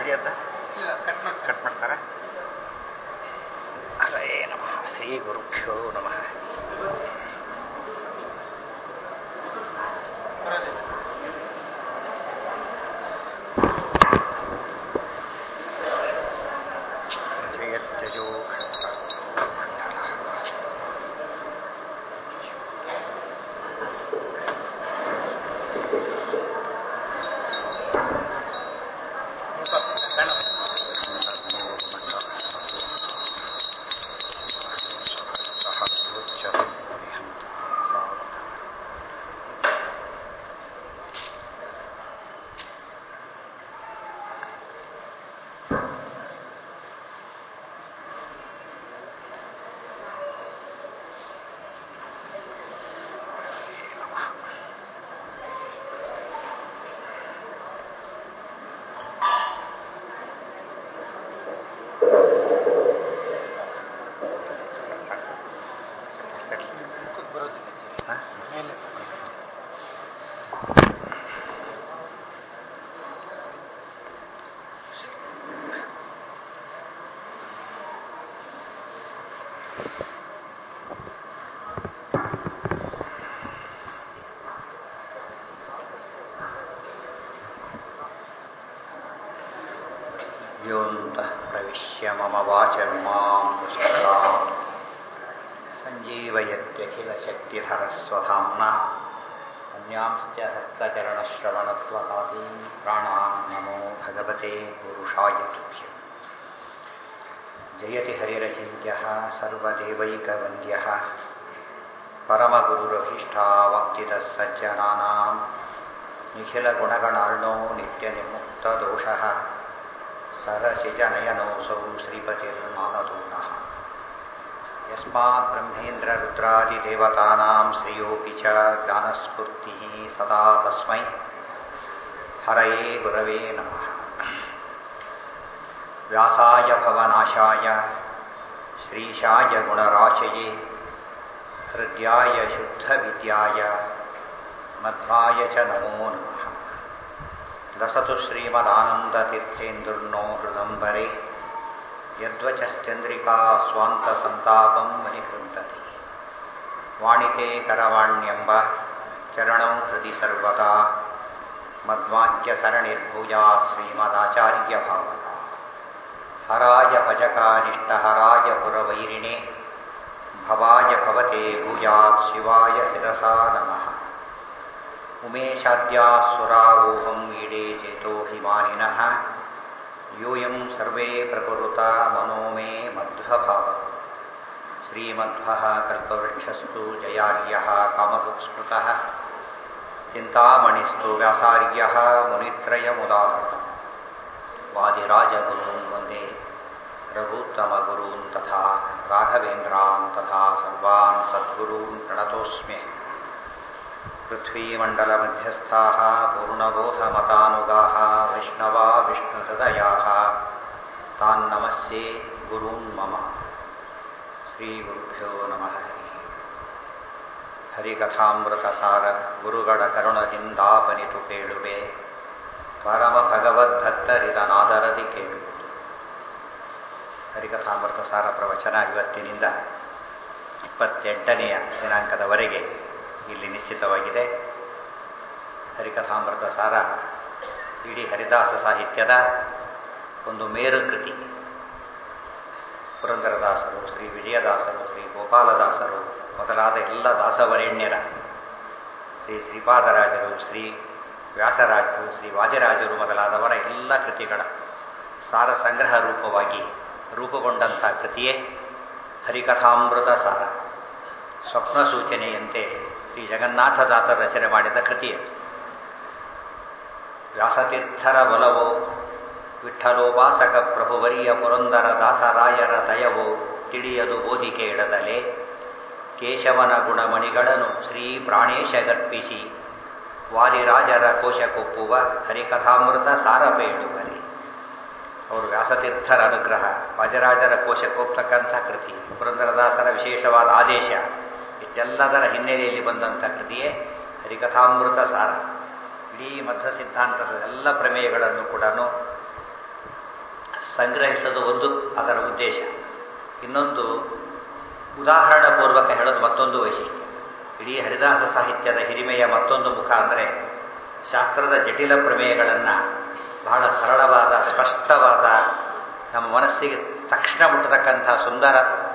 ಇದೆಯಂತ ಇಲ್ಲ ಕಟ್ ಮಾಡಿ ಕಟ್ ಮಾಡ್ತಾರೆ ಹರೇ ನಮಃ ಶ್ರೀ ಗುರುಭ್ಯೋ ನಮಃ ಬರೋದಿಲ್ಲ ಜಯತ್ಯಜೋ ಕಣ್ಣು ಮುಖಕ್ಕೆ ಬರೋದಿಲ್ಲ ಸರ್ ಮೇಲೆ योऽन्तः प्रविश्य मम वाचमिमां पुस्तकाम् सञ्जीवयत्यखिलशक्तिधरस्वधाम्ना अन्यांश्च हस्तचरणश्रवणत्वकातीन् प्राणान् नमो भगवते पुरुषाय तुभ्यम् जयति हरिरचिन्त्यः सर्वदेवैकवन्द्यः परमगुरुरभीष्टावक्तितः सज्जनानां निखिलगुणगणार्णो नित्यनिर्मुक्तदोषः सरसिजनयनोऽसौ श्रीपतिर्मानदो नः यस्मात् ब्रह्मेन्द्ररुद्रादिदेवतानां श्रियोऽपि च ज्ञानस्फूर्तिः सदा तस्मै हरये गुरवे नमः व्यासाय भवनाशाय श्रीशाय गुणराशये हृद्याय शुद्धविद्याय मध्वाय च नमो नमः लसतु श्रीमदानन्दतीर्थेन्दुर्नो हृदम्बरे यद्वचश्चन्द्रिका स्वान्तसन्तापं मनिकृन्तति वाणिते करवाण्यम्ब चरणौ हृदि सर्वदा मद्वाक्यसरणिर्भूयात् श्रीमदाचार्यभावता हराय भजकानिष्टहराय पुरवैरिणे भवाय भवते भूयात् शिवाय शिरसा नमः उमेशाद्यासुरावोहं ईडे चेतो हिमानिनः यूयं सर्वे प्रकुरुता मनो मे मध्वभाव श्रीमध्वः कल्पवृक्षस्तु जयार्यः कामधुक्स्मृतः चिन्तामणिस्तु व्यासार्यः मुनित्रयमुदाहृतम् वादिराजगुरून् वन्दे रघुत्तमगुरून् तथा राघवेन्द्रान् तथा सर्वान् सद्गुरून् प्रणतोऽस्म्यहम् पृथ्वीमण्डलमध्यस्थाः पूर्णबोधमतानुगाः वैष्णवा विष्णुहृदयाः तान्नमस्ये गुरून् मम ಶ್ರೀಗುರುಭ್ಯೋ ನಮಃ ಹರಿ ಹರಿಕಥಾಮೃತಸಾರ ಗುರುಗಳ ಕರುಣದಿಂದಾಪನಿತು ಕೇಳುವೆ ಪರಮ ಭಗವದ್ಭಕ್ತರಿದನಾದರದಿ ಕೇಳುವುದು ಹರಿಕಥಾಮೃತ ಸಾರ ಪ್ರವಚನ ಇವತ್ತಿನಿಂದ ಇಪ್ಪತ್ತೆಂಟನೆಯ ದಿನಾಂಕದವರೆಗೆ ಇಲ್ಲಿ ನಿಶ್ಚಿತವಾಗಿದೆ ಹರಿಕಥಾಮೃತ ಸಾರ ಇಡೀ ಹರಿದಾಸ ಸಾಹಿತ್ಯದ ಒಂದು ಮೇರು ಕೃತಿ ಪುರಂದರದಾಸರು ಶ್ರೀ ವಿಜಯದಾಸರು ಶ್ರೀ ಗೋಪಾಲದಾಸರು ಮೊದಲಾದ ಎಲ್ಲ ದಾಸವರೇಣ್ಯರ ಶ್ರೀ ಶ್ರೀಪಾದರಾಜರು ಶ್ರೀ ವ್ಯಾಸರಾಜರು ಶ್ರೀ ವಾದಿರಾಜರು ಮೊದಲಾದವರ ಎಲ್ಲ ಕೃತಿಗಳ ಸಾರ ಸಂಗ್ರಹ ರೂಪವಾಗಿ ರೂಪುಗೊಂಡಂಥ ಕೃತಿಯೇ ಹರಿಕಥಾಮೃತ ಸಾರ ಸ್ವಪ್ನ ಸೂಚನೆಯಂತೆ ಶ್ರೀ ಜಗನ್ನಾಥದಾಸರು ರಚನೆ ಮಾಡಿದ ಕೃತಿಯದು ವ್ಯಾಸತೀರ್ಥರ ಬಲವೋ ವಿಠಲೋಪಾಸಕ ಪ್ರಭುವರಿಯ ಪುರಂದರ ದಾಸರಾಯರ ದಯವೋ ತಿಳಿಯದು ಬೋಧಿಕೆ ಇಡದಲೆ ಕೇಶವನ ಗುಣಮಣಿಗಳನ್ನು ಶ್ರೀ ಪ್ರಾಣೇಶ ಗರ್ಪಿಸಿ ವಾರಿರಾಜರ ಕೋಶ ಕೊಪ್ಪುವ ಹರಿಕಥಾಮೃತ ಸಾರಪೇಳುವರಿ ಅವರು ವ್ಯಾಸತೀರ್ಥರ ಅನುಗ್ರಹ ವಾಜರಾಜರ ಕೋಶಕ್ಕೋಗ್ತಕ್ಕಂಥ ಕೃತಿ ಪುರಂದರದಾಸರ ವಿಶೇಷವಾದ ಆದೇಶ ಇಷ್ಟೆಲ್ಲದರ ಹಿನ್ನೆಲೆಯಲ್ಲಿ ಬಂದಂಥ ಕೃತಿಯೇ ಹರಿಕಥಾಮೃತ ಸಾರ ಇಡೀ ಮಧ್ವ ಸಿದ್ಧಾಂತದ ಎಲ್ಲ ಪ್ರಮೇಯಗಳನ್ನು ಕೂಡ ಸಂಗ್ರಹಿಸೋದು ಒಂದು ಅದರ ಉದ್ದೇಶ ಇನ್ನೊಂದು ಉದಾಹರಣಪೂರ್ವಕ ಹೇಳೋದು ಮತ್ತೊಂದು ವೈಶಿಷ್ಟ್ಯ ಇಡೀ ಹರಿದಾಸ ಸಾಹಿತ್ಯದ ಹಿರಿಮೆಯ ಮತ್ತೊಂದು ಮುಖ ಅಂದರೆ ಶಾಸ್ತ್ರದ ಜಟಿಲ ಪ್ರಮೇಯಗಳನ್ನು ಬಹಳ ಸರಳವಾದ ಸ್ಪಷ್ಟವಾದ ನಮ್ಮ ಮನಸ್ಸಿಗೆ ತಕ್ಷಣ ಮುಟ್ಟತಕ್ಕಂಥ ಸುಂದರ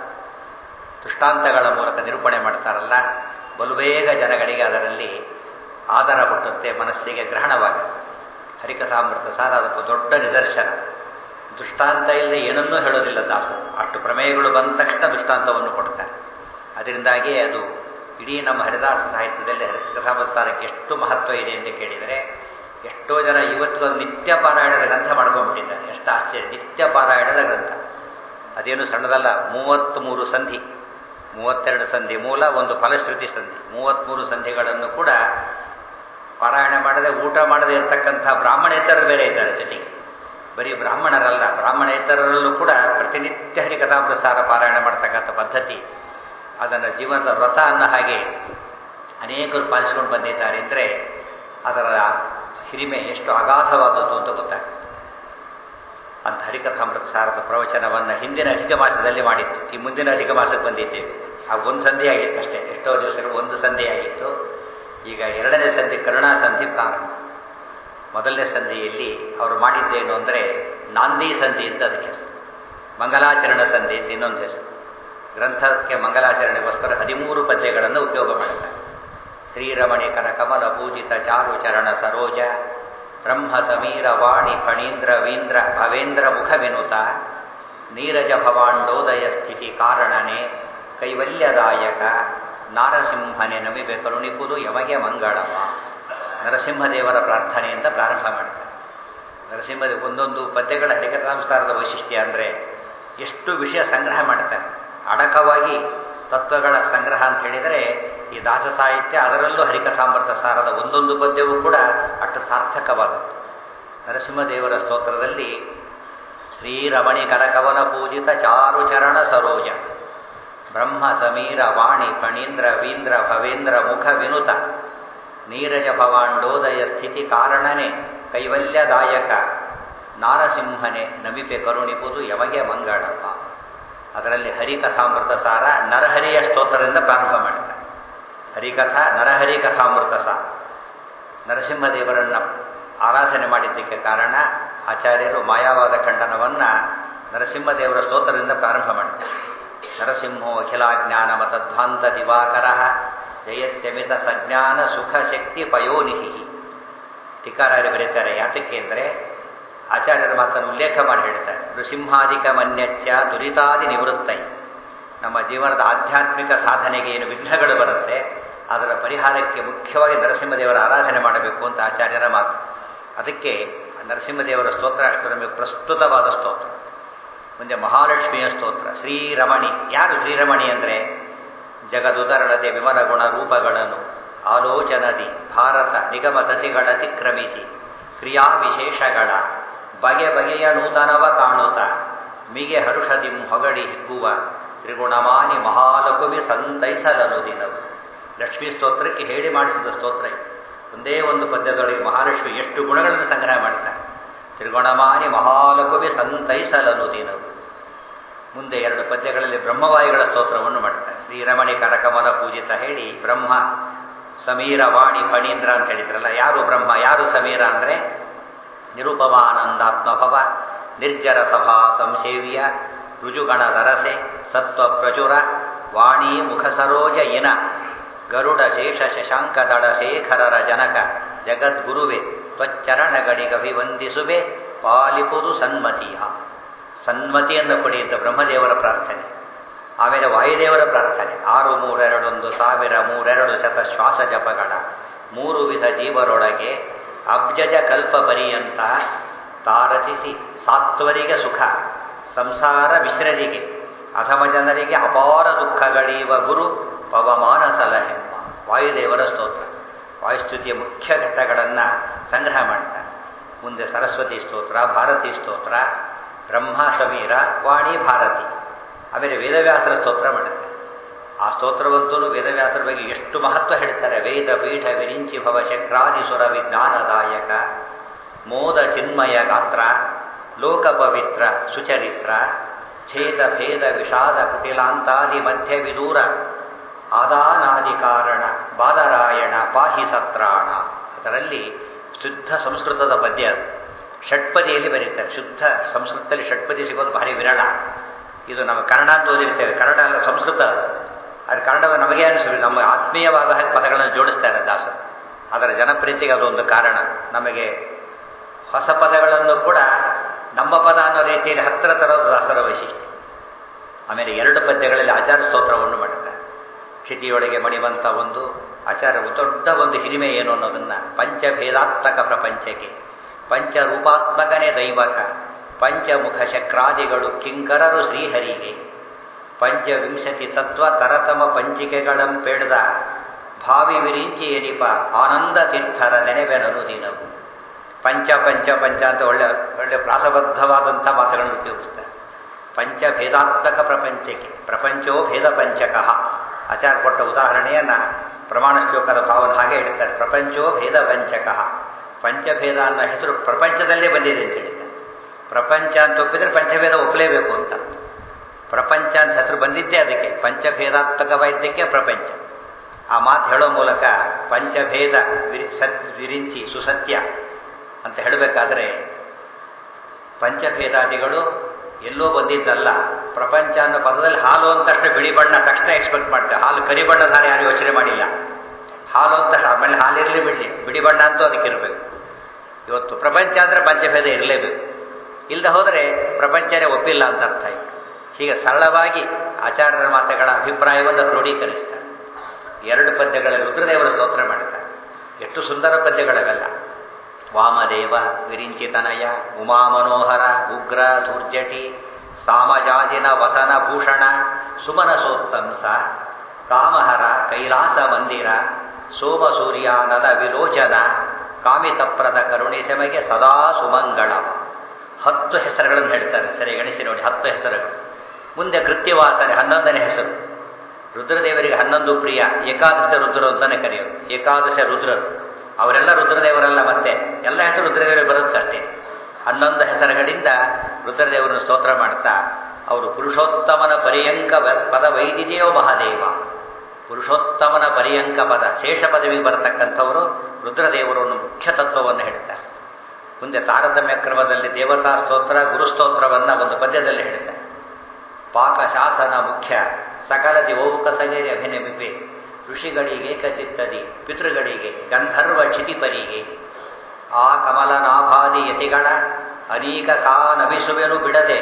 ದೃಷ್ಟಾಂತಗಳ ಮೂಲಕ ನಿರೂಪಣೆ ಮಾಡ್ತಾರಲ್ಲ ಬಲುಬೇಗ ಜನಗಳಿಗೆ ಅದರಲ್ಲಿ ಆಧಾರ ಹುಟ್ಟುತ್ತೆ ಮನಸ್ಸಿಗೆ ಗ್ರಹಣವಾಗುತ್ತೆ ಹರಿಕಥಾಮೃತ ಸಾರ ಅದಕ್ಕೂ ದೊಡ್ಡ ನಿದರ್ಶನ ದೃಷ್ಟಾಂತ ಇಲ್ಲದೆ ಏನನ್ನೂ ಹೇಳೋದಿಲ್ಲ ದಾಸರು ಅಷ್ಟು ಪ್ರಮೇಯಗಳು ಬಂದ ತಕ್ಷಣ ದೃಷ್ಟಾಂತವನ್ನು ಕೊಡ್ತಾರೆ ಅದರಿಂದಾಗಿ ಅದು ಇಡೀ ನಮ್ಮ ಹರಿದಾಸ ಸಾಹಿತ್ಯದಲ್ಲಿ ಹರಿಕಥಾಮೃತಾರಕ್ಕೆ ಎಷ್ಟು ಮಹತ್ವ ಇದೆ ಎಂದು ಕೇಳಿದರೆ ಎಷ್ಟೋ ಜನ ಇವತ್ತಿಗೂ ಅದು ನಿತ್ಯ ಪಾರಾಯಣದ ಗ್ರಂಥ ಮಾಡ್ಕೊಂಡ್ಬಿಟ್ಟಿದ್ದಾರೆ ಎಷ್ಟು ಆಶ್ಚರ್ಯ ನಿತ್ಯ ಪಾರಾಯಣದ ಗ್ರಂಥ ಅದೇನು ಸಣ್ಣದಲ್ಲ ಮೂವತ್ತ್ಮೂರು ಸಂಧಿ ಮೂವತ್ತೆರಡು ಸಂಧಿ ಮೂಲ ಒಂದು ಫಲಶ್ರುತಿ ಸಂಧಿ ಮೂವತ್ತ್ಮೂರು ಸಂಧಿಗಳನ್ನು ಕೂಡ ಪಾರಾಯಣ ಮಾಡದೆ ಊಟ ಮಾಡದೆ ಇರತಕ್ಕಂಥ ಬ್ರಾಹ್ಮಣೇತರರು ಬೇರೆ ಇದ್ದಾರೆ ಜೊತೆಗೆ ಬರೀ ಬ್ರಾಹ್ಮಣರಲ್ಲ ಬ್ರಾಹ್ಮಣೇತರರಲ್ಲೂ ಕೂಡ ಪ್ರತಿನಿತ್ಯ ಹರಿಕಥಾಮೃತಾರ ಪಾರಾಯಣ ಮಾಡ್ತಕ್ಕಂಥ ಪದ್ಧತಿ ಅದನ್ನು ಜೀವನದ ವ್ರತ ಅನ್ನೋ ಹಾಗೆ ಅನೇಕರು ಪಾಲಿಸಿಕೊಂಡು ಬಂದಿದ್ದಾರೆ ಅಂದರೆ ಅದರ ಹಿರಿಮೆ ಎಷ್ಟು ಅಗಾಧವಾದದ್ದು ಅಂತ ಗೊತ್ತಾಗ್ತದೆ ಅಂತ ಹರಿಕಥಾಮೃತ ಸಾರದ ಪ್ರವಚನವನ್ನು ಹಿಂದಿನ ಅಧಿಕ ಮಾಸದಲ್ಲಿ ಮಾಡಿತ್ತು ಈ ಮುಂದಿನ ಅಧಿಕ ಮಾಸಕ್ಕೆ ಬಂದಿದ್ದೇವೆ ಆ ಒಂದು ಸಂಧಿ ಆಗಿತ್ತು ಅಷ್ಟೇ ಎಷ್ಟೋ ದಿವಸಗಳು ಒಂದು ಸಂಧಿ ಆಗಿತ್ತು ಈಗ ಎರಡನೇ ಸಂಧಿ ಕರುಣಾ ಸಂಧಿ ಪ್ರಾರಂಭ ಮೊದಲನೇ ಸಂಧಿಯಲ್ಲಿ ಅವರು ಮಾಡಿದ್ದೇನು ಅಂದರೆ ನಾಂದಿ ಸಂಧಿ ಅಂತ ಅದಕ್ಕೆ ಹೆಸರು ಮಂಗಲಾಚರಣ ಸಂಧಿ ಅಂತ ಇನ್ನೊಂದು ಹೆಸರು ಗ್ರಂಥಕ್ಕೆ ಮಂಗಲಾಚರಣೆಗೋಸ್ಕರ ಹದಿಮೂರು ಪದ್ಯಗಳನ್ನು ಉಪಯೋಗ ಮಾಡುತ್ತಾರೆ ಶ್ರೀರಮಣಿ ಕನಕಮಲ ಪೂಜಿತ ಚಾರು ಚರಣ ಸರೋಜ ಬ್ರಹ್ಮ ಸಮೀರ ವಾಣಿ ಫಣೀಂದ್ರ ವೀಂದ್ರ ಭವೇಂದ್ರ ಮುಖ ವಿನುತ ನೀರಜ ಭವಾಂಡೋದಯ ಸ್ಥಿತಿ ಕಾರಣನೆ ಕೈವಲ್ಯದಾಯಕ ನಾರಸಿಂಹನೆ ನಮಿಬೆ ಕರುಣಿಪುದು ಯಮಗೆ ಮಂಗಳವ ನರಸಿಂಹದೇವರ ಪ್ರಾರ್ಥನೆಯಿಂದ ಪ್ರಾರಂಭ ಮಾಡ್ತಾರೆ ನರಸಿಂಹದೇವ ಒಂದೊಂದು ಪದ್ಯಗಳ ಹರಿಕಥಾಂಸಾರದ ವೈಶಿಷ್ಟ್ಯ ಅಂದರೆ ಎಷ್ಟು ವಿಷಯ ಸಂಗ್ರಹ ಮಾಡ್ತಾರೆ ಅಡಕವಾಗಿ ತತ್ವಗಳ ಸಂಗ್ರಹ ಅಂತ ಹೇಳಿದರೆ ಈ ದಾಸ ಸಾಹಿತ್ಯ ಅದರಲ್ಲೂ ಹರಿಕಥಾಮೃತ ಸಾರದ ಒಂದೊಂದು ಪದ್ಯವೂ ಕೂಡ ಅಷ್ಟು ಸಾರ್ಥಕವಾದದ್ದು ನರಸಿಂಹದೇವರ ಸ್ತೋತ್ರದಲ್ಲಿ ಶ್ರೀರಮಣಿ ಕನಕವನ ಪೂಜಿತ ಚಾರು ಚರಣ ಸರೋಜ ಬ್ರಹ್ಮ ಸಮೀರ ವಾಣಿ ಫಣೀಂದ್ರ ವೀಂದ್ರ ಭವೇಂದ್ರ ಮುಖ ವಿನುತ ನೀರಜ ಭವಾಂಡೋದಯ ಸ್ಥಿತಿ ಕಾರಣನೆ ಕೈವಲ್ಯದಾಯಕ ನಾರಸಿಂಹನೆ ನಮಿಪೆ ಕರುಣಿಪುದು ಯಮಗೆ ಮಂಗಳಪ್ಪ ಅದರಲ್ಲಿ ಹರಿಕಥಾಮೃತ ಸಾರ ನರಹರಿಯ ಸ್ತೋತ್ರದಿಂದ ಪ್ರಾರಂಭ ಮಾಡ್ತಾರೆ ಹರಿಕಥಾ ನರಹರಿ ಕಥಾಮೃತ ಸಾರ ನರಸಿಂಹದೇವರನ್ನು ಆರಾಧನೆ ಮಾಡಿದ್ದಕ್ಕೆ ಕಾರಣ ಆಚಾರ್ಯರು ಮಾಯಾವಾದ ಖಂಡನವನ್ನು ನರಸಿಂಹದೇವರ ಸ್ತೋತ್ರದಿಂದ ಪ್ರಾರಂಭ ಮಾಡ್ತಾರೆ ನರಸಿಂಹೋ ಅಖಿಲಾಜ್ಞಾನ ಮತಧ್ವಾಂತ ದಿವಾಕರ ಜಯತ್ಯಮಿತ ಸಜ್ಞಾನ ಸುಖ ಶಕ್ತಿ ಪಯೋನಿಹಿ ಟೀಕಾರಾಯರು ಬರೀತಾರೆ ಯಾತಕ್ಕೆ ಅಂದರೆ ಆಚಾರ್ಯರ ಮಾತನ್ನು ಉಲ್ಲೇಖ ಮಾಡಿ ಹೇಳ್ತಾರೆ ನೃಸಿಂಹಾಧಿಕ ಮನ್ಯಚ್ಚ ದುರಿತಾದಿ ನಿವೃತ್ತೈ ನಮ್ಮ ಜೀವನದ ಆಧ್ಯಾತ್ಮಿಕ ಸಾಧನೆಗೆ ಏನು ವಿಘ್ನಗಳು ಬರುತ್ತೆ ಅದರ ಪರಿಹಾರಕ್ಕೆ ಮುಖ್ಯವಾಗಿ ನರಸಿಂಹದೇವರ ಆರಾಧನೆ ಮಾಡಬೇಕು ಅಂತ ಆಚಾರ್ಯರ ಮಾತು ಅದಕ್ಕೆ ನರಸಿಂಹದೇವರ ಸ್ತೋತ್ರ ಅಷ್ಟು ನಮಗೆ ಪ್ರಸ್ತುತವಾದ ಸ್ತೋತ್ರ ಮುಂದೆ ಮಹಾಲಕ್ಷ್ಮಿಯ ಸ್ತೋತ್ರ ಶ್ರೀರಮಣಿ ಯಾರು ಶ್ರೀರಮಣಿ ಅಂದರೆ ಜಗದುದರಳತೆ ವಿಮಲ ಗುಣ ರೂಪಗಳನ್ನು ಆಲೋಚನದಿ ಭಾರತ ನಿಗಮತತಿಗಳ ಅತಿಕ್ರಮಿಸಿ ಕ್ರಿಯಾ ವಿಶೇಷಗಳ ಬಗೆ ಬಗೆಯ ನೂತನವ ಕಾಣುತ್ತ ಮಿಗೆ ಹರುಷದಿಂ ಹೊಗಡಿ ಹಿಗ್ಗುವ ತ್ರಿಗುಣಮಾನಿ ಮಹಾಲಕುಮಿ ಸಂತೈಸಲನು ದಿನವು ಲಕ್ಷ್ಮೀ ಸ್ತೋತ್ರಕ್ಕೆ ಹೇಳಿ ಮಾಡಿಸಿದ ಸ್ತೋತ್ರ ಇದು ಒಂದೇ ಒಂದು ಪದ್ಯದೊಳಗೆ ಮಹಾಲಕ್ಷ್ಮಿ ಎಷ್ಟು ಗುಣಗಳನ್ನು ಸಂಗ್ರಹ ಮಾಡ್ತಾರೆ ತ್ರಿಗುಣಮಾನಿ ಮಹಾಲಕುಮಿ ಸಂತೈಸಲನು ದಿನವು ಮುಂದೆ ಎರಡು ಪದ್ಯಗಳಲ್ಲಿ ಬ್ರಹ್ಮವಾಯುಗಳ ಸ್ತೋತ್ರವನ್ನು ಮಾಡ್ತಾರೆ ಶ್ರೀರಮಣಿ ಕರಕಮಲ ಪೂಜಿತ ಹೇಳಿ ಬ್ರಹ್ಮ ಸಮೀರ ವಾಣಿ ಫಣೀಂದ್ರ ಅಂತ ಹೇಳಿದ್ರಲ್ಲ ಯಾರು ಬ್ರಹ್ಮ ಯಾರು ಸಮೀರ ಅಂದರೆ ನಿರುಪಮಾನಂದಾತ್ಮಭವ ನಿರ್ಜರ ಸಭಾ ಸಂಸೇವ್ಯ ರುಜುಗಣದರಸೆ ಸತ್ವ ಪ್ರಚುರ ವಾಣಿ ಮುಖಸರೋಜ ಇನ ಗರುಡ ಶೇಷ ಶಶಾಂಕದಳ ಶೇಖರರ ಜನಕ ಜಗದ್ಗುರುವೆ ತ್ವಚ್ಚರಣಗಳಿಗಭಿವಂದಿಸುವೆ ಪಾಲಿಪುದು ಸನ್ಮತಿಯ ಸನ್ಮತಿಯನ್ನು ಕೊಡಿ ಅಂತ ಬ್ರಹ್ಮದೇವರ ಪ್ರಾರ್ಥನೆ ಆಮೇಲೆ ವಾಯುದೇವರ ಪ್ರಾರ್ಥನೆ ಆರು ಮೂರೆರಡೊಂದು ಸಾವಿರ ಮೂರೆರಡು ಶತ ಶ್ವಾಸ ಜಪಗಳ ಮೂರು ವಿಧ ಜೀವರೊಳಗೆ ಅಬ್ಜಜ ಕಲ್ಪ ಪರ್ಯಂತ ತಾರತಿಸಿ ಸಾತ್ವರಿಗೆ ಸುಖ ಸಂಸಾರ ಮಿಶ್ರರಿಗೆ ಅಧಮ ಜನರಿಗೆ ಅಪಾರ ದುಃಖಗಳೀವ ಗುರು ಪವಮಾನ ಸಲಹೆಂಬ ವಾಯುದೇವರ ಸ್ತೋತ್ರ ವಾಯುಸ್ತುತಿಯ ಮುಖ್ಯ ಘಟ್ಟಗಳನ್ನು ಸಂಗ್ರಹ ಮಾಡ್ತಾರೆ ಮುಂದೆ ಸರಸ್ವತಿ ಸ್ತೋತ್ರ ಭಾರತಿ ಸ್ತೋತ್ರ ಬ್ರಹ್ಮ ಸಮೀರ ವಾಣಿ ಭಾರತಿ ಆಮೇಲೆ ವೇದವ್ಯಾಸರ ಸ್ತೋತ್ರ ಮಾಡುತ್ತೆ ಆ ಸ್ತೋತ್ರವಂತೂ ವೇದವ್ಯಾಸರ ಬಗ್ಗೆ ಎಷ್ಟು ಮಹತ್ವ ಹೇಳ್ತಾರೆ ವೇದ ಪೀಠ ವಿರಿಂಚಿ ಭವ ಶಕ್ರಾದಿಸುರ ವಿಜ್ಞಾನದಾಯಕ ಮೋದ ಚಿನ್ಮಯ ಗಾತ್ರ ಲೋಕ ಪವಿತ್ರ ಸುಚರಿತ್ರ ಛೇದ ಭೇದ ವಿಷಾದ ಕುಟಿಲಾಂತಾದಿ ಮಧ್ಯ ವಿದೂರ ಆದಾನಾದಿ ಕಾರಣ ಬಾದರಾಯಣ ಪಾಹಿ ಸತ್ರಾಣ ಅದರಲ್ಲಿ ಶುದ್ಧ ಸಂಸ್ಕೃತದ ಪದ್ಯ ಅದು ಷಟ್ಪದಿಯಲ್ಲಿ ಬರೀತಾರೆ ಶುದ್ಧ ಸಂಸ್ಕೃತದಲ್ಲಿ ಷಟ್ಪದಿ ಸಿಗೋದು ಭಾರಿ ವಿರಳ ಇದು ನಮ್ಮ ಕನ್ನಡ ಅಂತ ಓದಿರ್ತೇವೆ ಕನ್ನಡ ಅಲ್ಲ ಸಂಸ್ಕೃತ ಅದು ಅದು ಕನ್ನಡ ನಮಗೆ ಅನಿಸಬೇಕು ನಮ್ಮ ಆತ್ಮೀಯವಾದ ಹಾಗೆ ಪದಗಳನ್ನು ಜೋಡಿಸ್ತಾರೆ ದಾಸರು ಅದರ ಜನಪ್ರಿಯತೆಗೆ ಅದೊಂದು ಕಾರಣ ನಮಗೆ ಹೊಸ ಪದಗಳನ್ನು ಕೂಡ ನಮ್ಮ ಪದ ಅನ್ನೋ ರೀತಿಯಲ್ಲಿ ಹತ್ತಿರ ತರೋದು ದಾಸರ ವೈಶಿಷ್ಟ್ಯ ಆಮೇಲೆ ಎರಡು ಪದ್ಯಗಳಲ್ಲಿ ಆಚಾರ ಸ್ತೋತ್ರವನ್ನು ಮಾಡುತ್ತಾರೆ ಕ್ಷಿತಿಯೊಳಗೆ ಮಣಿವಂತ ಒಂದು ಆಚಾರ ದೊಡ್ಡ ಒಂದು ಹಿರಿಮೆ ಏನು ಅನ್ನೋದನ್ನ ಪಂಚಭೇದಾತ್ಮಕ ಪ್ರಪಂಚಕ್ಕೆ ಪಂಚರೂಪಾತ್ಮಕನೇ ದೈವಕ ಪಂಚಮುಖ ಶಕ್ರಾದಿಗಳು ಕಿಂಕರರು ಶ್ರೀಹರಿಗೆ ಪಂಚವಿಂಶತಿ ತತ್ವ ತರತಮ ಪಂಚಿಕೆಗಳಂ ಪೇಡ್ದ ಭಾವಿ ವಿರಿಂಚಿ ಎನಿಪ ಆನಂದ ತೀರ್ಥರ ನೆನೆವೆನನು ದಿನವು ಪಂಚ ಪಂಚ ಪಂಚ ಅಂತ ಒಳ್ಳೆ ಒಳ್ಳೆ ಪ್ರಾಸಬದ್ಧವಾದಂಥ ಮಾತುಗಳನ್ನು ಉಪಯೋಗಿಸ್ತಾರೆ ಪಂಚಭೇದಾತ್ಮಕ ಪ್ರಪಂಚಕ್ಕೆ ಪ್ರಪಂಚೋ ಭೇದ ಪಂಚಕಃ ಆಚಾರ ಕೊಟ್ಟ ಉದಾಹರಣೆಯನ್ನ ಪ್ರಮಾಣ ಶ್ಲೋಕದ ಭಾವನ ಹಾಗೆ ಇಡ್ತಾರೆ ಪ್ರಪಂಚೋ ಭೇದ ಪಂಚಕಃ ಪಂಚಭೇದ ಅನ್ನೋ ಹೆಸರು ಪ್ರಪಂಚದಲ್ಲೇ ಬಂದಿದೆ ಅಂತ ಹೇಳಿದ್ದಾರೆ ಪ್ರಪಂಚ ಅಂತ ಒಪ್ಪಿದ್ರೆ ಪಂಚಭೇದ ಒಪ್ಪಲೇಬೇಕು ಅಂತ ಅರ್ಥ ಪ್ರಪಂಚ ಅಂತ ಹೆಸರು ಬಂದಿದ್ದೇ ಅದಕ್ಕೆ ಪಂಚಭೇದಾತ್ಮಕವಾಗಿದ್ದಕ್ಕೆ ಪ್ರಪಂಚ ಆ ಮಾತು ಹೇಳೋ ಮೂಲಕ ಪಂಚಭೇದ ವಿರಿ ಸತ್ ವಿರಿಂಚಿ ಸುಸತ್ಯ ಅಂತ ಹೇಳಬೇಕಾದ್ರೆ ಪಂಚಭೇದಾದಿಗಳು ಎಲ್ಲೋ ಬಂದಿದ್ದಲ್ಲ ಪ್ರಪಂಚ ಅನ್ನೋ ಪದದಲ್ಲಿ ಹಾಲು ಅಂತಷ್ಟು ಬಿಳಿ ಬಣ್ಣ ತಕ್ಷಣ ಎಕ್ಸ್ಪೆಕ್ಟ್ ಮಾಡ್ತಾರೆ ಹಾಲು ಕರಿ ಬಣ್ಣದ ಹಾಲು ಯಾರು ಯೋಚನೆ ಮಾಡಿಲ್ಲ ಹಾಲು ಅಂತ ಆಮೇಲೆ ಹಾಲಿರಲಿ ಬಿಡಲಿ ಬಿಡಿ ಬಣ್ಣ ಅಂತೂ ಅದಕ್ಕೆ ಇರಬೇಕು ಇವತ್ತು ಪ್ರಪಂಚ ಅಂದರೆ ಪಂಚಭೇದ ಇರಲೇಬೇಕು ಇಲ್ಲದೆ ಹೋದರೆ ಪ್ರಪಂಚನೇ ಒಪ್ಪಿಲ್ಲ ಅಂತ ಅರ್ಥ ಆಯಿತು ಹೀಗೆ ಸರಳವಾಗಿ ಆಚಾರ್ಯರ ಮಾತುಗಳ ಅಭಿಪ್ರಾಯವನ್ನು ಕ್ರೋಢೀಕರಿಸ್ತಾರೆ ಎರಡು ಪದ್ಯಗಳಲ್ಲಿ ರುದ್ರದೇವರ ಸ್ತೋತ್ರ ಮಾಡ್ತಾರೆ ಎಷ್ಟು ಸುಂದರ ಪದ್ಯಗಳವೆಲ್ಲ ವಾಮದೇವ ವಿರಿಂಚಿತನಯ ಉಮಾ ಮನೋಹರ ಉಗ್ರ ಧೂರ್ಜಟಿ ಸಾಮಜಾಜಿನ ವಸನ ಭೂಷಣ ಸುಮನ ಸೋತ್ತಂಸ ಕಾಮಹರ ಕೈಲಾಸ ಮಂದಿರ ಸೋಮ ಸೂರ್ಯಾನದ ವಿಲೋಚನ ಕಾಮಿತಪ್ರದ ಕರುಣಿಸೆಮೆಗೆ ಸದಾ ಸುಮಂಗಳವ ಹತ್ತು ಹೆಸರುಗಳನ್ನು ಹೇಳ್ತಾರೆ ಸರಿ ಗಣಿಸಿ ನೋಡಿ ಹತ್ತು ಹೆಸರುಗಳು ಮುಂದೆ ಕೃತ್ಯವಾಸನೆ ಹನ್ನೊಂದನೇ ಹೆಸರು ರುದ್ರದೇವರಿಗೆ ಹನ್ನೊಂದು ಪ್ರಿಯ ಏಕಾದಶ ರುದ್ರರು ಅಂತಾನೆ ಕರೆಯೋರು ಏಕಾದಶ ರುದ್ರರು ಅವರೆಲ್ಲ ರುದ್ರದೇವರಲ್ಲ ಮತ್ತೆ ಎಲ್ಲ ಹೆಸರು ರುದ್ರದೇವರಿಗೆ ಬರುತ್ತಷ್ಟೇ ಹನ್ನೊಂದು ಹೆಸರುಗಳಿಂದ ರುದ್ರದೇವರನ್ನು ಸ್ತೋತ್ರ ಮಾಡ್ತಾ ಅವರು ಪುರುಷೋತ್ತಮನ ಪರ್ಯಂಕ ಪದ ವೈದಿದೇವ ಮಹಾದೇವ ಪುರುಷೋತ್ತಮನ ಪರ್ಯಂಕ ಪದ ಶೇಷ ಪದವಿಗೆ ಬರತಕ್ಕಂಥವರು ರುದ್ರದೇವರು ಮುಖ್ಯ ತತ್ವವನ್ನು ಹೇಳ್ತಾರೆ ಮುಂದೆ ತಾರತಮ್ಯ ಕ್ರಮದಲ್ಲಿ ದೇವತಾ ಸ್ತೋತ್ರ ಗುರುಸ್ತೋತ್ರವನ್ನು ಒಂದು ಪದ್ಯದಲ್ಲಿ ಹೇಳ್ತಾರೆ ಪಾಕಶಾಸನ ಮುಖ್ಯ ಸಕಲ ದಿವೌಕ ಸಗರಿ ಅಭಿನಮಿಪೆ ಋಷಿಗಳಿಗೆ ಕಚಿತ್ತದಿ ಪಿತೃಗಳಿಗೆ ಗಂಧರ್ವ ಕ್ಷಿತಿಪರಿಗೆ ಆ ಕಮಲನಾಭಾದಿ ಯತಿಗಳ ಅನೇಕ ಕಾನವಿಸುವೆನು ಬಿಡದೆ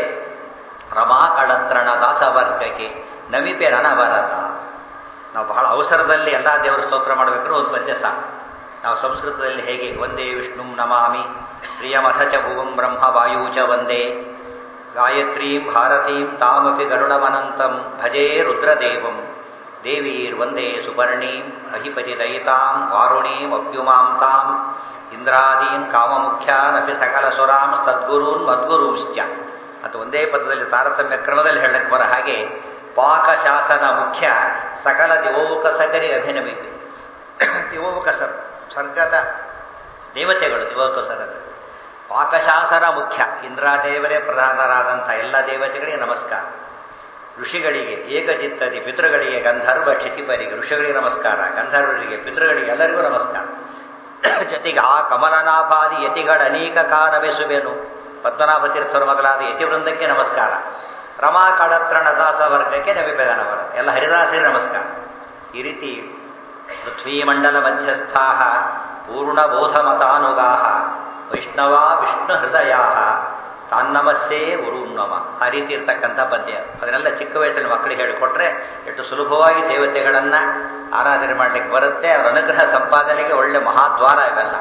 ರಮಾಕಳತ್ರಣ ದಾಸವರ್ಗಕ್ಕೆ ನಮಿಪೆ ರಣಭರತ ನಾವು ಬಹಳ ಅವಸರದಲ್ಲಿ ಎಲ್ಲ ದೇವರ ಸ್ತೋತ್ರ ಮಾಡಬೇಕಾದ್ರೆ ಒಂದು ಪದ್ಯ ಸಾಕು ನಾವು ಸಂಸ್ಕೃತದಲ್ಲಿ ಹೇಗೆ ಒಂದೇ ವಿಷ್ಣು ನಮಾಮಿ ಪ್ರಿಯಮಥ ಚ ಭುವಂ ಬ್ರಹ್ಮ ವಾಯೂ ಚ ಒಂದೇ ಗಾಯತ್ರೀಂ ಭಾರತೀಂ ತಾಮಪಿ ಗರುಡಮನಂತಂ ಭಜೇ ರುದ್ರದೇವಂ ದೇವೀರ್ವಂದೇ ಸುಪರ್ಣೀಂ ಅಹಿಪತಿ ದಯಿತಾಂ ವಾರುಣೀಂ ಅಪ್ಯುಮಾಂ ತಾಂ ಇಂದ್ರಾದೀನ್ ಕಾಮಮುಖ್ಯಾನಪಿ ಸಕಲ ಸುರಾಂ ಸದ್ಗುರೂನ್ ಮದ್ಗುರೂಶ್ಚ ಅಂತ ಒಂದೇ ಪದದಲ್ಲಿ ತಾರತಮ್ಯ ಕ್ರಮದಲ್ಲಿ ಹೇಳಕ್ಕೆ ಬರ ಹಾಗೆ ಪಾಕಶಾಸನ ಮುಖ್ಯ ಸಕಲ ದಿವೋಕ ಸಗರಿ ಅಭಿನಮಿಪಿ ದಿವೋಕ ಸರ್ ಸ್ವರ್ಗದ ದೇವತೆಗಳು ದಿವೋಕ ಸರದ ಪಾಕಶಾಸನ ಮುಖ್ಯ ಇಂದ್ರಾದೇವರೇ ಪ್ರಧಾನರಾದಂಥ ಎಲ್ಲ ದೇವತೆಗಳಿಗೆ ನಮಸ್ಕಾರ ಋಷಿಗಳಿಗೆ ಏಕಚಿತ್ತದಿ ಪಿತೃಗಳಿಗೆ ಗಂಧರ್ವ ಕ್ಷಿತಿಪರಿಗೆ ಋಷಿಗಳಿಗೆ ನಮಸ್ಕಾರ ಗಂಧರ್ವರಿಗೆ ಪಿತೃಗಳಿಗೆ ಎಲ್ಲರಿಗೂ ನಮಸ್ಕಾರ ಜೊತೆಗೆ ಆ ಕಮಲನಾಭಾದಿ ಯತಿಗಳ ಅನೇಕ ಕಾರವೆಸುವೆನು ಪದ್ಮನಾಭ ತೀರ್ಥರ ಮೊದಲಾದ ಯತಿವೃಂದಕ್ಕೆ ನಮಸ್ಕಾರ ರಮಾ ಕಳತ್ರಣ ದಾಸ ವರ್ಗಕ್ಕೆ ನವಿಪೆದನ ಬರುತ್ತೆ ಎಲ್ಲ ಹರಿದಾಸರಿಗೆ ನಮಸ್ಕಾರ ಈ ರೀತಿ ಪೃಥ್ವೀಮಂಡಲ ಮಧ್ಯಸ್ಥಾ ಪೂರ್ಣಬೋಧಮತಾನುಗಾ ವೈಷ್ಣವ ವಿಷ್ಣು ಹೃದಯ ತಾನ್ನಮಸ್ಸೇ ಉರುನ್ನಮ ಆ ರೀತಿ ಇರ್ತಕ್ಕಂಥ ಪದ್ಯ ಅದನ್ನೆಲ್ಲ ಚಿಕ್ಕ ವಯಸ್ಸಿನ ಮಕ್ಕಳಿಗೆ ಹೇಳಿಕೊಟ್ರೆ ಎಷ್ಟು ಸುಲಭವಾಗಿ ದೇವತೆಗಳನ್ನು ಆರಾಧನೆ ಮಾಡಲಿಕ್ಕೆ ಬರುತ್ತೆ ಅವರ ಅನುಗ್ರಹ ಸಂಪಾದನೆಗೆ ಒಳ್ಳೆ ಮಹಾದ್ವಾರ ಇವೆಲ್ಲ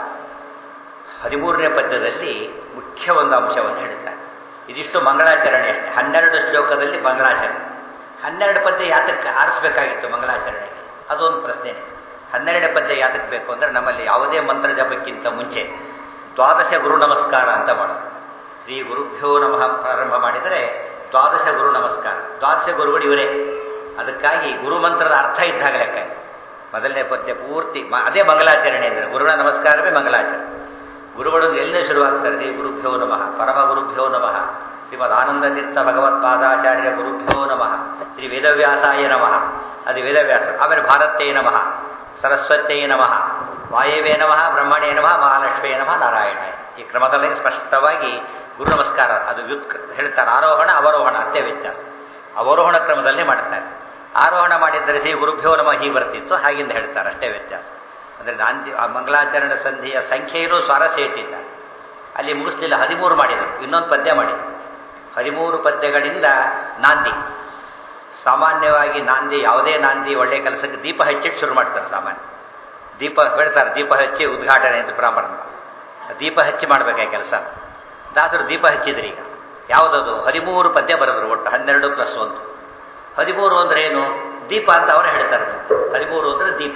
ಹದಿಮೂರನೇ ಪದ್ಯದಲ್ಲಿ ಮುಖ್ಯ ಒಂದು ಅಂಶವನ್ನು ಹೇಳ್ತಾರೆ ಇದಿಷ್ಟು ಮಂಗಳಾಚರಣೆ ಅಷ್ಟೇ ಹನ್ನೆರಡು ಶ್ಲೋಕದಲ್ಲಿ ಮಂಗಳಾಚರಣೆ ಹನ್ನೆರಡು ಪದ್ಯ ಯಾತಕ್ಕೆ ಆರಿಸ್ಬೇಕಾಗಿತ್ತು ಮಂಗಳಾಚರಣೆಗೆ ಅದೊಂದು ಪ್ರಶ್ನೆ ಹನ್ನೆರಡು ಪದ್ಯ ಯಾತಕ್ಕೆ ಬೇಕು ಅಂದರೆ ನಮ್ಮಲ್ಲಿ ಯಾವುದೇ ಮಂತ್ರ ಜಪಕ್ಕಿಂತ ಮುಂಚೆ ದ್ವಾದಶ ಗುರು ನಮಸ್ಕಾರ ಅಂತ ಮಾಡೋದು ಶ್ರೀ ಗುರುಭ್ಯೋ ನಮಃ ಪ್ರಾರಂಭ ಮಾಡಿದರೆ ದ್ವಾದಶ ಗುರು ನಮಸ್ಕಾರ ದ್ವಾದಶ ಗುರುಗಳು ಇವರೇ ಅದಕ್ಕಾಗಿ ಗುರು ಮಂತ್ರದ ಅರ್ಥ ಇದ್ದಾಗ ಲೆಕ್ಕ ಮೊದಲನೇ ಪದ್ಯ ಪೂರ್ತಿ ಅದೇ ಮಂಗಲಾಚರಣೆ ಅಂದರೆ ಗುರುಗಳ ನಮಸ್ಕಾರವೇ ಮಂಗಲಾಚರಣೆ ಗುರುಗಳು ಎಲ್ಲೇ ಶುರುವಾಗ್ತಾರೆ ಶ್ರೀ ಗುರುಭ್ಯೋ ನಮಃ ಪರಮ ಗುರುಭ್ಯೋ ನಮಃ ಶ್ರೀಮದ್ ಆನಂದತೀರ್ಥ ಭಗವತ್ಪಾದಾಚಾರ್ಯ ಗುರುಭ್ಯೋ ನಮಃ ಶ್ರೀ ವೇದವ್ಯಾಸಾಯ ನಮಃ ಅದು ವೇದವ್ಯಾಸ ಆಮೇಲೆ ಭಾರತೇ ನಮಃ ಸರಸ್ವತ್ಯೇ ನಮಃ ವಾಯವೇ ನಮಃ ಬ್ರಹ್ಮಣೇ ನಮಃ ಮಹಾಲಕ್ಷ್ಮೇ ನಮಃ ನಾರಾಯಣಾಯ ಈ ಕ್ರಮದಲ್ಲಿ ಸ್ಪಷ್ಟವಾಗಿ ಗುರು ನಮಸ್ಕಾರ ಅದು ವ್ಯುತ್ ಹೇಳ್ತಾರೆ ಆರೋಹಣ ಅವರೋಹಣ ಅತ್ಯ ವ್ಯತ್ಯಾಸ ಅವರೋಹಣ ಕ್ರಮದಲ್ಲಿ ಮಾಡ್ತಾರೆ ಆರೋಹಣ ಮಾಡಿದ್ದರೆ ಶ್ರೀ ಗುರುಭ್ಯೋ ನಮಃ ಹೀಗೆ ಬರ್ತಿತ್ತು ಹಾಗಿಂದ ಹೇಳ್ತಾರೆ ಅಷ್ಟೇ ವ್ಯತ್ಯಾಸ ಅಂದರೆ ನಾಂದಿ ಆ ಮಂಗಳಾಚರಣೆ ಸಂಧಿಯ ಸಂಖ್ಯೆಯೂ ಸ್ವಾರಸ್ಯ ಇಟ್ಟಿದ್ದಾರೆ ಅಲ್ಲಿ ಮುಗಿಸ್ಲಿಲ್ಲ ಹದಿಮೂರು ಮಾಡಿದರು ಇನ್ನೊಂದು ಪದ್ಯ ಮಾಡಿದರು ಹದಿಮೂರು ಪದ್ಯಗಳಿಂದ ನಾಂದಿ ಸಾಮಾನ್ಯವಾಗಿ ನಾಂದಿ ಯಾವುದೇ ನಾಂದಿ ಒಳ್ಳೆಯ ಕೆಲಸಕ್ಕೆ ದೀಪ ಹಚ್ಚಿಟ್ಟು ಶುರು ಮಾಡ್ತಾರೆ ಸಾಮಾನ್ಯ ದೀಪ ಹೇಳ್ತಾರೆ ದೀಪ ಹಚ್ಚಿ ಉದ್ಘಾಟನೆ ಅಂತ ಪ್ರಾರಂಭ ದೀಪ ಹಚ್ಚಿ ಮಾಡಬೇಕಾ ಕೆಲಸ ದಾಸರು ದೀಪ ಹಚ್ಚಿದ್ರಿ ಈಗ ಯಾವುದದು ಹದಿಮೂರು ಪದ್ಯ ಬರೆದ್ರು ಒಟ್ಟು ಹನ್ನೆರಡು ಪ್ಲಸ್ ಒಂದು ಹದಿಮೂರು ಅಂದ್ರೆ ಏನು ದೀಪ ಅಂತ ಅವರೇ ಹೇಳ್ತಾರೆ ಹದಿಮೂರು ಅಂದ್ರೆ ದೀಪ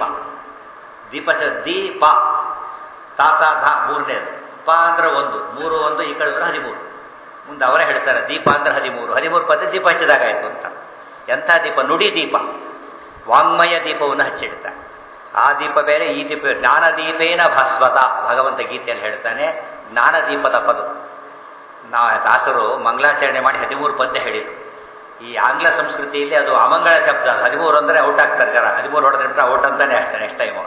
ದೀಪ ಸ- ದೀಪ ತಾತ ಧ ಮೂರನೇದು ಪ ಅಂದ್ರೆ ಒಂದು ಮೂರು ಒಂದು ಈ ಕಡೆ ಅಂದ್ರೆ ಹದಿಮೂರು ಮುಂದೆ ಅವರೇ ಹೇಳ್ತಾರೆ ದೀಪ ಅಂದ್ರೆ ಹದಿಮೂರು ಹದಿಮೂರು ಪದ್ಯ ದೀಪ ಹಚ್ಚಿದಾಗಾಯ್ತು ಅಂತ ಎಂಥ ದೀಪ ನುಡಿ ದೀಪ ವಾಂಗ್ಮಯ ದೀಪವನ್ನು ಹಚ್ಚಿಡ್ತಾರೆ ಆ ದೀಪ ಬೇರೆ ಈ ದೀಪ ಬೇರೆ. ಜ್ಞಾನದೀಪೇನ ಭಾಸ್ವತ ಭಗವಂತ ಗೀತೆಯಲ್ಲಿ ಹೇಳ್ತಾನೆ ಜ್ಞಾನದೀಪದ ಪದ ನಾ ದಾಸರು ಮಂಗಳಾಚರಣೆ ಮಾಡಿ ಹದಿಮೂರು ಪದ್ಯ ಹೇಳಿದರು ಈ ಆಂಗ್ಲ ಸಂಸ್ಕೃತಿಯಲ್ಲಿ ಅದು ಅಮಂಗಳ ಶಬ್ದ ಅದು ಹದಿಮೂರು ಅಂದರೆ ಔಟ್ ಆಗ್ತಾರೆ ಜನ ಹದಿಮೂರು ಹೊಡೆದ್ರೆ ಬಿಟ್ಟರೆ ಔಟ್ ಅಂತಾನೆ ಅಷ್ಟೇ ನೆಕ್ಸ್ಟ್ ಟೈಮು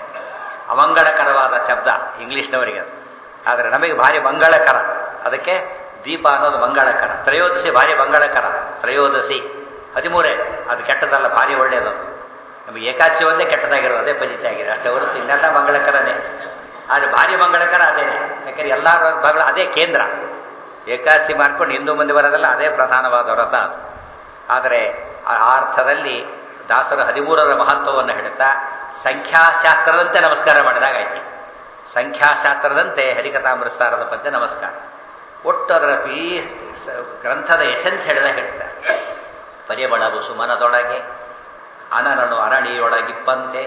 ಅಮಂಗಳಕರವಾದ ಶಬ್ದ ಇಂಗ್ಲೀಷ್ನವರಿಗೆ ಅದು ಆದರೆ ನಮಗೆ ಭಾರಿ ಮಂಗಳಕರ ಅದಕ್ಕೆ ದೀಪ ಅನ್ನೋದು ಮಂಗಳಕರ ತ್ರಯೋದಶಿ ಭಾರಿ ಮಂಗಳಕರ ತ್ರಯೋದಶಿ ಹದಿಮೂರೇ ಅದು ಕೆಟ್ಟದಲ್ಲ ಭಾರಿ ಒಳ್ಳೆಯದು ಅದು. ನಮಗೆ ಏಕಾದಶಿ ಒಂದೇ ಕೆಟ್ಟದಾಗಿರೋದು ಅದೇ ಪಜಿತಿ ಆಗಿರೋ ಅಷ್ಟೇ ಹೊರತು ಇನ್ನೆಲ್ಲ ಮಂಗಳಕರನೇ ಆದರೆ ಭಾರಿ ಮಂಗಳಕರ ಅದೇನೆ ಯಾಕಂದ್ರೆ ಎಲ್ಲ ಭಾಗಗಳು ಅದೇ ಕೇಂದ್ರ ಏಕಾದಶಿ ಮಾಡ್ಕೊಂಡು ಹಿಂದೂ ಮಂದಿ ಬರೋದಲ್ಲ ಅದೇ ಪ್ರಧಾನವಾದ ವ್ರತ ಅದು ಆದರೆ ಆ ಆ ಅರ್ಥದಲ್ಲಿ ದಾಸರು ಹದಿಮೂರರ ಮಹತ್ವವನ್ನು ಹೇಳುತ್ತಾ ಸಂಖ್ಯಾಶಾಸ್ತ್ರದಂತೆ ನಮಸ್ಕಾರ ಮಾಡಿದಾಗಾಯ್ತು ಸಂಖ್ಯಾಶಾಸ್ತ್ರದಂತೆ ಹರಿಕಥಾಮೃತಸಾರದ ಪದ್ಯ ನಮಸ್ಕಾರ ಒಟ್ಟು ಅದರ ಈ ಸ- ಗ್ರಂಥದ ಎಸೆನ್ಸ್ ಹೇಳಿದ ಹೇಳ್ತಾರೆ ಪರಿಮಳವು ಸುಮನದೊಳಗೆ ಅನನನು ಅರಣಿಯೊಳಗಿಪ್ಪಂತೆ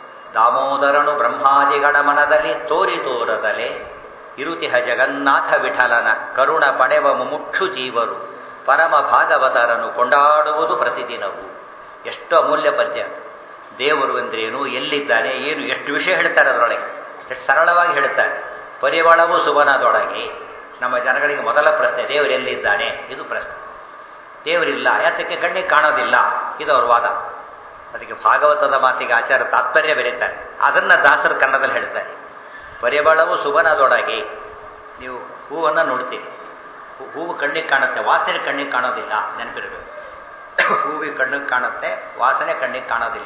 ದಾಮೋದರನು ಬ್ರಹ್ಮಾದಿಗಳ ಮನದಲ್ಲಿ ತೋರಿ ತೋರದಲೆ ಇರುತಿಹ ಜಗನ್ನಾಥ ವಿಠಲನ ಕರುಣ ಪಡೆವ ಮುಮುಕ್ಷು ಜೀವರು ಪರಮ ಭಾಗವತರನು ಕೊಂಡಾಡುವುದು ಪ್ರತಿದಿನವು ಎಷ್ಟು ಅಮೂಲ್ಯ ಪದ್ಯ ಅದು. ದೇವರು ಅಂದ್ರೇನು ಎಲ್ಲಿದ್ದಾನೆ ಏನು ಎಷ್ಟು ವಿಷಯ ಹೇಳ್ತಾರೆ ಅದರೊಳಗೆ ಎಷ್ಟು ಸರಳವಾಗಿ ಹೇಳ್ತಾರೆ ಪರಿಮಳವು ಸುವನದೊಳಗೆ ನಮ್ಮ ಜನಗಳಿಗೆ ಮೊದಲ ಪ್ರಶ್ನೆ ದೇವರು ಎಲ್ಲಿದ್ದಾನೆ ಇದು ಪ್ರಶ್ನೆ ದೇವರಿಲ್ಲ ಯಾತಕ್ಕೆ ಕಣ್ಣಿಗೆ ಕಾಣೋದಿಲ್ಲ ಇದು ಅವ್ರ ವಾದ ಅದಕ್ಕೆ ಭಾಗವತದ ಮಾತಿಗೆ ಆಚಾರ ತಾತ್ಪರ್ಯ ಬೆರೀತಾರೆ ಅದನ್ನು ದಾಸರು ಕನ್ನಡದಲ್ಲಿ ಹೇಳ್ತಾರೆ ಪರಿಮಳವು ಸುಬನದೊಳಗೆ ನೀವು ಹೂವನ್ನು ನೋಡ್ತೀರಿ ಹೂ- ಹೂವು ಕಣ್ಣಿಗೆ ಕಾಣುತ್ತೆ ವಾಸನೆ ಕಣ್ಣಿಗೆ ಕಾಣೋದಿಲ್ಲ ನೆನಪಿರಬೇಕು ಹೂವಿಗೆ ಕಣ್ಣಿಗೆ ಕಾಣುತ್ತೆ ವಾಸನೆ ಕಣ್ಣಿಗೆ ಕಾಣೋದಿಲ್ಲ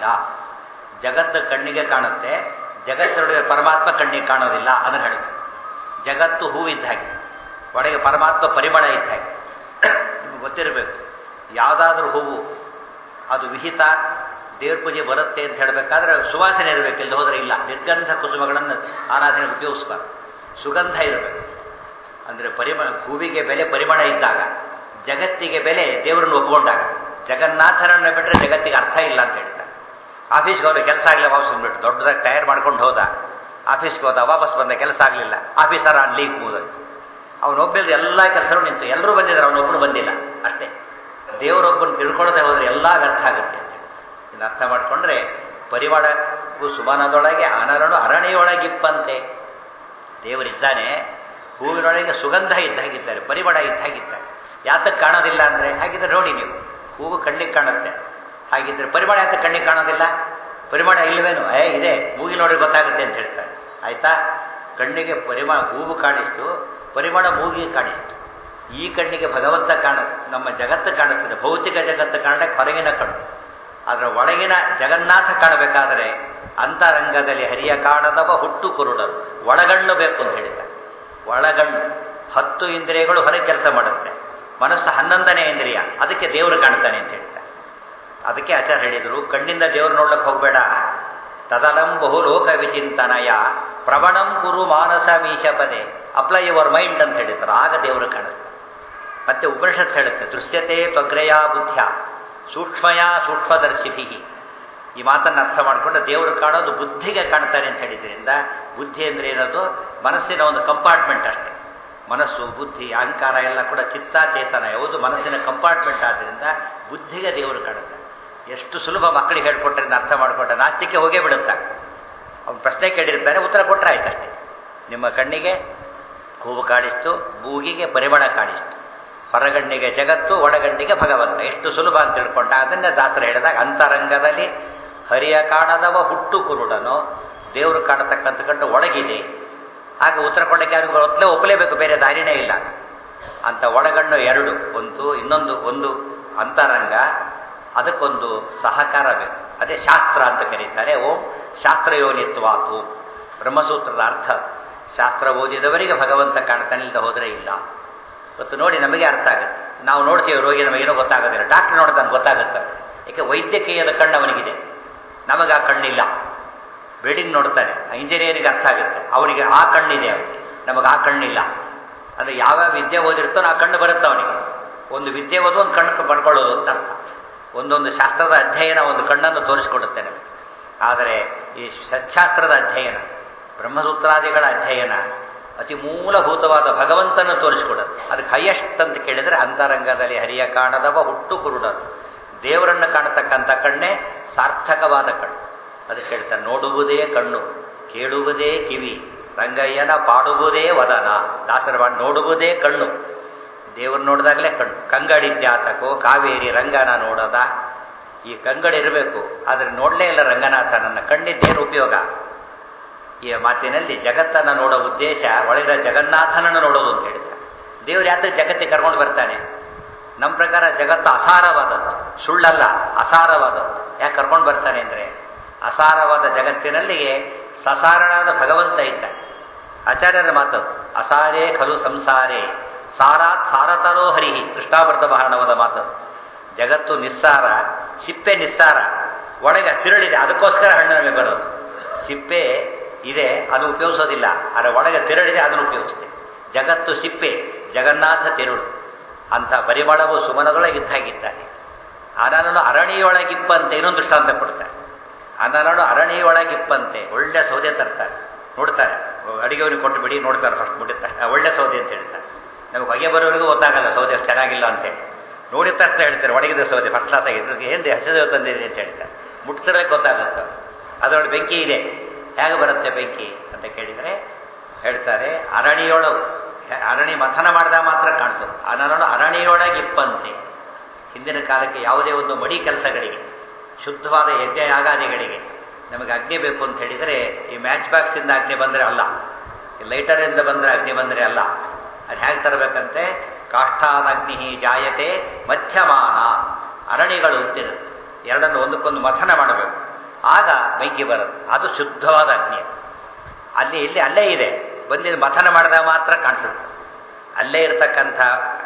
ಜಗತ್ತು ಕಣ್ಣಿಗೆ ಕಾಣುತ್ತೆ ಜಗತ್ತಿನೊಳಗೆ ಪರಮಾತ್ಮ ಕಣ್ಣಿಗೆ ಕಾಣೋದಿಲ್ಲ ಅದನ್ನು ಹೇಳಬೇಕು ಜಗತ್ತು ಹೂವಿದ್ದ ಹಾಗೆ ಒಳಗೆ ಪರಮಾತ್ಮ ಪರಿಮಳ ಇದ್ದ ಹಾಗೆ ನಿಮ್ಗೆ ಗೊತ್ತಿರಬೇಕು ಯಾವುದಾದ್ರೂ ಹೂವು ಅದು ವಿಹಿತ ದೇವ್ರ ಪೂಜೆ ಬರುತ್ತೆ ಅಂತ ಹೇಳಬೇಕಾದ್ರೆ ಸುವಾಸನೆ ಇರಬೇಕು ಇಲ್ಲಿ ಹೋದರೆ ಇಲ್ಲ ನಿರ್ಗಂಧ ಕುಸುಮಗಳನ್ನು ಆರಾಧನೆ ಉಪಯೋಗಿಸ್ಬಾರ್ದು ಸುಗಂಧ ಇರಬೇಕು ಅಂದರೆ ಪರಿಮಳ ಹೂವಿಗೆ ಬೆಲೆ ಪರಿಮಳ ಇದ್ದಾಗ ಜಗತ್ತಿಗೆ ಬೆಲೆ ದೇವರನ್ನು ಒಪ್ಪಿಕೊಂಡಾಗ ಜಗನ್ನಾಥರನ್ನು ಬಿಟ್ಟರೆ ಜಗತ್ತಿಗೆ ಅರ್ಥ ಇಲ್ಲ ಅಂತ ಹೇಳ್ತಾರೆ ಆಫೀಸ್ಗೆ ಹೋದ ಕೆಲಸ ಆಗಲಿಲ್ಲ ವಾಪಸ್ ಬಂದ್ಬಿಟ್ಟು ದೊಡ್ಡದಾಗಿ ತಯಾರು ಮಾಡ್ಕೊಂಡು ಹೋದ ಆಫೀಸ್ಗೆ ಹೋದ ವಾಪಸ್ ಬಂದ ಕೆಲಸ ಆಗಲಿಲ್ಲ ಆಫೀಸರ್ ಆನ್ ಲೀವ್ ಮುಗಿದೋಯ್ತು ಅವನೊಬ್ಬಲ್ದು ಎಲ್ಲ ಕೆಲಸಗಳು ನಿಂತು ಎಲ್ಲರೂ ಬಂದಿದ್ದಾರೆ ಅವನೊಬ್ಬನು ಬಂದಿಲ್ಲ ಅಷ್ಟೇ ದೇವರೊಬ್ಬನ ತಿಳ್ಕೊಳ್ಳದೆ ಹೋದರೆ ಎಲ್ಲ ವ್ಯರ್ಥ ಆಗುತ್ತೆ ಅಂತ ಇದನ್ನು ಅರ್ಥ ಮಾಡಿಕೊಂಡ್ರೆ ಪರಿಮಳವು ಸುಮನದೊಳಗೆ ಅನರನು ಅರಣ್ಯೊಳಗಿಪ್ಪಂತೆ ದೇವರಿದ್ದಾನೆ ಹೂವಿನೊಳಗೆ ಸುಗಂಧ ಇದ್ದಾಗಿದ್ದಾರೆ ಪರಿಮಳ ಇದ್ದಾಗಿದ್ದಾರೆ ಯಾತಕ್ಕೆ ಕಾಣೋದಿಲ್ಲ ಅಂದರೆ ಹಾಗಿದ್ರೆ ನೋಡಿ ನೀವು ಹೂವು ಕಣ್ಣಿಗೆ ಕಾಣುತ್ತೆ ಹಾಗಿದ್ರೆ ಪರಿಮಳ ಯಾತಕ್ಕೆ ಕಣ್ಣಿಗೆ ಕಾಣೋದಿಲ್ಲ ಪರಿಮಳ ಇಲ್ಲವೇನು ಏ ಇದೆ ಮೂಗಿ ನೋಡಿ ಗೊತ್ತಾಗುತ್ತೆ ಅಂತ ಹೇಳ್ತಾರೆ ಆಯ್ತಾ ಕಣ್ಣಿಗೆ ಪರಿಮಳ ಹೂವು ಕಾಣಿಸ್ತು ಪರಿಮಳ ಮೂಗಿಗೆ ಕಾಣಿಸ್ತು ಈ ಕಣ್ಣಿಗೆ ಭಗವಂತ ಕಾಣ ನಮ್ಮ ಜಗತ್ತು ಕಾಣಿಸ್ತದೆ ಭೌತಿಕ ಜಗತ್ತು ಕಾಣಕ್ಕೆ ಹೊರಗಿನ ಕಣ್ಣು ಅದರ ಒಳಗಿನ ಜಗನ್ನಾಥ ಕಾಣಬೇಕಾದರೆ ಅಂತರಂಗದಲ್ಲಿ ಹರಿಯ ಕಾಣದವ ಹುಟ್ಟು ಕುರುಡರು ಒಳಗಣ್ಣು ಬೇಕು ಅಂತ ಹೇಳಿದ್ದಾರೆ ಒಳಗಣ್ಣು ಹತ್ತು ಇಂದ್ರಿಯಗಳು ಹೊರಗೆ ಕೆಲಸ ಮಾಡುತ್ತೆ ಮನಸ್ಸು ಹನ್ನೊಂದನೇ ಇಂದ್ರಿಯ ಅದಕ್ಕೆ ದೇವರು ಕಾಣ್ತಾನೆ ಅಂತ ಹೇಳ್ತಾರೆ ಅದಕ್ಕೆ ಆಚಾರ್ಯ ಹೇಳಿದರು ಕಣ್ಣಿಂದ ದೇವರು ನೋಡ್ಲಿಕ್ಕೆ ಹೋಗಬೇಡ ತದಲಂ ಬಹುಲೋಕ ವಿಚಿಂತನಯ ಪ್ರವಣಂ ಕುರು ಮಾನಸ ಮೀಶಪದೆ ಅಪ್ಲೈ ಯುವರ್ ಮೈಂಡ್ ಅಂತ ಹೇಳಿದ್ದಾರೆ ಆಗ ದೇವರು ಕಾಣಿಸ್ತಾರೆ ಮತ್ತೆ ಉಪನಿಷತ್ ಹೇಳುತ್ತೆ ದೃಶ್ಯತೆ ತ್ವಗ್ರಯ ಬುದ್ಧ್ಯ ಸೂಕ್ಷ್ಮಯ ಸೂಕ್ಷ್ಮದರ್ಶಿಭಿ ಈ ಮಾತನ್ನು ಅರ್ಥ ಮಾಡಿಕೊಂಡು ದೇವರು ಕಾಣೋದು ಬುದ್ಧಿಗೆ ಕಾಣ್ತಾರೆ ಅಂತ ಹೇಳಿದ್ರಿಂದ ಬುದ್ಧಿ ಅಂದರೆ ಏನದು ಮನಸ್ಸಿನ ಒಂದು ಕಂಪಾರ್ಟ್ಮೆಂಟ್ ಅಷ್ಟೇ ಮನಸ್ಸು ಬುದ್ಧಿ ಅಹಂಕಾರ ಎಲ್ಲ ಕೂಡ ಚಿತ್ತ ಚೇತನ ಯಾವುದು ಮನಸ್ಸಿನ ಕಂಪಾರ್ಟ್ಮೆಂಟ್ ಆದ್ದರಿಂದ ಬುದ್ಧಿಗೆ ದೇವರು ಕಾಣುತ್ತೆ ಎಷ್ಟು ಸುಲಭ ಮಕ್ಕಳಿಗೆ ಹೇಳ್ಕೊಟ್ರಿಂದ ಅರ್ಥ ಮಾಡಿಕೊಂಡ್ರೆ ನಾಸ್ತಿಕೆ ಹೋಗೇ ಬಿಡುತ್ತೆ ಅವ್ನು ಪ್ರಶ್ನೆ ಕೇಳಿರ್ತಾನೆ ಉತ್ತರ ಕೊಟ್ಟರೆ ಆಯ್ತು ಅಷ್ಟೇ ನಿಮ್ಮ ಕಣ್ಣಿಗೆ ಹೂವು ಕಾಣಿಸ್ತು ಮೂಗಿಗೆ ಪರಿಮಳ ಕಾಣಿಸ್ತು ಹೊರಗಣ್ಣಿಗೆ ಜಗತ್ತು ಒಳಗಣ್ಣಿಗೆ ಭಗವಂತ ಎಷ್ಟು ಸುಲಭ ಅಂತ ತಿಳ್ಕೊಂಡ ಅದನ್ನೇ ದಾಸರು ಹೇಳಿದಾಗ ಅಂತರಂಗದಲ್ಲಿ ಹರಿಯ ಕಾಣದವ ಹುಟ್ಟು ಕುರುಡನೋ ದೇವರು ಕಾಣತಕ್ಕಂಥ ಕಂಡು ಒಳಗಿದೆ ಆಗ ಉತ್ತರ ಕೊಡಕ್ಕೆ ಯಾರಿಗೂ ಗೊತ್ತಲೇ ಒಪ್ಪಲೇಬೇಕು ಬೇರೆ ದಾರಿನೇ ಇಲ್ಲ ಅಂತ ಒಳಗಣ್ಣು ಎರಡು ಒಂದು ಇನ್ನೊಂದು ಒಂದು ಅಂತರಂಗ ಅದಕ್ಕೊಂದು ಸಹಕಾರ ಬೇಕು ಅದೇ ಶಾಸ್ತ್ರ ಅಂತ ಕರೀತಾರೆ ಓಂ ಶಾಸ್ತ್ರಯೋನಿತ್ವಾತು ಬ್ರಹ್ಮಸೂತ್ರದ ಅರ್ಥ ಶಾಸ್ತ್ರ ಓದಿದವರಿಗೆ ಭಗವಂತ ಕಾಣ್ತಾನಿಲ್ಲದ ಹೋದರೆ ಇಲ್ಲ ಇವತ್ತು ನೋಡಿ ನಮಗೆ ಅರ್ಥ ಆಗುತ್ತೆ ನಾವು ನೋಡ್ತೀವಿ ರೋಗಿ ನಮಗೇನೋ ಗೊತ್ತಾಗೋದಿಲ್ಲ ಡಾಕ್ಟರ್ ನೋಡ್ತಾನೆ ಗೊತ್ತಾಗುತ್ತೆ ಏಕೆ ವೈದ್ಯಕೀಯದ ಕಣ್ಣು ಅವನಿಗಿದೆ ನಮಗೆ ಆ ಕಣ್ಣಿಲ್ಲ ಬಿಲ್ಡಿಂಗ್ ನೋಡ್ತಾನೆ ಇಂಜಿನಿಯರಿಂಗ್ ಅರ್ಥ ಆಗುತ್ತೆ ಅವನಿಗೆ ಆ ಕಣ್ಣಿದೆ ಅವನಿಗೆ ನಮಗೆ ಆ ಕಣ್ಣಿಲ್ಲ ಅಂದರೆ ಯಾವ್ಯಾವ ವಿದ್ಯೆ ಓದಿರ್ತಾನೋ ಆ ಕಣ್ಣು ಬರುತ್ತೆ ಅವನಿಗೆ ಒಂದು ವಿದ್ಯೆ ಓದು ಒಂದು ಕಣ್ಣು ಬರ್ಕೊಳ್ಳೋದು ಅಂತ ಅರ್ಥ ಒಂದೊಂದು ಶಾಸ್ತ್ರದ ಅಧ್ಯಯನ ಒಂದು ಕಣ್ಣನ್ನು ತೋರಿಸಿಕೊಡುತ್ತೆ ನಮಗೆ ಆದರೆ ಈ ಸಚ್ಛಾಸ್ತ್ರದ ಅಧ್ಯಯನ ಬ್ರಹ್ಮಸೂತ್ರಾದಿಗಳ ಅಧ್ಯಯನ ಅತಿ ಮೂಲಭೂತವಾದ ಭಗವಂತನ ತೋರಿಸಿಕೊಡೋದು ಅದಕ್ಕೆ ಹೈಯೆಸ್ಟ್ ಅಂತ ಕೇಳಿದರೆ ಅಂತರಂಗದಲ್ಲಿ ಹರಿಯ ಕಾಣದವ ಹುಟ್ಟು ಕುರುಡರು ದೇವರನ್ನು ಕಾಣತಕ್ಕಂಥ ಕಣ್ಣೇ ಸಾರ್ಥಕವಾದ ಕಣ್ಣು ಅದಕ್ಕೆ ಹೇಳ್ತಾರೆ ನೋಡುವುದೇ ಕಣ್ಣು ಕೇಳುವುದೇ ಕಿವಿ ರಂಗಯ್ಯನ ಪಾಡುವುದೇ ವದನ ದಾಸರ ನೋಡುವುದೇ ಕಣ್ಣು ದೇವರು ನೋಡಿದಾಗಲೇ ಕಣ್ಣು ಕಂಗಡಿದ್ಯಾತಕೋ ಕಾವೇರಿ ರಂಗನ ನೋಡದ ಈ ಕಂಗಡಿರಬೇಕು ಆದರೆ ನೋಡಲೇ ಇಲ್ಲ ರಂಗನಾಥ ನನ್ನ ಕಣ್ಣಿದ್ದೇನು ಉಪಯೋಗ ಈ ಮಾತಿನಲ್ಲಿ ಜಗತ್ತನ್ನು ನೋಡೋ ಉದ್ದೇಶ ಒಳಗಿದ ಜಗನ್ನಾಥನನ್ನು ನೋಡೋದು ಅಂತ ಹೇಳಿದ್ದಾರೆ ದೇವರು ಯಾತಕ್ಕೆ ಜಗತ್ತಿಗೆ ಕರ್ಕೊಂಡು ಬರ್ತಾನೆ ನಮ್ಮ ಪ್ರಕಾರ ಜಗತ್ತು ಅಸಾರವಾದದ್ದು ಸುಳ್ಳಲ್ಲ ಅಸಾರವಾದದ್ದು ಯಾಕೆ ಕರ್ಕೊಂಡು ಬರ್ತಾನೆ ಅಂದರೆ ಅಸಾರವಾದ ಜಗತ್ತಿನಲ್ಲಿಯೇ ಸಸಾರನಾದ ಭಗವಂತ ಇದ್ದ ಆಚಾರ್ಯರ ಮಾತದು ಅಸಾರೇ ಖಲು ಸಂಸಾರೇ ಸಾರಾತ್ ಸಾರತರೋ ಹರಿಹಿ ಕೃಷ್ಣಾವೃತ ಮಹಾರಣವಾದ ಮಾತದು ಜಗತ್ತು ನಿಸ್ಸಾರ ಸಿಪ್ಪೆ ನಿಸ್ಸಾರ ಒಳಗೆ ತಿರುಳಿದೆ ಅದಕ್ಕೋಸ್ಕರ ಹಣ್ಣು ನಮಗೆ ಬರೋದು ಸಿಪ್ಪೆ ಇದೆ ಅದು ಉಪಯೋಗಿಸೋದಿಲ್ಲ ಅದರ ಒಳಗೆ ತಿರುಳಿದೆ ಅದನ್ನು ಉಪಯೋಗಿಸ್ತೇವೆ ಜಗತ್ತು ಸಿಪ್ಪೆ ಜಗನ್ನಾಥ ತಿರುಳು ಅಂಥ ಪರಿಮಳವು ಸುಮನದೊಳಗಿದ್ದಾಗಿದ್ದಾನೆ ಅನನನು ಅರಣಿಯೊಳಗಿಪ್ಪಂತೆ ಇನ್ನೊಂದು ದೃಷ್ಟಾಂತ ಕೊಡ್ತಾರೆ ಅನನನು ಅರಣಿಯೊಳಗಿಪ್ಪಂತೆ ಒಳ್ಳೆ ಸೌದೆ ತರ್ತಾರೆ ನೋಡ್ತಾರೆ ಅಡಿಗೆವನಿಗೆ ಕೊಟ್ಟು ಬಿಡಿ ನೋಡ್ತಾರೆ ಫಸ್ಟ್ ಮುಡಿತಾರೆ ಒಳ್ಳೆ ಸೌದೆ ಅಂತ ಹೇಳ್ತಾರೆ ನಮಗೆ ಹೊಗೆ ಬರೋರಿಗೂ ಗೊತ್ತಾಗಲ್ಲ ಸೌದೆ ಚೆನ್ನಾಗಿಲ್ಲ ಅಂತೇಳಿ ನೋಡಿದ ತಕ್ಷಣ ಹೇಳ್ತಾರೆ ಒಣಗಿದ ಸೌದೆ ಫಸ್ಟ್ ಕ್ಲಾಸ್ ಆಗಿದೆ ಏನು ಹಸಿದ ತಂದಿದೆ ಅಂತ ಹೇಳ್ತಾರೆ ಮುಟ್ತಿರೇ ಗೊತ್ತಾಗುತ್ತೆ ಅದರೊಳಗೆ ಬೆಂಕಿ ಇದೆ ಹೇಗೆ ಬರುತ್ತೆ ಬೆಂಕಿ ಅಂತ ಕೇಳಿದರೆ ಹೇಳ್ತಾರೆ ಅರಣಿಯೊಳವು ಅರಣಿ ಮಥನ ಮಾಡಿದಾಗ ಮಾತ್ರ ಕಾಣಿಸೋದು ಅನನನು ಅರಣಿಯೊಳಗಿಪ್ಪಂತೆ ಹಿಂದಿನ ಕಾಲಕ್ಕೆ ಯಾವುದೇ ಒಂದು ಮಡಿ ಕೆಲಸಗಳಿಗೆ ಶುದ್ಧವಾದ ಯಜ್ಞ ಯಾಗಾದಿಗಳಿಗೆ ನಮಗೆ ಅಗ್ನಿ ಬೇಕು ಅಂತ ಹೇಳಿದರೆ ಈ ಮ್ಯಾಚ್ ಬಾಕ್ಸಿಂದ ಅಗ್ನಿ ಬಂದರೆ ಅಲ್ಲ ಈ ಲೈಟರಿಂದ ಬಂದರೆ ಅಗ್ನಿ ಬಂದರೆ ಅಲ್ಲ ಅದು ಹೇಗೆ ತರಬೇಕಂತೆ ಕಾಷ್ಠಾನಗ್ನಿ ಜಾಯತೆ ಮಧ್ಯಮಾನ ಅರಣಿಗಳು ಅಂತಿರುತ್ತೆ ಎರಡನ್ನು ಒಂದಕ್ಕೊಂದು ಮಥನ ಮಾಡಬೇಕು ಆಗ ಬೆಂಕಿ ಬರುತ್ತೆ ಅದು ಶುದ್ಧವಾದ ಅಗ್ನಿ ಅಲ್ಲಿ ಇಲ್ಲಿ ಅಲ್ಲೇ ಇದೆ ಬಂದಿದ್ದು ಮಥನ ಮಾಡಿದಾಗ ಮಾತ್ರ ಕಾಣಿಸುತ್ತೆ ಅಲ್ಲೇ ಇರತಕ್ಕಂಥ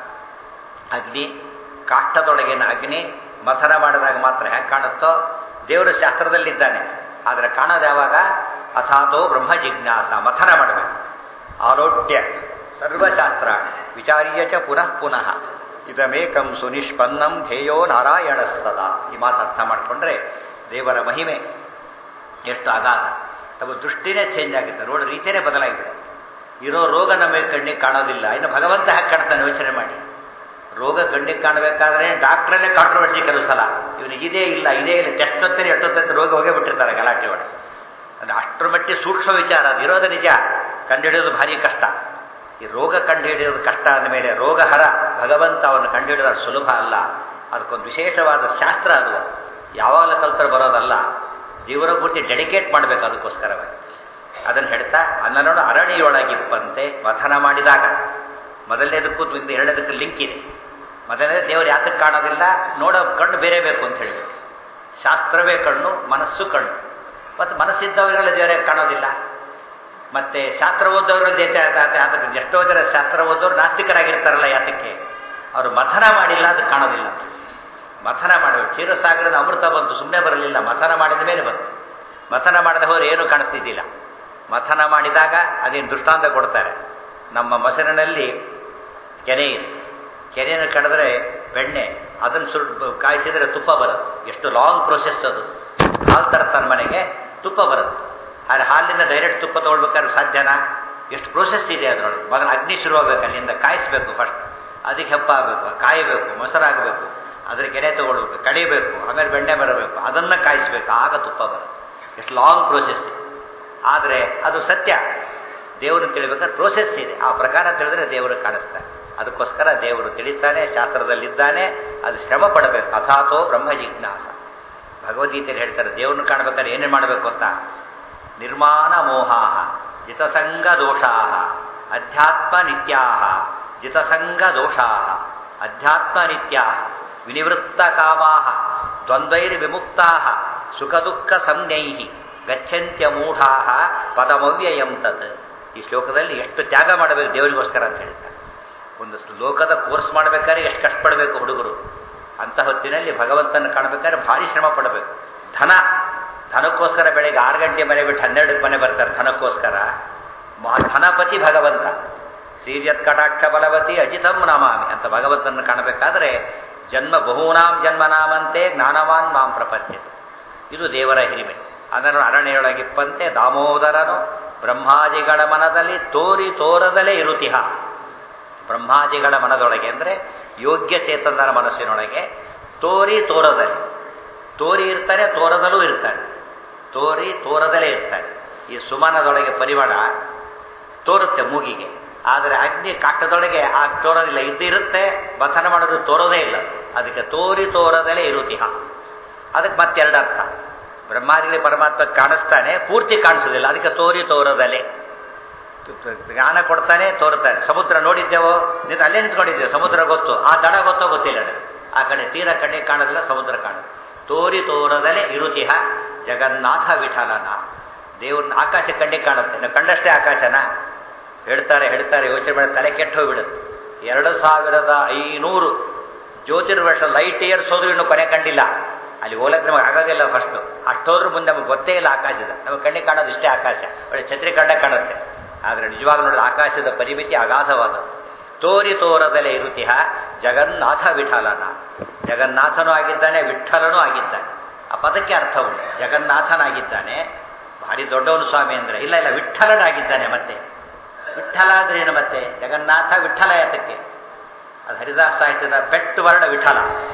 ಅಗ್ನಿ ಕಾಷ್ಟದೊಳಗಿನ ಅಗ್ನಿ ಮಥನ ಮಾಡಿದಾಗ ಮಾತ್ರ ಹೇಗೆ ಕಾಣುತ್ತೋ ದೇವರು ಶಾಸ್ತ್ರದಲ್ಲಿದ್ದಾನೆ ಆದರೆ ಕಾಣೋದು ಯಾವಾಗ ಅಥಾತೋ ಬ್ರಹ್ಮ ಜಿಜ್ಞಾಸ ಮಥನ ಮಾಡಬೇಕು ಆರೋಗ್ಯ ಸರ್ವಶಾಸ್ತ್ರ ವಿಚಾರ್ಯ ಚ ಪುನಃ ಪುನಃ ಇದಮೇಕಂ ಸುನಿಷ್ಪನ್ನಂ ಧ್ಯೇಯೋ ನಾರಾಯಣ ಸದಾ ಈ ಮಾತು ಅರ್ಥ ಮಾಡಿಕೊಂಡ್ರೆ ದೇವರ ಮಹಿಮೆ ಎಷ್ಟು ಅಗಾಧ ತಮ್ಮ ದೃಷ್ಟಿನೇ ಚೇಂಜ್ ಆಗುತ್ತೆ ನೋಡೋ ರೀತಿಯೇ ಬದಲಾಗಿಬಿಡುತ್ತೆ ಇರೋ ರೋಗ ನಮಗೆ ಕಣ್ಣಿಗೆ ಕಾಣೋದಿಲ್ಲ ಇನ್ನು ಭಗವಂತ ಹಾಗೆ ಕಾಣ್ತಾನೆ ಯೋಚನೆ ಮಾಡಿ ರೋಗ ಕಣ್ಣಿಗೆ ಕಾಣಬೇಕಾದ್ರೆ ಡಾಕ್ಟ್ರಲ್ಲೇ ಕಾಂಟ್ರವರ್ಸಿ ಕೆಲವು ಸಲ ಇವನಿಗೆ ಇದೇ ಇಲ್ಲ ಇದೇ ಇಲ್ಲ ಟೆಸ್ಟ್ ಹೊತ್ತೇನೆ ಎಷ್ಟೊತ್ತಂತೆ ರೋಗ ಹೋಗೇ ಬಿಟ್ಟಿರ್ತಾರೆ ಗಲಾಟೆ ಒಳಗೆ ಅದು ಅಷ್ಟರ ಮಟ್ಟಿಗೆ ಸೂಕ್ಷ್ಮ ವಿಚಾರ ಅದು ಇರೋದು ನಿಜ ಕಂಡುಹಿಡಿಯೋದು ಭಾರಿ ಕಷ್ಟ ಈ ರೋಗ ಕಂಡುಹಿಡಿಯೋದು ಕಷ್ಟ ಅಂದಮೇಲೆ ರೋಗಹರ ಭಗವಂತ ಅವನು ಕಂಡುಹಿಡಿಯೋದು ಸುಲಭ ಅಲ್ಲ ಅದಕ್ಕೊಂದು ವಿಶೇಷವಾದ ಶಾಸ್ತ್ರ ಅದು ಯಾವಾಗಲೂ ಕಲ್ತರು ಬರೋದಲ್ಲ ಜೀವನ ಪೂರ್ತಿ ಡೆಡಿಕೇಟ್ ಮಾಡಬೇಕು ಅದಕ್ಕೋಸ್ಕರವಾಗಿ ಅದನ್ನು ಹೇಳ್ತಾ ಅನ್ನನೋಡು ಅರಣಿಯೊಳಗಿಪ್ಪಂತೆ ಮಥನ ಮಾಡಿದಾಗ ಮೊದಲನೇದಕ್ಕೂ ಇದು ಎರಡನೇದಕ್ಕೂ ಲಿಂಕ್ ಇದೆ ಮೊದಲನೇ ದೇವರು ಯಾತಕ್ಕೆ ಕಾಣೋದಿಲ್ಲ ನೋಡೋ ಕಣ್ಣು ಬೇರೆ ಬೇಕು ಅಂತ ಹೇಳಿಬಿಟ್ಟು ಶಾಸ್ತ್ರವೇ ಕಣ್ಣು ಮನಸ್ಸು ಕಣ್ಣು ಮತ್ತು ಮನಸ್ಸಿದ್ದವರಿಗೆಲ್ಲ ದೇವರೇ ಕಾಣೋದಿಲ್ಲ ಮತ್ತೆ ಶಾಸ್ತ್ರ ಓದೋರು ದೇಶ ಅದಕ್ಕೆ ಎಷ್ಟೋ ಜನ ಶಾಸ್ತ್ರ ಓದೋರು ನಾಸ್ತಿಕರಾಗಿರ್ತಾರಲ್ಲ ಯಾತಕ್ಕೆ ಅವರು ಮಥನ ಮಾಡಿಲ್ಲ ಅದು ಕಾಣೋದಿಲ್ಲ ಮಥನ ಮಾಡಬೇಕು ಕ್ಷೀರಸಾಗರದ ಅಮೃತ ಬಂತು ಸುಮ್ಮನೆ ಬರಲಿಲ್ಲ ಮಥನ ಮಾಡಿದ ಮೇಲೆ ಬಂತು ಮಥನ ಮಾಡದೆ ಹೋದ್ರೆ ಏನೂ ಕಾಣಿಸ್ತಿದ್ದಿಲ್ಲ ಮಥನ ಮಾಡಿದಾಗ ಅದೇನು ದೃಷ್ಟಾಂತ ಕೊಡ್ತಾರೆ ನಮ್ಮ ಮೊಸರಿನಲ್ಲಿ ಕೆನೆ ಇದೆ ಕೆನೆಯನ್ನು ಕಡಿದ್ರೆ ಬೆಣ್ಣೆ ಅದನ್ನು ಸುಟ್ಟು ಕಾಯಿಸಿದರೆ ತುಪ್ಪ ಬರುತ್ತೆ ಎಷ್ಟು ಲಾಂಗ್ ಪ್ರೊಸೆಸ್ ಅದು ಹಾಲು ತರ್ತಾನೆ ಮನೆಗೆ ತುಪ್ಪ ಬರುತ್ತೆ ಆದರೆ ಹಾಲಿನ ಡೈರೆಕ್ಟ್ ತುಪ್ಪ ತೊಗೊಳ್ಬೇಕಾದ್ರೆ ಸಾಧ್ಯನಾ ಎಷ್ಟು ಪ್ರೋಸೆಸ್ ಇದೆ ಅದರೊಳಗೆ ಮೊದಲು ಅಗ್ನಿ ಶುರುವಾಗಬೇಕು ಅಲ್ಲಿಂದ ಕಾಯಿಸಬೇಕು ಫಸ್ಟ್ ಅದಕ್ಕೆ ಹೆಪ್ಪ ಆಗಬೇಕು ಕಾಯಬೇಕು ಮೊಸರಾಗಬೇಕು ಅದ್ರ ಕೆನೆ ತೊಗೊಳ್ಬೇಕು ಕಡಿಬೇಕು ಆಮೇಲೆ ಬೆಣ್ಣೆ ಬರಬೇಕು ಅದನ್ನು ಕಾಯಿಸಬೇಕು ಆಗ ತುಪ್ಪ ಬರುತ್ತೆ ಎಷ್ಟು ಲಾಂಗ್ ಪ್ರೋಸೆಸ್ ಇದೆ ಆದರೆ ಅದು ಸತ್ಯ ದೇವರನ್ನು ತಿಳಿಬೇಕಾದ್ರೆ ಪ್ರೋಸೆಸ್ ಇದೆ ಆ ಪ್ರಕಾರ ತಿಳಿದ್ರೆ ದೇವರು ಕಾಣಿಸ್ತಾನೆ ಅದಕ್ಕೋಸ್ಕರ ದೇವರು ತಿಳಿತಾನೆ ಶಾಸ್ತ್ರದಲ್ಲಿದ್ದಾನೆ ಅದು ಶ್ರಮ ಪಡಬೇಕು ಅಥಾತೋ ಬ್ರಹ್ಮ ಜಿಜ್ಞಾಸ ಭಗವದ್ಗೀತೆಯಲ್ಲಿ ಹೇಳ್ತಾರೆ ದೇವ್ರನ್ನ ಕಾಣಬೇಕಾದ್ರೆ ಏನೇನು ಮಾಡಬೇಕು ಅಂತ ನಿರ್ಮಾಣ ಮೋಹಾಹ ಜಿತಸಂಗ ದೋಷಾಹ ಅಧ್ಯಾತ್ಮ ನಿತ್ಯಾಹ ಜಿತಸಂಗ ದೋಷಾಹ ಅಧ್ಯಾತ್ಮ ನಿತ್ಯಾಹ ವಿನಿವೃತ್ತ ಕಾಮಾಹ ದ್ವಂದ್ವೈರ್ ವಿಮುಕ್ತಾಹ ಸುಖ ದುಃಖ ಸಂಜ್ಞೈ ಗಚ್ಚಂತ್ಯ ಮೂಢಾಹ ಪದಮವ್ಯಯಂ ತತ್ ಈ ಶ್ಲೋಕದಲ್ಲಿ ಎಷ್ಟು ತ್ಯಾಗ ಮಾಡಬೇಕು ದೇವರಿಗೋಸ್ಕರ ಅಂತ ಹೇಳ್ತಾರೆ ಒಂದು ಲೋಕದ ಕೋರ್ಸ್ ಮಾಡಬೇಕಾದ್ರೆ ಎಷ್ಟು ಕಷ್ಟಪಡಬೇಕು ಹುಡುಗರು ಅಂತ ಹೊತ್ತಿನಲ್ಲಿ ಭಗವಂತನ ಕಾಣಬೇಕಾದ್ರೆ ಭಾರಿ ಶ್ರಮ ಪಡಬೇಕು ಧನ ಧನಕ್ಕೋಸ್ಕರ ಬೆಳಗ್ಗೆ ಆರು ಗಂಟೆ ಮನೆ ಬಿಟ್ಟು ಹನ್ನೆರಡಕ್ಕೆ ಮನೆ ಬರ್ತಾರೆ ಧನಕ್ಕೋಸ್ಕರ ಮಹಾ ಧನಪತಿ ಭಗವಂತ ಸೀರ್ಯತ್ ಕಟಾಕ್ಷ ಬಲವತಿ ಅಜಿತಂ ನಾಮಾಮಿ ಅಂತ ಭಗವಂತನ ಕಾಣಬೇಕಾದ್ರೆ ಜನ್ಮ ಬಹೂನಾಂ ಜನ್ಮನಾಮಂತೆ ಜ್ಞಾನವಾನ್ ಮಾಂ ಪ್ರಪದ್ಯತೆ ಇದು ದೇವರ ಹಿರಿಮೆ ಅದನ್ನು ಅರಣ್ಯೊಳಗಿಪ್ಪಂತೆ ದಾಮೋದರನು ಬ್ರಹ್ಮಾದಿಗಳ ಮನದಲ್ಲಿ ತೋರಿ ತೋರದಲೇ ಇರುತಿಹ ಬ್ರಹ್ಮಾದಿಗಳ ಮನದೊಳಗೆ ಅಂದರೆ ಯೋಗ್ಯ ಚೇತನರ ಮನಸ್ಸಿನೊಳಗೆ ತೋರಿ ತೋರದಲ್ಲಿ ತೋರಿ ಇರ್ತಾನೆ ತೋರದಲ್ಲೂ ಇರ್ತಾನೆ ತೋರಿ ತೋರದಲೇ ಇರ್ತಾನೆ ಈ ಸುಮನದೊಳಗೆ ಪರಿಮಳ ತೋರುತ್ತೆ ಮೂಗಿಗೆ ಆದರೆ ಅಗ್ನಿ ಕಾಟದೊಳಗೆ ಆ ತೋರೋದಿಲ್ಲ ಇದ್ದಿರುತ್ತೆ ಬಥನ ಮಾಡೋದು ತೋರೋದೇ ಇಲ್ಲ ಅದಕ್ಕೆ ತೋರಿ ತೋರದಲೇ ಇರುತಿಹ ಅದಕ್ಕೆ ಮತ್ತೆರಡು ಅರ್ಥ ಬ್ರಹ್ಮಾದಿಗಳಿಗೆ ಪರಮಾತ್ಮ ಕಾಣಿಸ್ತಾನೆ ಪೂರ್ತಿ ಕಾಣಿಸೋದಿಲ್ಲ ಅದಕ್ಕೆ ತೋರಿ ತೋರದಲೆ ಜ್ಞಾನ ಕೊಡ್ತಾನೆ ತೋರ್ತಾನೆ ಸಮುದ್ರ ನೋಡಿದ್ದೇವೋ ನಿಂತು ಅಲ್ಲೇ ನಿಂತ್ಕೊಂಡಿದ್ದೇವೆ ಸಮುದ್ರ ಗೊತ್ತು ಆ ದಡ ಗೊತ್ತೋ ಗೊತ್ತಿಲ್ಲ ನನಗೆ ಆ ಕಡೆ ತೀರ ಕಣ್ಣೆ ಕಾಣೋದಿಲ್ಲ ಸಮುದ್ರ ಕಾಣುತ್ತೆ ತೋರಿ ತೋರದಲೆ ಇರುತಿಹ ಜಗನ್ನಾಥ ವಿಠಲನ ದೇವ್ರನ್ನ ಆಕಾಶ ಕಣ್ಣಿಗೆ ಕಾಣುತ್ತೆ ನಾವು ಕಂಡಷ್ಟೇ ಆಕಾಶನ ಹೇಳ್ತಾರೆ ಹೇಳ್ತಾರೆ ಯೋಚನೆ ಮಾಡಿ ತಲೆ ಕೆಟ್ಟು ಹೋಗ್ಬಿಡುತ್ತೆ ಎರಡು ಸಾವಿರದ ಐನೂರು ಜ್ಯೋತಿರ್ವರ್ಷ ಲೈಟ್ ಇಯರ್ಸ್ ಹೋದ್ರೂ ಇನ್ನೂ ಕೊನೆ ಕಂಡಿಲ್ಲ ಅಲ್ಲಿ ಹೋಲಕ್ಕೆ ನಮಗೆ ಆಗೋದಿಲ್ಲ ಫಸ್ಟು ಅಷ್ಟೋದ್ರೂ ಮುಂದೆ ನಮಗೆ ಗೊತ್ತೇ ಇಲ್ಲ ಆಕಾಶದ ನಮಗೆ ಕಣ್ಣಿಗೆ ಕಾಣೋದು ಇಷ್ಟೇ ಆಕಾಶ ಒಳ್ಳೆ ಛತ್ರಿ ಕಂಡ ಕಾಣುತ್ತೆ ಆದರೆ ನಿಜವಾಗ್ಲೂ ನೋಡಿದ ಆಕಾಶದ ಪರಿಮಿತಿ ಅಗಾಧವಾದ ತೋರಿ ತೋರದಲೇ ಇರುತಿಹ ಜಗನ್ನಾಥ ವಿಠಲನ ಜಗನ್ನಾಥನೂ ಆಗಿದ್ದಾನೆ ವಿಠಲನೂ ಆಗಿದ್ದಾನೆ ಆ ಪದಕ್ಕೆ ಅರ್ಥ ಉಂಟು ಜಗನ್ನಾಥನಾಗಿದ್ದಾನೆ ಭಾರಿ ದೊಡ್ಡವನು ಸ್ವಾಮಿ ಅಂದರೆ ಇಲ್ಲ ಇಲ್ಲ ವಿಠಲನಾಗಿದ್ದಾನೆ ಮತ್ತೆ ವಿಠಲ ಅಂದ್ರೆ ಏನು ಮತ್ತೆ ಜಗನ್ನಾಥ ವಿಠಲ ಯಾತಕ್ಕೆ ಅದು ಹರಿದಾಸ ಸಾಹಿತ್ಯದ ಪೆಟ್ಟು ವರ್ಣ ವಿಠಲ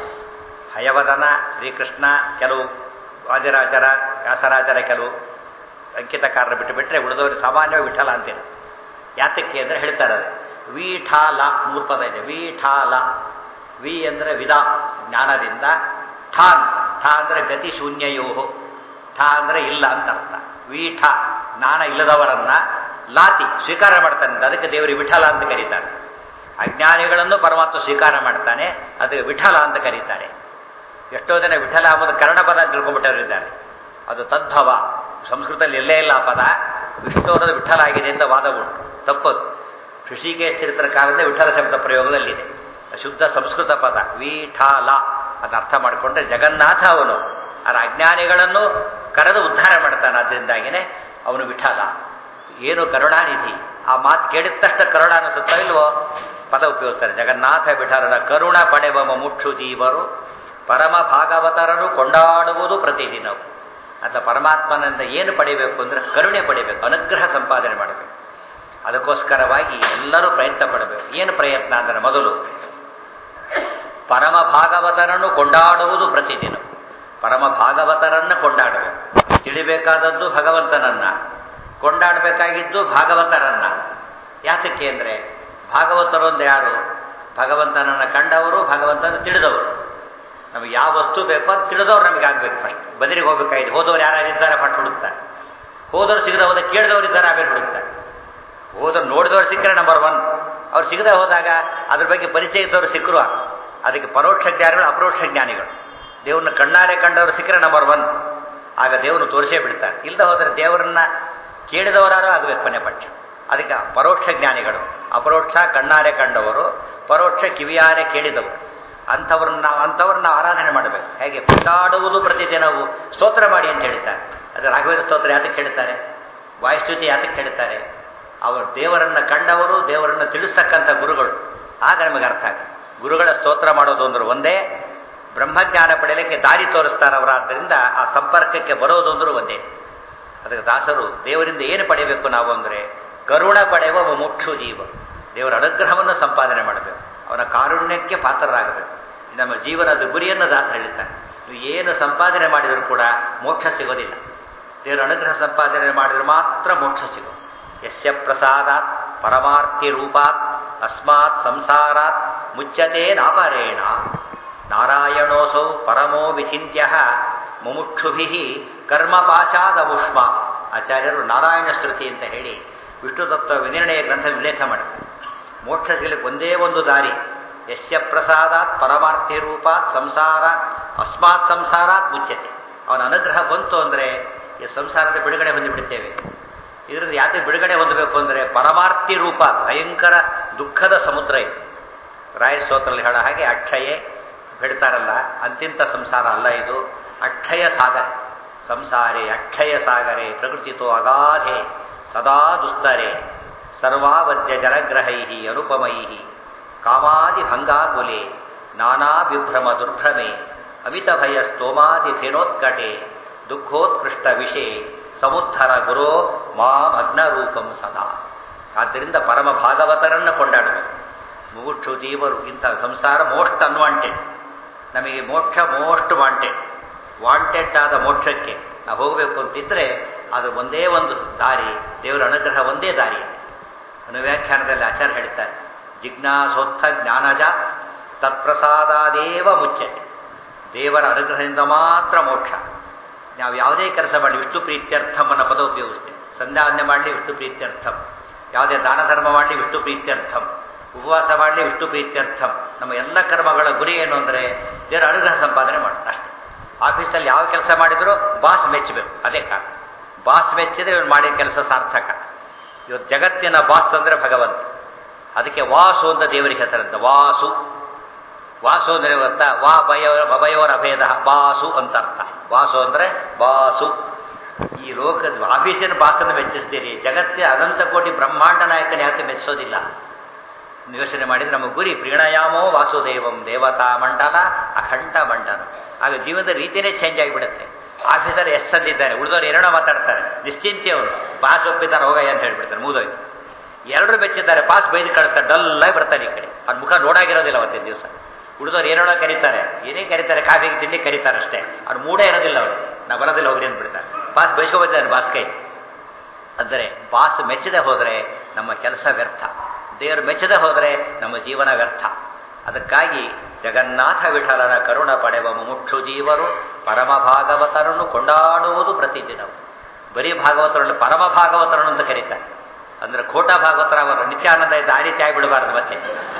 ಹಯವದನ ಶ್ರೀಕೃಷ್ಣ ಕೆಲವು ವಾದಿರಾಜರ ವ್ಯಾಸರಾಜರ ಕೆಲವು ಅಂಕಿತಕಾರರ ಬಿಟ್ಟು ಬಿಟ್ಟರೆ ಉಳಿದವರು ಸಾಮಾನ್ಯವಾಗಿ ವಿಠಲ ಅಂತೇಳಿ ಯಾತಕ್ಕೆ ಅಂದರೆ ಹೇಳ್ತಾರೆ ಅದು ವಿಠಾಲ ಮೂರು ಪದ ಇದೆ ವಿಠಾಲ ವಿ ಅಂದರೆ ವಿಧ ಜ್ಞಾನದಿಂದ ಠಾನ್ ಠ ಅಂದರೆ ಗತಿ ಶೂನ್ಯಯೋಹು ಠ ಅಂದರೆ ಇಲ್ಲ ಅಂತ ಅರ್ಥ ವಿಠ ಜ್ಞಾನ ಇಲ್ಲದವರನ್ನ ಲಾತಿ ಸ್ವೀಕಾರ ಮಾಡ್ತಾನೆ ಅದಕ್ಕೆ ದೇವರಿಗೆ ವಿಠಲ ಅಂತ ಕರೀತಾರೆ ಅಜ್ಞಾನಿಗಳನ್ನು ಪರಮಾತ್ಮ ಸ್ವೀಕಾರ ಮಾಡ್ತಾನೆ ಅದಕ್ಕೆ ವಿಠಲ ಅಂತ ಕರೀತಾರೆ ಎಷ್ಟೋ ಜನ ವಿಠಲ ಎಂಬುದು ಕನ್ನಡ ಪದ ಅಂತ ತಿಳ್ಕೊಂಡ್ಬಿಟ್ಟವರಿದ್ದಾರೆ ಅದು ತದ್ಭವ ಸಂಸ್ಕೃತದಲ್ಲಿ ಎಲ್ಲೇ ಇಲ್ಲ ಆ ಪದ ವಿಷ್ಣು ಅನ್ನೋದು ವಿಠಲ ಆಗಿದೆ ಅಂತ ವಾದ ಉಂಟು ತಪ್ಪದು ಋಷಿಕೇಶ್ ತೀರ್ಥರ ಕಾಲದಿಂದ ವಿಠಲ ಶಬ್ದ ಪ್ರಯೋಗದಲ್ಲಿದೆ ಶುದ್ಧ ಸಂಸ್ಕೃತ ಪದ ವಿಠಾಲ ಅದನ್ನ ಅರ್ಥ ಮಾಡಿಕೊಂಡ್ರೆ ಜಗನ್ನಾಥ ಅವನು ಅದರ ಅಜ್ಞಾನಿಗಳನ್ನು ಕರೆದು ಉದ್ಧಾರ ಮಾಡ್ತಾನೆ ಅದರಿಂದಾಗಿನೇ ಅವನು ವಿಠಲ ಏನು ಕರುಣಾನಿಧಿ ಆ ಮಾತು ಕೇಳಿದ ತಕ್ಷಣ ಕರುಣ ಅನಿಸುತ್ತಾ ಇಲ್ವೋ ಪದ ಉಪಯೋಗಿಸ್ತಾರೆ ಜಗನ್ನಾಥ ವಿಠಲನ ಕರುಣ ಪಡೆವ ಮುಕ್ಷು ಜೀವರು ಪರಮ ಭಾಗವತರನು ಕೊಂಡಾಡುವುದು ಪ್ರತಿದಿನವು ಅಂತ ಪರಮಾತ್ಮನಿಂದ ಏನು ಪಡಿಬೇಕು ಅಂದರೆ ಕರುಣೆ ಪಡಿಬೇಕು ಅನುಗ್ರಹ ಸಂಪಾದನೆ ಮಾಡಬೇಕು ಅದಕ್ಕೋಸ್ಕರವಾಗಿ ಎಲ್ಲರೂ ಪ್ರಯತ್ನ ಪಡಬೇಕು ಏನು ಪ್ರಯತ್ನ ಅಂದರೆ ಮೊದಲು ಪರಮ ಭಾಗವತರನ್ನು ಕೊಂಡಾಡುವುದು ಪ್ರತಿದಿನ ಪರಮ ಭಾಗವತರನ್ನು ಕೊಂಡಾಡಬೇಕು ತಿಳಿಬೇಕಾದದ್ದು ಭಗವಂತನನ್ನ ಕೊಂಡಾಡಬೇಕಾಗಿದ್ದು ಭಾಗವತರನ್ನ ಯಾತಕ್ಕೆ ಅಂದರೆ ಭಾಗವತರೊಂದು ಯಾರು ಭಗವಂತನನ್ನ ಕಂಡವರು ಭಗವಂತನ ತಿಳಿದವರು ನಮಗೆ ಯಾವ ವಸ್ತು ಬೇಕೋ ಅದು ತಿಳಿದವ್ರು ನಮಗೆ ಆಗ್ಬೇಕು ಫಸ್ಟ್ ಬದಲಿಗೆ ಹೋಗ್ಬೇಕಾಗಿದೆ ಹೋದವ್ರು ಯಾರ್ಯಾರಿದ್ದಾರೆ ಫಸ್ಟ್ ಹುಡುಕ್ತಾರೆ ಹೋದವ್ರು ಸಿಗದೆ ಹೋದ ಕೇಳಿದವ್ರು ಇದ್ದಾರೆ ಆಮೇಲೆ ಹುಡುಕ್ತಾರೆ ಹೋದವ್ರು ನೋಡಿದವ್ರು ಸಿಕ್ಕರೆ ನಂಬರ್ ಒನ್ ಅವ್ರು ಸಿಗದೆ ಹೋದಾಗ ಅದ್ರ ಬಗ್ಗೆ ಪರಿಚಯ ಇದ್ದವ್ರು ಸಿಕ್ಕರು ಅದಕ್ಕೆ ಪರೋಕ್ಷ ಜ್ಞಾನಿಗಳು ಅಪರೋಕ್ಷ ಜ್ಞಾನಿಗಳು ದೇವ್ರನ್ನ ಕಣ್ಣಾರೆ ಕಂಡವರು ಸಿಕ್ಕರೆ ನಂಬರ್ ಒನ್ ಆಗ ದೇವರು ತೋರಿಸೇ ಬಿಡ್ತಾರೆ ಇಲ್ಲದೆ ಹೋದರೆ ದೇವರನ್ನ ಕೇಳಿದವರಾರು ಆಗಬೇಕು ಕೊನೆ ಪಕ್ಷ ಅದಕ್ಕೆ ಪರೋಕ್ಷ ಜ್ಞಾನಿಗಳು ಅಪರೋಕ್ಷ ಕಣ್ಣಾರೆ ಕಂಡವರು ಪರೋಕ್ಷ ಕಿವಿಯಾರೆ ಕೇಳಿದವರು ಅಂಥವ್ರನ್ನ ನಾವು ಅಂಥವ್ರನ್ನ ನಾವು ಆರಾಧನೆ ಮಾಡಬೇಕು ಹೇಗೆ ಕೊಂಡಾಡುವುದು ಪ್ರತಿದಿನವು ಸ್ತೋತ್ರ ಮಾಡಿ ಅಂತ ಹೇಳ್ತಾರೆ ಅದು ರಾಘವೇಂದ್ರ ಸ್ತೋತ್ರ ಯಾತಕ್ಕೆ ಹೇಳ್ತಾರೆ ವಾಯುಸ್ತುತಿ ಯಾತಕ್ಕೆ ಹೇಳ್ತಾರೆ ಅವರು ದೇವರನ್ನ ಕಂಡವರು ದೇವರನ್ನ ತಿಳಿಸ್ತಕ್ಕಂಥ ಗುರುಗಳು ಆಗ ನಮಗೆ ಅರ್ಥ ಆಗುತ್ತೆ ಗುರುಗಳ ಸ್ತೋತ್ರ ಮಾಡೋದು ಅಂದ್ರೆ ಒಂದೇ ಬ್ರಹ್ಮಜ್ಞಾನ ಪಡೆಯಲಿಕ್ಕೆ ದಾರಿ ತೋರಿಸ್ತಾರವರಾದ್ದರಿಂದ ಆ ಸಂಪರ್ಕಕ್ಕೆ ಬರೋದು ಅಂದ್ರೂ ಒಂದೇ ಅದಕ್ಕೆ ದಾಸರು ದೇವರಿಂದ ಏನು ಪಡೆಯಬೇಕು ನಾವು ಅಂದರೆ ಕರುಣ ಪಡೆಯುವ ಮುಕ್ಷು ಜೀವ ದೇವರ ಅನುಗ್ರಹವನ್ನು ಸಂಪಾದನೆ ಮಾಡಬೇಕು ಅವನ ಕಾರುಣ್ಯಕ್ಕೆ ಪಾತ್ರರಾಗಬೇಕು ನಮ್ಮ ಜೀವನದ ಗುರಿಯನ್ನು ದಾಸ ಹೇಳ್ತಾನೆ ನೀವು ಏನು ಸಂಪಾದನೆ ಮಾಡಿದರೂ ಕೂಡ ಮೋಕ್ಷ ಸಿಗೋದಿಲ್ಲ ದೇವರ ಅನುಗ್ರಹ ಸಂಪಾದನೆ ಮಾಡಿದ್ರೆ ಮಾತ್ರ ಮೋಕ್ಷ ಸಿಗೋದು ಯಸ್ಯ ಪ್ರಸಾದಾತ್ ಪರಮಾರ್ಥಿ ರೂಪಾತ್ ಅಸ್ಮಾತ್ ಸಂಸಾರಾತ್ ಮುಚ್ಚತೆ ನಾಪರೇಣ ನಾರಾಯಣೋಸೌ ಪರಮೋ ವಿಚಿತ್ಯ ಮುಮುಕ್ಷುಭಿ ಕರ್ಮಪಾಶಾದವುಷ್ಮ ಆಚಾರ್ಯರು ನಾರಾಯಣ ಸ್ತುತಿ ಅಂತ ಹೇಳಿ ವಿಷ್ಣು ತತ್ವ ವಿನಿರ್ಣಯ ಗ್ರಂಥ ಉಲ್ಲೇಖ ಮಾಡ್ತಾರೆ ಮೋಕ್ಷ ಸಿಗಲಿಕ್ಕೆ ಒಂದೇ ಒಂದು ದಾರಿ ಯಸ್ಯ ಪ್ರಸಾದಾತ್ ಪರಮಾರ್ಥಿ ರೂಪಾತ್ ಸಂಸಾರಾತ್ ಅಸ್ಮಾತ್ ಸಂಸಾರಾತ್ ಮುಚ್ಚತೆ ಅವನ ಅನುಗ್ರಹ ಬಂತು ಅಂದರೆ ಈ ಸಂಸಾರದ ಬಿಡುಗಡೆ ಹೊಂದಿಬಿಡ್ತೇವೆ ಇದರಿಂದ ಯಾಕೆ ಬಿಡುಗಡೆ ಹೊಂದಬೇಕು ಅಂದರೆ ಪರಮಾರ್ಥಿ ರೂಪ ಭಯಂಕರ ದುಃಖದ ಸಮುದ್ರ ಇದು ರಾಯಸ್ತೋತ್ರದಲ್ಲಿ ಹೇಳೋ ಹಾಗೆ ಅಕ್ಷಯೇ ಬಿಡ್ತಾರಲ್ಲ ಅಂತಿಂತ ಸಂಸಾರ ಅಲ್ಲ ಇದು ಅಕ್ಷಯ ಸಾಗರ ಸಂಸಾರೆ ಅಕ್ಷಯ ಸಾಗರೆ ಪ್ರಕೃತಿತೋ ಅಗಾಧೆ ಸದಾ ದುಸ್ತರೆ ಸರ್ವಾವದ್ಯ ಜಲಗ್ರಹೈ ಅನುಪಮೈ ಕಾಮಾದಿ ಭಂಗಾಕುಲೆ ನಾನಾ ವಿಭ್ರಮ ದುರ್ಭ್ರಮೆ ಅಮಿತ ಭಯ ಸ್ತೋಮಾದಿ ಫಿನೋತ್ಕಟೆ ದುಃಖೋತ್ಕೃಷ್ಟ ವಿಷಯ ಸಮುದ್ಧರ ಗುರೋ ಮಾಮಗ್ನರೂಪಂ ಸದಾ ಆದ್ದರಿಂದ ಪರಮ ಭಾಗವತರನ್ನು ಕೊಂಡಾಡಬೇಕು ಮುಗುಕ್ಷು ದೇವರು ಇಂಥ ಸಂಸಾರ ಮೋಸ್ಟ್ ಅನ್ವಾಂಟೆಡ್ ನಮಗೆ ಮೋಕ್ಷ ಮೋಸ್ಟ್ ವಾಂಟೆಡ್ ವಾಂಟೆಡ್ ಆದ ಮೋಕ್ಷಕ್ಕೆ ನಾವು ಹೋಗಬೇಕು ಅಂತಿದ್ರೆ ಅದು ಒಂದೇ ಒಂದು ದಾರಿ ದೇವರ ಅನುಗ್ರಹ ಒಂದೇ ದಾರಿ ಇದೆ ಅನುವ್ಯಾಖ್ಯಾನದಲ್ಲಿ ಆಚಾರ್ಯ ಹೇಳ್ತಾರೆ ಜಿಜ್ಞಾಸೋತ್ಥ ಜ್ಞಾನಜಾತ್ ತತ್ಪ್ರಸಾದಾದೇವ ಮುಚ್ಚತೆ ದೇವರ ಅನುಗ್ರಹದಿಂದ ಮಾತ್ರ ಮೋಕ್ಷ ನಾವು ಯಾವುದೇ ಕೆಲಸ ಮಾಡಲಿ ವಿಷ್ಣು ಪ್ರೀತ್ಯರ್ಥಂ ಅನ್ನೋ ಪದ ಉಪಯೋಗಿಸ್ತೇವೆ ಸಂಧ್ಯಾವಂದನೆ ಮಾಡಲಿ ವಿಷ್ಣು ಪ್ರೀತ್ಯರ್ಥಂ ಯಾವುದೇ ದಾನ ಧರ್ಮ ಮಾಡಲಿ ವಿಷ್ಣು ಪ್ರೀತ್ಯರ್ಥಂ ಉಪವಾಸ ಮಾಡಲಿ ವಿಷ್ಣು ಪ್ರೀತ್ಯರ್ಥಂ ನಮ್ಮ ಎಲ್ಲ ಕರ್ಮಗಳ ಗುರಿ ಏನು ಅಂದರೆ ದೇವರ ಅನುಗ್ರಹ ಸಂಪಾದನೆ ಮಾಡೋದು ಅಷ್ಟೇ ಆಫೀಸಲ್ಲಿ ಯಾವ ಕೆಲಸ ಮಾಡಿದರೂ ಬಾಸ್ ಮೆಚ್ಚಬೇಕು ಅದೇ ಕಾರಣ ಬಾಸ್ ಮೆಚ್ಚಿದ್ರೆ ಇವ್ರು ಮಾಡಿದ ಕೆಲಸ ಸಾರ್ಥಕ ಇವತ್ತು ಜಗತ್ತಿನ ಬಾಸ್ ಅಂದರೆ ಭಗವಂತ ಅದಕ್ಕೆ ವಾಸು ಅಂತ ದೇವರಿಗೆ ಹೆಸರಂತ ವಾಸು ವಾಸು ಅಂದರೆ ಗೊತ್ತಾ ವಾ ಭಯವರ ಭಯವರ ಅಭೇದ ಬಾಸು ಅಂತ ಅರ್ಥ ವಾಸು ಅಂದರೆ ಬಾಸು ಈ ಲೋಕದ ಆಫೀಸಿನ ಬಾಸನ್ನು ಮೆಚ್ಚಿಸ್ತೀರಿ ಜಗತ್ತಿನ ಅನಂತ ಕೋಟಿ ಬ್ರಹ್ಮಾಂಡ ನಾಯಕನ ಯಾಕೆ ಮೆಚ್ಚಿಸೋದಿಲ್ಲ ಯೋಚನೆ ಮಾಡಿದ್ರೆ ನಮ್ಮ ಗುರಿ ಪ್ರೀಣಯಾಮೋ ವಾಸುದೇವಂ ದೇವತಾ ಮಂಡಲ ಅಖಂಡ ಮಂಡಲ ಆಗ ಜೀವನದ ರೀತಿಯೇ ಚೇಂಜ್ ಆಗಿಬಿಡುತ್ತೆ ಆಫೀಸರ್ ಎಸ್ ಅಂದಿದ್ದಾರೆ ಉಳಿದವ್ರು ಏನೋ ಮಾತಾಡ್ತಾರೆ ನಿಶ್ಚಿಂತೆ ಅವನು ಪಾಸ್ ಒಪ್ಪಿದ್ದಾರೆ ಹೋಗಯ್ಯ ಅಂತ ಹೇಳ್ಬಿಡ್ತಾರೆ ಮುಗಿದೋಯ್ತು ಎಲ್ಲರೂ ಬೆಚ್ಚಿದ್ದಾರೆ ಪಾಸ್ ಬೈದು ಕಳಿಸ್ತಾರೆ ಡಲ್ಲಾಗಿ ಬರ್ತಾರೆ ಈ ಕಡೆ ಅವ್ರ ಮುಖ ನೋಡಾಗಿರೋದಿಲ್ಲ ಅವತ್ತಿನ ದಿವಸ ಉಳಿದವ್ರು ಏನೇನೋ ಕರೀತಾರೆ ಏನೇ ಕರೀತಾರೆ ಕಾಫಿಗೆ ತಿಂಡಿ ಕರೀತಾರೆ ಅಷ್ಟೇ ಅವ್ರು ಮೂಡೇ ಇರೋದಿಲ್ಲ ಅವರು ನಾವು ಬರೋದಿಲ್ಲ ಹೋಗ್ರಿ ಅಂದ್ಬಿಡ್ತಾರೆ ಪಾಸ್ ಬೈಸ್ಕೊಬರ್ತಾರೆ ಬಾಸ್ ಕೈ ಅಂದರೆ ಬಾಸ್ ಮೆಚ್ಚದೆ ಹೋದರೆ ನಮ್ಮ ಕೆಲಸ ವ್ಯರ್ಥ ದೇವರು ಮೆಚ್ಚದೆ ಹೋದರೆ ನಮ್ಮ ಜೀವನ ವ್ಯರ್ಥ ಅದಕ್ಕಾಗಿ ಜಗನ್ನಾಥ ವಿಠಲನ ಕರುಣ ಪಡೆವ ಮುಮುಕ್ಷು ಜೀವರು ಪರಮ ಭಾಗವತರನ್ನು ಕೊಂಡಾಡುವುದು ಪ್ರತಿದಿನವು ಬರೀ ಭಾಗವತರನ್ನು ಪರಮ ಭಾಗವತರನ್ನು ಅಂತ ಕರೀತಾರೆ ಅಂದರೆ ಖೋಟ ಭಾಗವತರ ಅವರು ನಿತ್ಯಾನಂದ ಇದ್ದ ಆ ರೀತಿ ಆಗಿಬಿಡಬಾರ್ದು ಮತ್ತೆ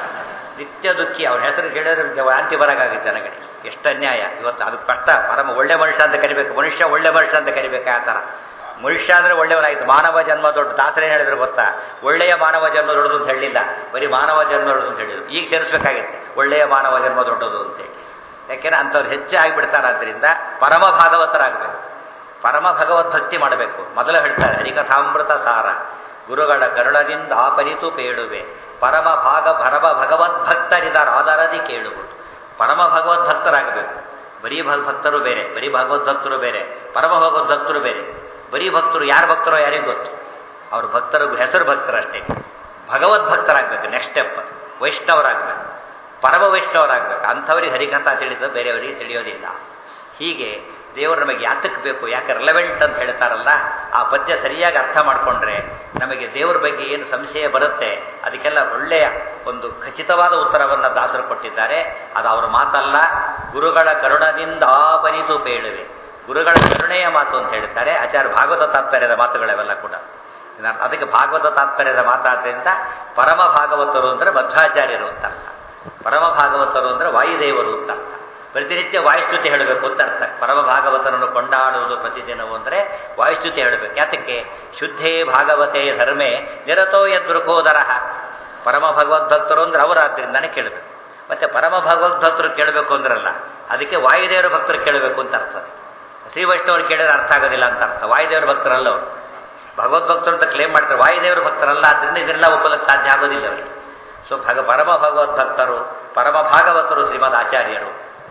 ನಿತ್ಯ ದುಃಖಿ ಅವನ ಹೆಸರು ಕೇಳಿದ್ರೆ ವಾಂತಿ ಬರೋಕ್ಕಾಗುತ್ತೆ ಜನಗಳಿಗೆ ಎಷ್ಟು ಅನ್ಯಾಯ ಇವತ್ತು ಅದಕ್ಕೆ ಪಟ್ಟ ಪರಮ ಒಳ್ಳೆ ಮನುಷ್ಯ ಅಂತ ಕರಿಬೇಕು ಮನುಷ್ಯ ಒಳ್ಳೆ ಮನುಷ್ಯ ಅಂತ ಕರಿಬೇಕು ಆ ಥರ ಮನುಷ್ಯ ಅಂದರೆ ಒಳ್ಳೆಯವನಾಗಿತ್ತು ಮಾನವ ಜನ್ಮ ದೊಡ್ಡ ದಾಸರೇನು ಹೇಳಿದ್ರು ಗೊತ್ತಾ ಒಳ್ಳೆಯ ಮಾನವ ಜನ್ಮ ದೊಡ್ಡದು ಅಂತ ಹೇಳಿಲ್ಲ ಬರೀ ಮಾನವ ಜನ್ಮ ದೊಡ್ಡದು ಅಂತ ಹೇಳಿದ್ರು ಈಗ ಸೇರಿಸ್ಬೇಕಾಗಿತ್ತು ಒಳ್ಳೆಯ ಮಾನವ ಜನ್ಮ ದೊಡ್ಡದು ಅಂತೇಳಿ ಯಾಕೆಂದ್ರೆ ಅಂಥವ್ರು ಹೆಚ್ಚು ಆಗಿಬಿಡ್ತಾರೆ ಆದ್ದರಿಂದ ಪರಮ ಭಾಗವತರಾಗಬೇಕು ಪರಮ ಭಗವದ್ಭಕ್ತಿ ಮಾಡಬೇಕು ಮೊದಲು ಹೇಳ್ತಾರೆ ಹರಿಕಥಾಮೃತ ಸಾರ ಗುರುಗಳ ಕರುಣದಿಂದ ಆಪರಿತು ಪೇಳುವೆ ಪರಮ ಭಾಗ ಪರಮ ಭಗವದ್ಭಕ್ತರಿದಾರ ಆಧಾರದಿ ಕೇಳುವುದು ಪರಮ ಭಗವದ್ಭಕ್ತರಾಗಬೇಕು ಬರೀ ಭಕ್ತರು ಬೇರೆ ಬರೀ ಭಗವದ್ಭಕ್ತರು ಬೇರೆ ಪರಮ ಭಗವದ್ಭಕ್ತರು ಬೇರೆ ಬರೀ ಭಕ್ತರು ಯಾರು ಭಕ್ತರೋ ಯಾರಿಗೂ ಗೊತ್ತು ಅವ್ರ ಭಕ್ತರು ಹೆಸರು ಭಕ್ತರಷ್ಟೇ ಭಗವದ್ಭಕ್ತರಾಗಬೇಕು ನೆಕ್ಸ್ಟ್ ಸ್ಟೆಪ್ ವೈಷ್ಣವರಾಗಬೇಕು ಪರಮ ವೈಷ್ಣವರಾಗಬೇಕು ಅಂಥವ್ರಿಗೆ ಹರಿಕಥಾ ತಿಳಿದ ಬೇರೆಯವರಿಗೆ ತಿಳಿಯೋದಿಲ್ಲ ಹೀಗೆ ದೇವರು ನಮಗೆ ಯಾತಕ್ಕೆ ಬೇಕು ಯಾಕೆ ರೆಲವೆಂಟ್ ಅಂತ ಹೇಳ್ತಾರಲ್ಲ ಆ ಪದ್ಯ ಸರಿಯಾಗಿ ಅರ್ಥ ಮಾಡಿಕೊಂಡ್ರೆ ನಮಗೆ ದೇವರ ಬಗ್ಗೆ ಏನು ಸಂಶಯ ಬರುತ್ತೆ ಅದಕ್ಕೆಲ್ಲ ಒಳ್ಳೆಯ ಒಂದು ಖಚಿತವಾದ ಉತ್ತರವನ್ನು ದಾಸರು ಕೊಟ್ಟಿದ್ದಾರೆ ಅದು ಅವರ ಮಾತಲ್ಲ ಗುರುಗಳ ಕರುಣದಿಂದ ಆಪರಿತು ಪೇಳುವೆ ಗುರುಗಳ ಕರುಣೆಯ ಮಾತು ಅಂತ ಹೇಳ್ತಾರೆ ಆಚಾರ್ಯ ಭಾಗವತ ತಾತ್ಪರ್ಯದ ಮಾತುಗಳವೆಲ್ಲ ಕೂಡ ಅದಕ್ಕೆ ಭಾಗವತ ತಾತ್ಪರ್ಯದ ಮಾತಾದ್ರಿಂದ ಪರಮ ಭಾಗವತರು ಅಂದರೆ ಮಧ್ವಾಚಾರ್ಯರು ಅಂತ ಅರ್ಥ ಪರಮ ಭಾಗವತರು ಅಂದರೆ ವಾಯುದೇವರು ಅಂತ ಅರ್ಥ ಪ್ರತಿನಿತ್ಯ ವಾಯುಸ್ತುತಿ ಹೇಳಬೇಕು ಅಂತ ಅರ್ಥ ಪರಮ ಭಾಗವತರನ್ನು ಕೊಂಡಾಡುವುದು ಪ್ರತಿದಿನವೂ ಅಂದರೆ ವಾಯುಸ್ತುತಿ ಹೇಳಬೇಕು ಯಾತಕ್ಕೆ ಶುದ್ಧೇ ಭಾಗವತೆ ಧರ್ಮೇ ನಿರತೋ ಯದೃಕೋದರ ಪರಮ ಭಗವದ್ಭಕ್ತರು ಅಂದ್ರೆ ಅವರಾದ್ರಿಂದಾನೇ ಕೇಳಬೇಕು ಮತ್ತೆ ಪರಮ ಭಗವದ್ಭಕ್ತರು ಕೇಳಬೇಕು ಅಂದ್ರಲ್ಲ ಅದಕ್ಕೆ ವಾಯುದೇವರ ಭಕ್ತರು ಕೇಳಬೇಕು ಅಂತ ಅರ್ಥ ಶ್ರೀ ವೈಷ್ಣವರು ಕೇಳಿದ್ರೆ ಅರ್ಥ ಆಗೋದಿಲ್ಲ ಅಂತ ಅರ್ಥ ವಾಯುದೇವರ ಭಕ್ತರಲ್ಲ ಅವರು ಭಗವದ್ಭಕ್ತರು ಅಂತ ಕ್ಲೇಮ್ ಮಾಡ್ತಾರೆ ವಾಯುದೇವರ ಭಕ್ತರಲ್ಲ ಆದ್ದರಿಂದ ಇದನ್ನೆಲ್ಲ ಒಪ್ಪಲಕ್ಕೆ ಸಾಧ್ಯ ಆಗೋದಿಲ್ಲ ಅವರಿಗೆ ಸೊ ಭಗ ಪರಮ ಭಗವದ್ಭಕ್ತರು ಪರಮ ಭಾಗವತರು ಶ್ರೀಮದ್ ಆಚಾರ್ಯರು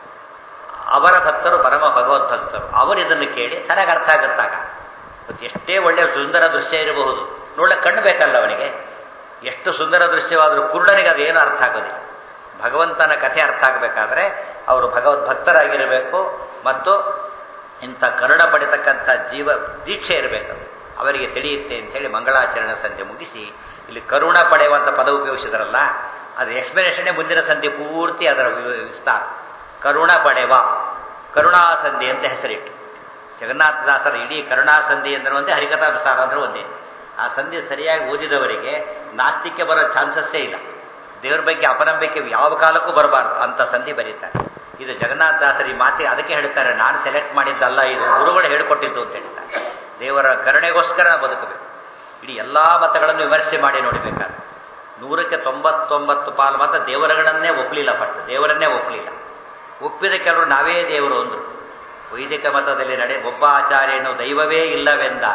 ಅವರ ಭಕ್ತರು ಪರಮ ಭಗವದ್ಭಕ್ತರು ಅವರು ಇದನ್ನು ಕೇಳಿ ಚೆನ್ನಾಗಿ ಅರ್ಥ ಆಗುತ್ತಾಗ ಮತ್ತು ಎಷ್ಟೇ ಒಳ್ಳೆಯ ಸುಂದರ ದೃಶ್ಯ ಇರಬಹುದು ನೋಡಕ್ಕೆ ಕಣ್ಣು ಬೇಕಲ್ಲ ಅವನಿಗೆ ಎಷ್ಟು ಸುಂದರ ದೃಶ್ಯವಾದರೂ ಕುರುಡನಿಗೆ ಅದೇನು ಅರ್ಥ ಆಗೋದಿಲ್ಲ ಭಗವಂತನ ಕಥೆ ಅರ್ಥ ಆಗಬೇಕಾದ್ರೆ ಅವರು ಭಗವದ್ಭಕ್ತರಾಗಿರಬೇಕು ಮತ್ತು ಇಂಥ ಕರುಣ ಪಡಿತಕ್ಕಂಥ ಜೀವ ದೀಕ್ಷೆ ಇರಬೇಕು ಅವರಿಗೆ ತಿಳಿಯುತ್ತೆ ಅಂತೇಳಿ ಮಂಗಳಾಚರಣೆ ಸಂಧಿ ಮುಗಿಸಿ ಇಲ್ಲಿ ಕರುಣ ಪಡೆಯುವಂಥ ಪದ ಉಪಯೋಗಿಸಿದ್ರಲ್ಲ ಅದು ಎಕ್ಸ್ಪ್ಲನೇಷನ್ನೇ ಮುಂದಿನ ಸಂಧಿ ಪೂರ್ತಿ ಅದರ ವಿ- ವಿಸ್ತಾರ ಕರುಣ ಪಡೆವ ಕರುಣಾಸಂಧಿ ಅಂತ ಹೆಸರಿಟ್ಟು ಜಗನ್ನಾಥದಾಸರ ಇಡೀ ಕರುಣಾಸಂಧಿ ಅಂದ್ರೆ ಒಂದೇ ಹರಿಕಥಾ ವಿಸ್ತಾರ ಅಂದ್ರೆ ಒಂದೇ ಆ ಸಂಧಿ ಸರಿಯಾಗಿ ಓದಿದವರಿಗೆ ನಾಸ್ತಿಕ್ಯ ಬರೋ ಚಾನ್ಸಸ್ಸೇ ಇಲ್ಲ ದೇವ್ರ ಬಗ್ಗೆ ಅಪನಂಬಿಕೆ ಯಾವ ಕಾಲಕ್ಕೂ ಬರಬಾರ್ದು ಅಂತ ಸಂಧಿ ಬರೀತಾರೆ ಇದು ಜಗನ್ನಾಥದಾಸರ ಈ ಮಾತಿ ಅದಕ್ಕೆ ಹೇಳ್ತಾರೆ ನಾನು ಸೆಲೆಕ್ಟ್ ಮಾಡಿದ್ದಲ್ಲ ಇದು ಗುರುಗಳು ಹೇಳಿಕೊಟ್ಟಿದ್ದು ಅಂತ ಹೇಳ್ತಾರೆ ದೇವರ ಕರುಣೆಗೋಸ್ಕರ ಬದುಕಬೇಕು ಇಡೀ ಎಲ್ಲ ಮತಗಳನ್ನು ವಿಮರ್ಶೆ ಮಾಡಿ ನೋಡಬೇಕಾದ್ರೆ ನೂರಕ್ಕೆ ತೊಂಬತ್ತೊಂಬತ್ತು ಪಾಲು ಮಾತ್ರ ದೇವರುಗಳನ್ನೇ ಒಪ್ಪಲಿಲ್ಲ ಫಸ್ಟ್ ದೇವರನ್ನೇ ಒಪ್ಪಲಿಲ್ಲ ಒಪ್ಪಿದ ಕೆಲವರು ನಾವೇ ದೇವರು ಅಂದರು ವೈದಿಕ ಮತದಲ್ಲಿ ನಡೆ ಒಬ್ಬ ಆಚಾರ್ಯನು ದೈವವೇ ಇಲ್ಲವೆಂದ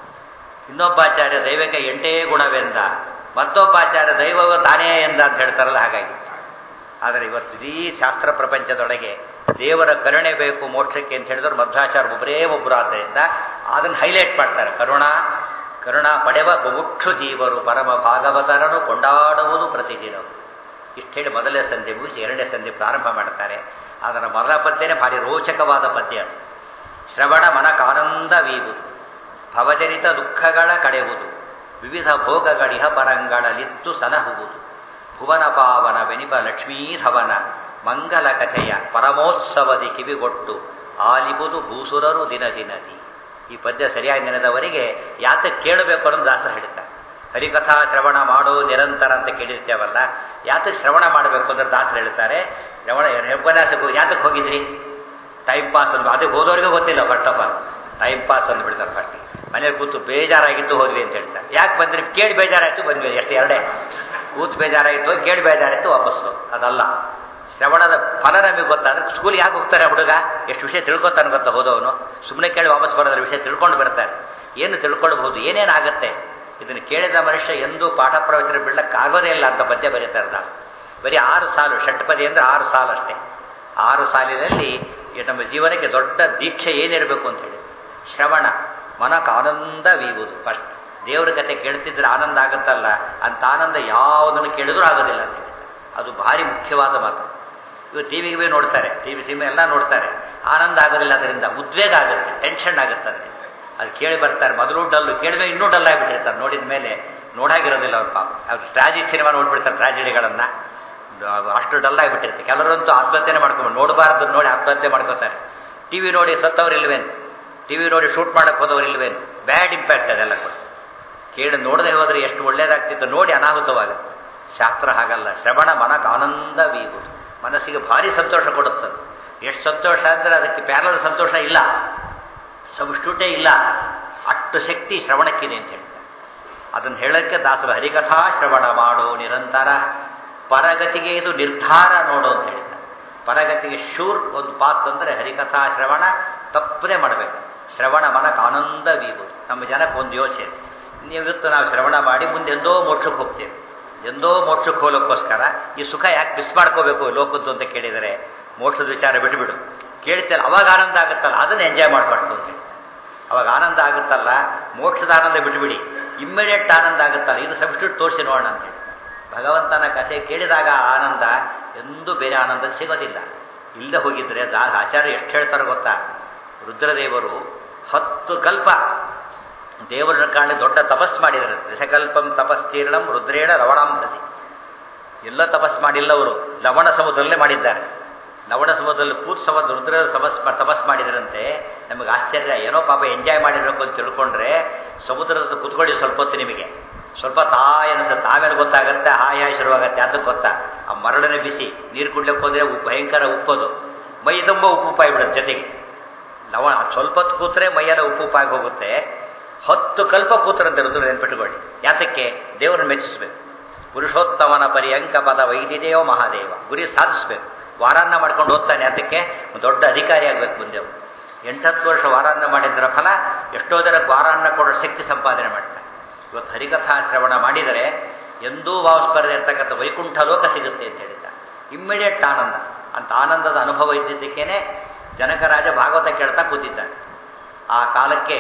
ಇನ್ನೊಬ್ಬ ಆಚಾರ್ಯ ದೈವಕ್ಕೆ ಎಂಟೇ ಗುಣವೆಂದ ಮತ್ತೊಬ್ಬ ಆಚಾರ್ಯ ದೈವವ ತಾನೇ ಎಂದ ಅಂತ ಹೇಳ್ತಾರಲ್ಲ ಹಾಗಾಗಿ ಆದರೆ ಇವತ್ತು ಇಡೀ ಶಾಸ್ತ್ರ ಪ್ರಪಂಚದೊಳಗೆ ದೇವರ ಕರುಣೆ ಬೇಕು ಮೋಕ್ಷಕ್ಕೆ ಅಂತ ಹೇಳಿದ್ರು ಮಧ್ವಾಚಾರ್ಯ ಒಬ್ಬರೇ ಒಬ್ಬರು ಆದ್ದರಿಂದ ಅದನ್ನು ಹೈಲೈಟ್ ಮಾಡ್ತಾರೆ ಕರುಣಾ ಕರುಣಾ ಪಡೆವ ಮುಕ್ಷು ಜೀವರು ಪರಮ ಭಾಗವತರನು ಕೊಂಡಾಡುವುದು ಪ್ರತಿದಿನವು ಇಷ್ಟು ಹೇಳಿ ಮೊದಲನೇ ಸಂಧಿ ಮುಗಿಸಿ ಎರಡನೇ ಸಂಧಿ ಪ್ರಾರಂಭ ಮಾಡ್ತಾರೆ ಅದರ ಮೊದಲ ಪದ್ಯನೇ ಭಾರಿ ರೋಚಕವಾದ ಪದ್ಯ ಅದು ಶ್ರವಣ ಮನಕಾನಂದವೀಗುವುದು ಭವಜನಿತ ದುಃಖಗಳ ಕಡೆಯುವುದು ವಿವಿಧ ಭೋಗಗಳಿಹ ಪರಂಗಳಲಿತ್ತು ಸನಹುವುದು ಭುವನ ಪಾವನ ವೆನಿಪ ಲಕ್ಷ್ಮೀಧವನ ಮಂಗಲ ಕಥೆಯ ಪರಮೋತ್ಸವದಿ ಕಿವಿಗೊಟ್ಟು ಆಲಿಬುದು ಭೂಸುರರು ದಿನ ದಿನದಿ ಈ ಪದ್ಯ ಸರಿಯಾಗಿ ನೆನೆದವರಿಗೆ ಯಾತಕ್ಕೆ ಕೇಳಬೇಕು ಅನ್ನೋದು ದಾಸರು ಹೇಳ್ತಾರೆ ಹರಿಕಥಾ ಶ್ರವಣ ಮಾಡೋ ನಿರಂತರ ಅಂತ ಕೇಳಿರ್ತೇವಲ್ಲ ಯಾತಕ್ಕೆ ಶ್ರವಣ ಮಾಡಬೇಕು ಅಂದ್ರೆ ದಾಸರು ಹೇಳ್ತಾರೆ ಶ್ರವಣ ಉಪನ್ಯಾಸಕ್ಕೆ ಹೋಗಿ ಯಾತಕ್ಕೆ ಹೋಗಿದ್ರಿ ಟೈಮ್ ಪಾಸ್ ಅಂದ್ ಅದಕ್ಕೆ ಹೋದವ್ರಿಗೆ ಗೊತ್ತಿಲ್ಲ first of all time pass ಅಂದ್ಬಿಡ್ತಾರೆ ಫಸ್ಟ್ ಮನೇಲಿ ಕೂತು ಬೇಜಾರಾಗಿತ್ತು ಹೋದ್ವಿ ಅಂತ ಹೇಳ್ತಾರೆ ಯಾಕೆ ಬಂದ್ರಿ ಕೇಳಿ ಬೇಜಾರಾಯಿತು ಬಂದ್ವಿ ಎಷ್ಟು ಎರಡೇ ಕೂತು ಬೇಜಾರಾಯಿತು ಕೇಳಿ ಬೇಜಾರಾಯಿತು ವಾಪಸ್ಸು ಅದಲ್ಲ ಶ್ರವಣದ ಫಲ ನಮಗೆ ಗೊತ್ತಾದ್ರೆ ಸ್ಕೂಲ್ಗೆ ಯಾಕೆ ಹೋಗ್ತಾರೆ ಹುಡುಗ ಎಷ್ಟು ವಿಷಯ ತಿಳ್ಕೊತಾನೆ ಗೊತ್ತಾ ಹೋದವನು ಸುಮ್ಮನೆ ಕೇಳಿ ವಾಪಸ್ ಬರೋದ್ರ ವಿಷಯ ತಿಳ್ಕೊಂಡು ಬರ್ತಾರೆ ಏನು ತಿಳ್ಕೊಳ್ಬಹುದು ಏನೇನಾಗುತ್ತೆ ಇದನ್ನು ಕೇಳಿದ ಮನುಷ್ಯ ಎಂದೂ ಪಾಠ ಪ್ರವಚನ ಬಿಡಕ್ಕಾಗೋದೇ ಇಲ್ಲ ಅಂತ ಪದ್ಯ ಬರೀತಾರೆ ದಾಸ ಬರೀ ಆರು ಸಾಲು ಷಟ್ಪದಿ ಅಂದರೆ ಆರು ಸಾಲು ಅಷ್ಟೇ ಆರು ಸಾಲಿನಲ್ಲಿ ಈ ನಮ್ಮ ಜೀವನಕ್ಕೆ ದೊಡ್ಡ ದೀಕ್ಷೆ ಏನಿರಬೇಕು ಅಂತ ಹೇಳಿ ಶ್ರವಣ ಮನಕ್ಕೆ ಆನಂದವೀಗುವುದು ಫಸ್ಟ್ ದೇವರ ಕತೆ ಕೇಳ್ತಿದ್ರೆ ಆನಂದ ಆಗುತ್ತಲ್ಲ ಅಂತ ಆನಂದ ಯಾವುದನ್ನು ಕೇಳಿದ್ರೂ ಆಗೋದಿಲ್ಲ ಅಂತ ಹೇಳಿ ಅದು ಭಾರಿ ಮುಖ್ಯವಾದ ಮಾತು ಇವು ಟಿ ವಿಗೆ ನೋಡ್ತಾರೆ ಟಿ ವಿ ಸಿನಿಮಾ ಎಲ್ಲ ನೋಡ್ತಾರೆ ಆನಂದ ಆಗೋದಿಲ್ಲ ಅದರಿಂದ ಉದ್ವೇಗ ಆಗುತ್ತೆ ಟೆನ್ಷನ್ ಆಗುತ್ತೆ ಅದರಿಂದ ಅದು ಕೇಳಿ ಬರ್ತಾರೆ ಮೊದಲು ಡಲ್ಲು ಕೇಳಿದ್ರೆ ಇನ್ನೂ ಡಲ್ ಆಗಿಬಿಟ್ಟಿರ್ತಾರೆ ನೋಡಿದ ಮೇಲೆ ನೋಡಾಗಿರೋದಿಲ್ಲ ಅವ್ರ ಪಾಪ ಅವ್ರು ಟ್ರಾಜಿಕ್ ಸಿನಿಮಾ ನೋಡ್ಬಿಡ್ತಾರೆ ಟ್ರಾಜಿಡಿಗಳನ್ನು ಅಷ್ಟು ಡಲ್ ಆಗಿಬಿಟ್ಟಿರುತ್ತೆ ಕೆಲವರಂತೂ ಆತ್ಮಹತ್ಯೆನೇ ಮಾಡ್ಕೊಂಡು ನೋಡಬಾರ್ದು ನೋಡಿ ಆತ್ಮಹತ್ಯೆ ಮಾಡ್ಕೋತಾರೆ ಟಿ ವಿ ನೋಡಿ ಸತ್ತವ್ರು ಇಲ್ವೇನು ಟಿ ವಿ ನೋಡಿ ಶೂಟ್ ಮಾಡಕ್ಕೆ ಹೋದವ್ರು ಇಲ್ವೇನು ಬ್ಯಾಡ್ ಇಂಪ್ಯಾಕ್ಟ್ ಅದೆಲ್ಲ ಕೂಡ ಕೇಳಿ ನೋಡದೆ ಹೋದರೆ ಎಷ್ಟು ಒಳ್ಳೇದಾಗ್ತಿತ್ತು ನೋಡಿ ಅನಾಹುತವಾಗುತ್ತೆ ಶಾಸ್ತ್ರ ಹಾಗಲ್ಲ ಶ್ರವಣ ಮನಕ್ಕೆ ಆನಂದ ಬೀಗುವುದು ಮನಸ್ಸಿಗೆ ಭಾರಿ ಸಂತೋಷ ಕೊಡುತ್ತದೆ ಎಷ್ಟು ಸಂತೋಷ ಅಂದರೆ ಅದಕ್ಕೆ ಪ್ಯಾರಲ ಸಂತೋಷ ಇಲ್ಲ ಸಬ್ಸ್ಟ್ಯೂಟೇ ಇಲ್ಲ ಅಷ್ಟು ಶಕ್ತಿ ಶ್ರವಣಕ್ಕಿದೆ ಅಂತ ಹೇಳ್ತಾರೆ ಅದನ್ನು ಹೇಳೋಕ್ಕೆ ದಾಸರು ಹರಿಕಥಾ ಶ್ರವಣ ಮಾಡು ನಿರಂತರ ಪರಗತಿಗೆ ಇದು ನಿರ್ಧಾರ ನೋಡು ಅಂತ ಹೇಳಿದ್ದಾರೆ ಪರಗತಿಗೆ ಶೂರ್ ಒಂದು ಪಾತ್ ಅಂದರೆ ಹರಿಕಥಾ ಶ್ರವಣ ತಪ್ಪದೇ ಮಾಡಬೇಕು ಶ್ರವಣ ಮನಕ್ಕೆ ಆನಂದ ಬೀಗುವುದು ನಮ್ಮ ಜನಕ್ಕೆ ಒಂದು ಯೋಚನೆ ಇವತ್ತು ನಾವು ಶ್ರವಣ ಮಾಡಿ ಮುಂದೆ ಎಂದೋ ಮೋಕ್ಷಕ್ಕೆ ಹೋಗ್ತೇವೆ ಎಂದೋ ಮೋಕ್ಷಕ್ಕೆ ಹೋಗೋಕ್ಕೋಸ್ಕರ ಈ ಸುಖ ಯಾಕೆ ಮಿಸ್ ಮಾಡ್ಕೋಬೇಕು ಲೋಕದ್ದು ಅಂತ ಕೇಳಿದರೆ ಮೋಕ್ಷದ ವಿಚಾರ ಬಿಟ್ಬಿಡು ಕೇಳ್ತೇನೆ ಅವಾಗ ಆನಂದ ಆಗುತ್ತಲ್ಲ ಅದನ್ನು ಎಂಜಾಯ್ ಮಾಡಬಾರ್ದು ಅಂತ ಹೇಳಿ ಅವಾಗ ಆನಂದ ಆಗುತ್ತಲ್ಲ ಮೋಕ್ಷದ ಆನಂದ ಬಿಟ್ಬಿಡಿ ಇಮ್ಮಿಡಿಯೇಟ್ ಆನಂದ ಆಗುತ್ತಲ್ಲ ಇದು ಸಬ್ಸ್ಟಿಟ್ಯೂಟ್ ತೋರಿಸಿ ನೋಡೋಣ ಅಂತೇಳಿ ಭಗವಂತನ ಕಥೆ ಕೇಳಿದಾಗ ಆ ಆನಂದ ಎಂದೂ ಬೇರೆ ಆನಂದ ಸಿಗೋದಿಲ್ಲ ಇಲ್ಲದೆ ಹೋಗಿದ್ರೆ ದಾ ಆಚಾರ್ಯ ಎಷ್ಟು ಹೇಳ್ತಾರೋ ಗೊತ್ತಾ ರುದ್ರದೇವರು ಹತ್ತು ಕಲ್ಪ ದೇವರನ್ನ ಕಾಣಿ ದೊಡ್ಡ ತಪಸ್ ಮಾಡಿದ್ದಾರೆ ದಶಕಲ್ಪಂ ತಪಸ್ತೀರ್ಣಂ ರುದ್ರೇಣ ಲವಣಾಂಭ್ರಸಿ ಎಲ್ಲ ತಪಸ್ ಮಾಡಿಲ್ಲ ಅವರು ಲವಣ ಸಮುದ್ರದಲ್ಲೇ ಮಾಡಿದ್ದಾರೆ ಲವಣ ಸಮುದ್ರದಲ್ಲಿ ಕೂತ್ ಸಮುದ್ರ ರುದ್ರ ಸಮಸ್ ತಪಸ್ ಮಾಡಿದ್ರಂತೆ ನಮಗೆ ಆಶ್ಚರ್ಯ ಏನೋ ಪಾಪ ಎಂಜಾಯ್ ಮಾಡಿರಬೇಕು ಅಂತ ತಿಳ್ಕೊಂಡ್ರೆ ಸಮುದ್ರದ ಕೂತ್ಕೊಳ್ಳಿ ಸ್ವಲ್ಪ ಹೊತ್ತು ನಿಮಗೆ ಸ್ವಲ್ಪ ತಾಯಿ ಅನಿಸುತ್ತೆ ಆಮೇಲೆ ಗೊತ್ತಾಗುತ್ತೆ ಹಾಯ್ ಹಾಯ್ ಶುರುವಾಗತ್ತೆ ಅದಕ್ಕೆ ಗೊತ್ತಾ ಆ ಮರಳನೆ ಬಿಸಿ ನೀರು ಕುಡ್ಲಿಕ್ಕೆ ಹೋದ್ರೆ ಉಪ್ಪು ಭಯಂಕರ ಉಪ್ಪದು ಮೈ ತುಂಬ ಉಪ್ಪು ಉಪ್ಪಾಗಿ ಬಿಡುತ್ತೆ ಜೊತೆಗೆ ಲವಣ ಸ್ವಲ್ಪ ಹೊತ್ತು ಕೂತ್ರೆ ಮೈಯೆಲ್ಲ ಉಪ್ಪು ಉಪ್ಪಾಗಿ ಹೋಗುತ್ತೆ ಹತ್ತು ಕಲ್ಪ ಕೂತರಂತೆ ರುದ್ರ ನೆನ್ಪಿಟ್ಟುಕೊಳ್ಳಿ ಯಾತಕ್ಕೆ ದೇವರನ್ನು ಮೆಚ್ಚಿಸ್ಬೇಕು ಪುರುಷೋತ್ತಮನ ಪರ್ಯಂಕ ಪದ ವೈದಿದೆಯೋ ಮಹಾದೇವ ಗುರಿ ಸಾಧಿಸ್ಬೇಕು ವಾರಾನ್ನ ಮಾಡ್ಕೊಂಡು ಹೋಗ್ತಾನೆ ಅದಕ್ಕೆ ದೊಡ್ಡ ಅಧಿಕಾರಿ ಆಗಬೇಕು ಮುಂದೆ ಅವ್ನು. ಎಂಟತ್ತು ವರ್ಷ ವಾರಾನ್ನ ಮಾಡಿದ್ದರ ಫಲ ಎಷ್ಟೋ ಜನಕ್ಕೆ ವಾರಾನ್ನ ಕೊಡೋ ಶಕ್ತಿ ಸಂಪಾದನೆ ಮಾಡ್ತಾನೆ ಇವತ್ತು ಹರಿಕಥಾ ಶ್ರವಣ ಮಾಡಿದರೆ ಎಂದೂ ವಾಪಸ್ ಬರದೇ ಇರ್ತಕ್ಕಂಥ ವೈಕುಂಠ ಲೋಕ ಸಿಗುತ್ತೆ ಅಂತ ಹೇಳಿದ್ದ ಇಮ್ಮಿಡಿಯೇಟ್ ಆನಂದ ಅಂತ ಆನಂದದ ಅನುಭವ ಇದ್ದಿದ್ದಕ್ಕೇನೆ ಜನಕರಾಜ ಭಾಗವತ ಕೇಳ್ತಾ ಕೂತಿದ್ದಾನೆ ಆ ಕಾಲಕ್ಕೆ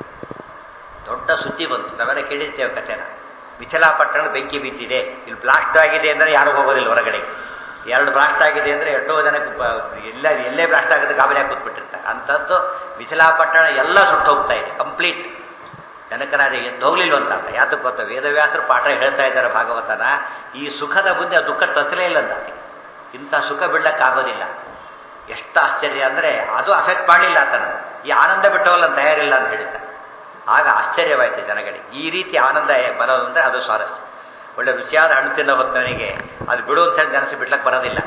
ದೊಡ್ಡ ಸುದ್ದಿ ಬಂತು ನಾವೆಲ್ಲ ಕೇಳಿರ್ತೇವೆ ಕಥೆನ ಮಿಥಿಲಾಪಟ್ಟಣ ಬೆಂಕಿ ಬಿದ್ದಿದೆ ಇಲ್ಲಿ ಬ್ಲಾಸ್ಟ್ ಆಗಿದೆ ಅಂದರೆ ಯಾರು ಹೋಗೋದಿಲ್ಲ ಹೊರಗಡೆ ಎರಡು ಬ್ಲಾಸ್ಟ್ ಆಗಿದೆ ಅಂದರೆ ಎಷ್ಟೋ ಜನಕ್ಕೆ ಬ- ಎಲ್ಲ ಎಲ್ಲೇ ಬ್ಲಾಸ್ಟ್ ಆಗೋದು ಗಾಬರಿಯಾಗಿ ಕೂತ್ಬಿಟ್ಟಿರ್ತಾರೆ ಅಂಥದ್ದು ಮಿಥಿಲಾಪಟ್ಟಣ ಎಲ್ಲ ಸುಟ್ಟು ಹೋಗ್ತಾ ಇದೆ ಕಂಪ್ಲೀಟ್ ಜನಕರಾಜ ಎದ್ದು ಹೋಗ್ಲಿಲ್ವಂತ ಅಂತ ಯಾತಕ್ಕೆ ಗೊತ್ತಾ ವೇದವ್ಯಾಸರು ಪಾಠ ಹೇಳ್ತಾ ಇದ್ದಾರೆ ಭಾಗವತನ ಈ ಸುಖದ ಮುಂದೆ ಆ ದುಃಖ ತತ್ತಲೇ ಇಲ್ಲ ಅಂತ ಅದಕ್ಕೆ ಇಂಥ ಸುಖ ಬಿಡಕ್ಕಾಗೋದಿಲ್ಲ ಎಷ್ಟು ಆಶ್ಚರ್ಯ ಅಂದರೆ ಅದು ಅಫೆಕ್ಟ್ ಮಾಡಲಿಲ್ಲ ಆತನ ಈ ಆನಂದ ಬಿಟ್ಟವಲ್ಲ ತಯಾರಿಲ್ಲ ಅಂತ ಹೇಳಿದ್ದ ಆಗ ಆಶ್ಚರ್ಯವಾಯಿತು ಜನಗಳಿಗೆ ಈ ರೀತಿ ಆನಂದ ಬರೋದು ಅಂದರೆ ಅದು ಸ್ವಾರಸ್ಯ ಒಳ್ಳೆ ರುಚಿಯಾದ ಹಣ್ಣು ತಿನ್ನೋ ಹೊತ್ತವನಿಗೆ ಅದು ಬಿಡು ಅಂತ ಹೇಳಿ ನೆನೆಸಿ ಬಿಡ್ಲಕ್ಕೆ ಬರೋದಿಲ್ಲ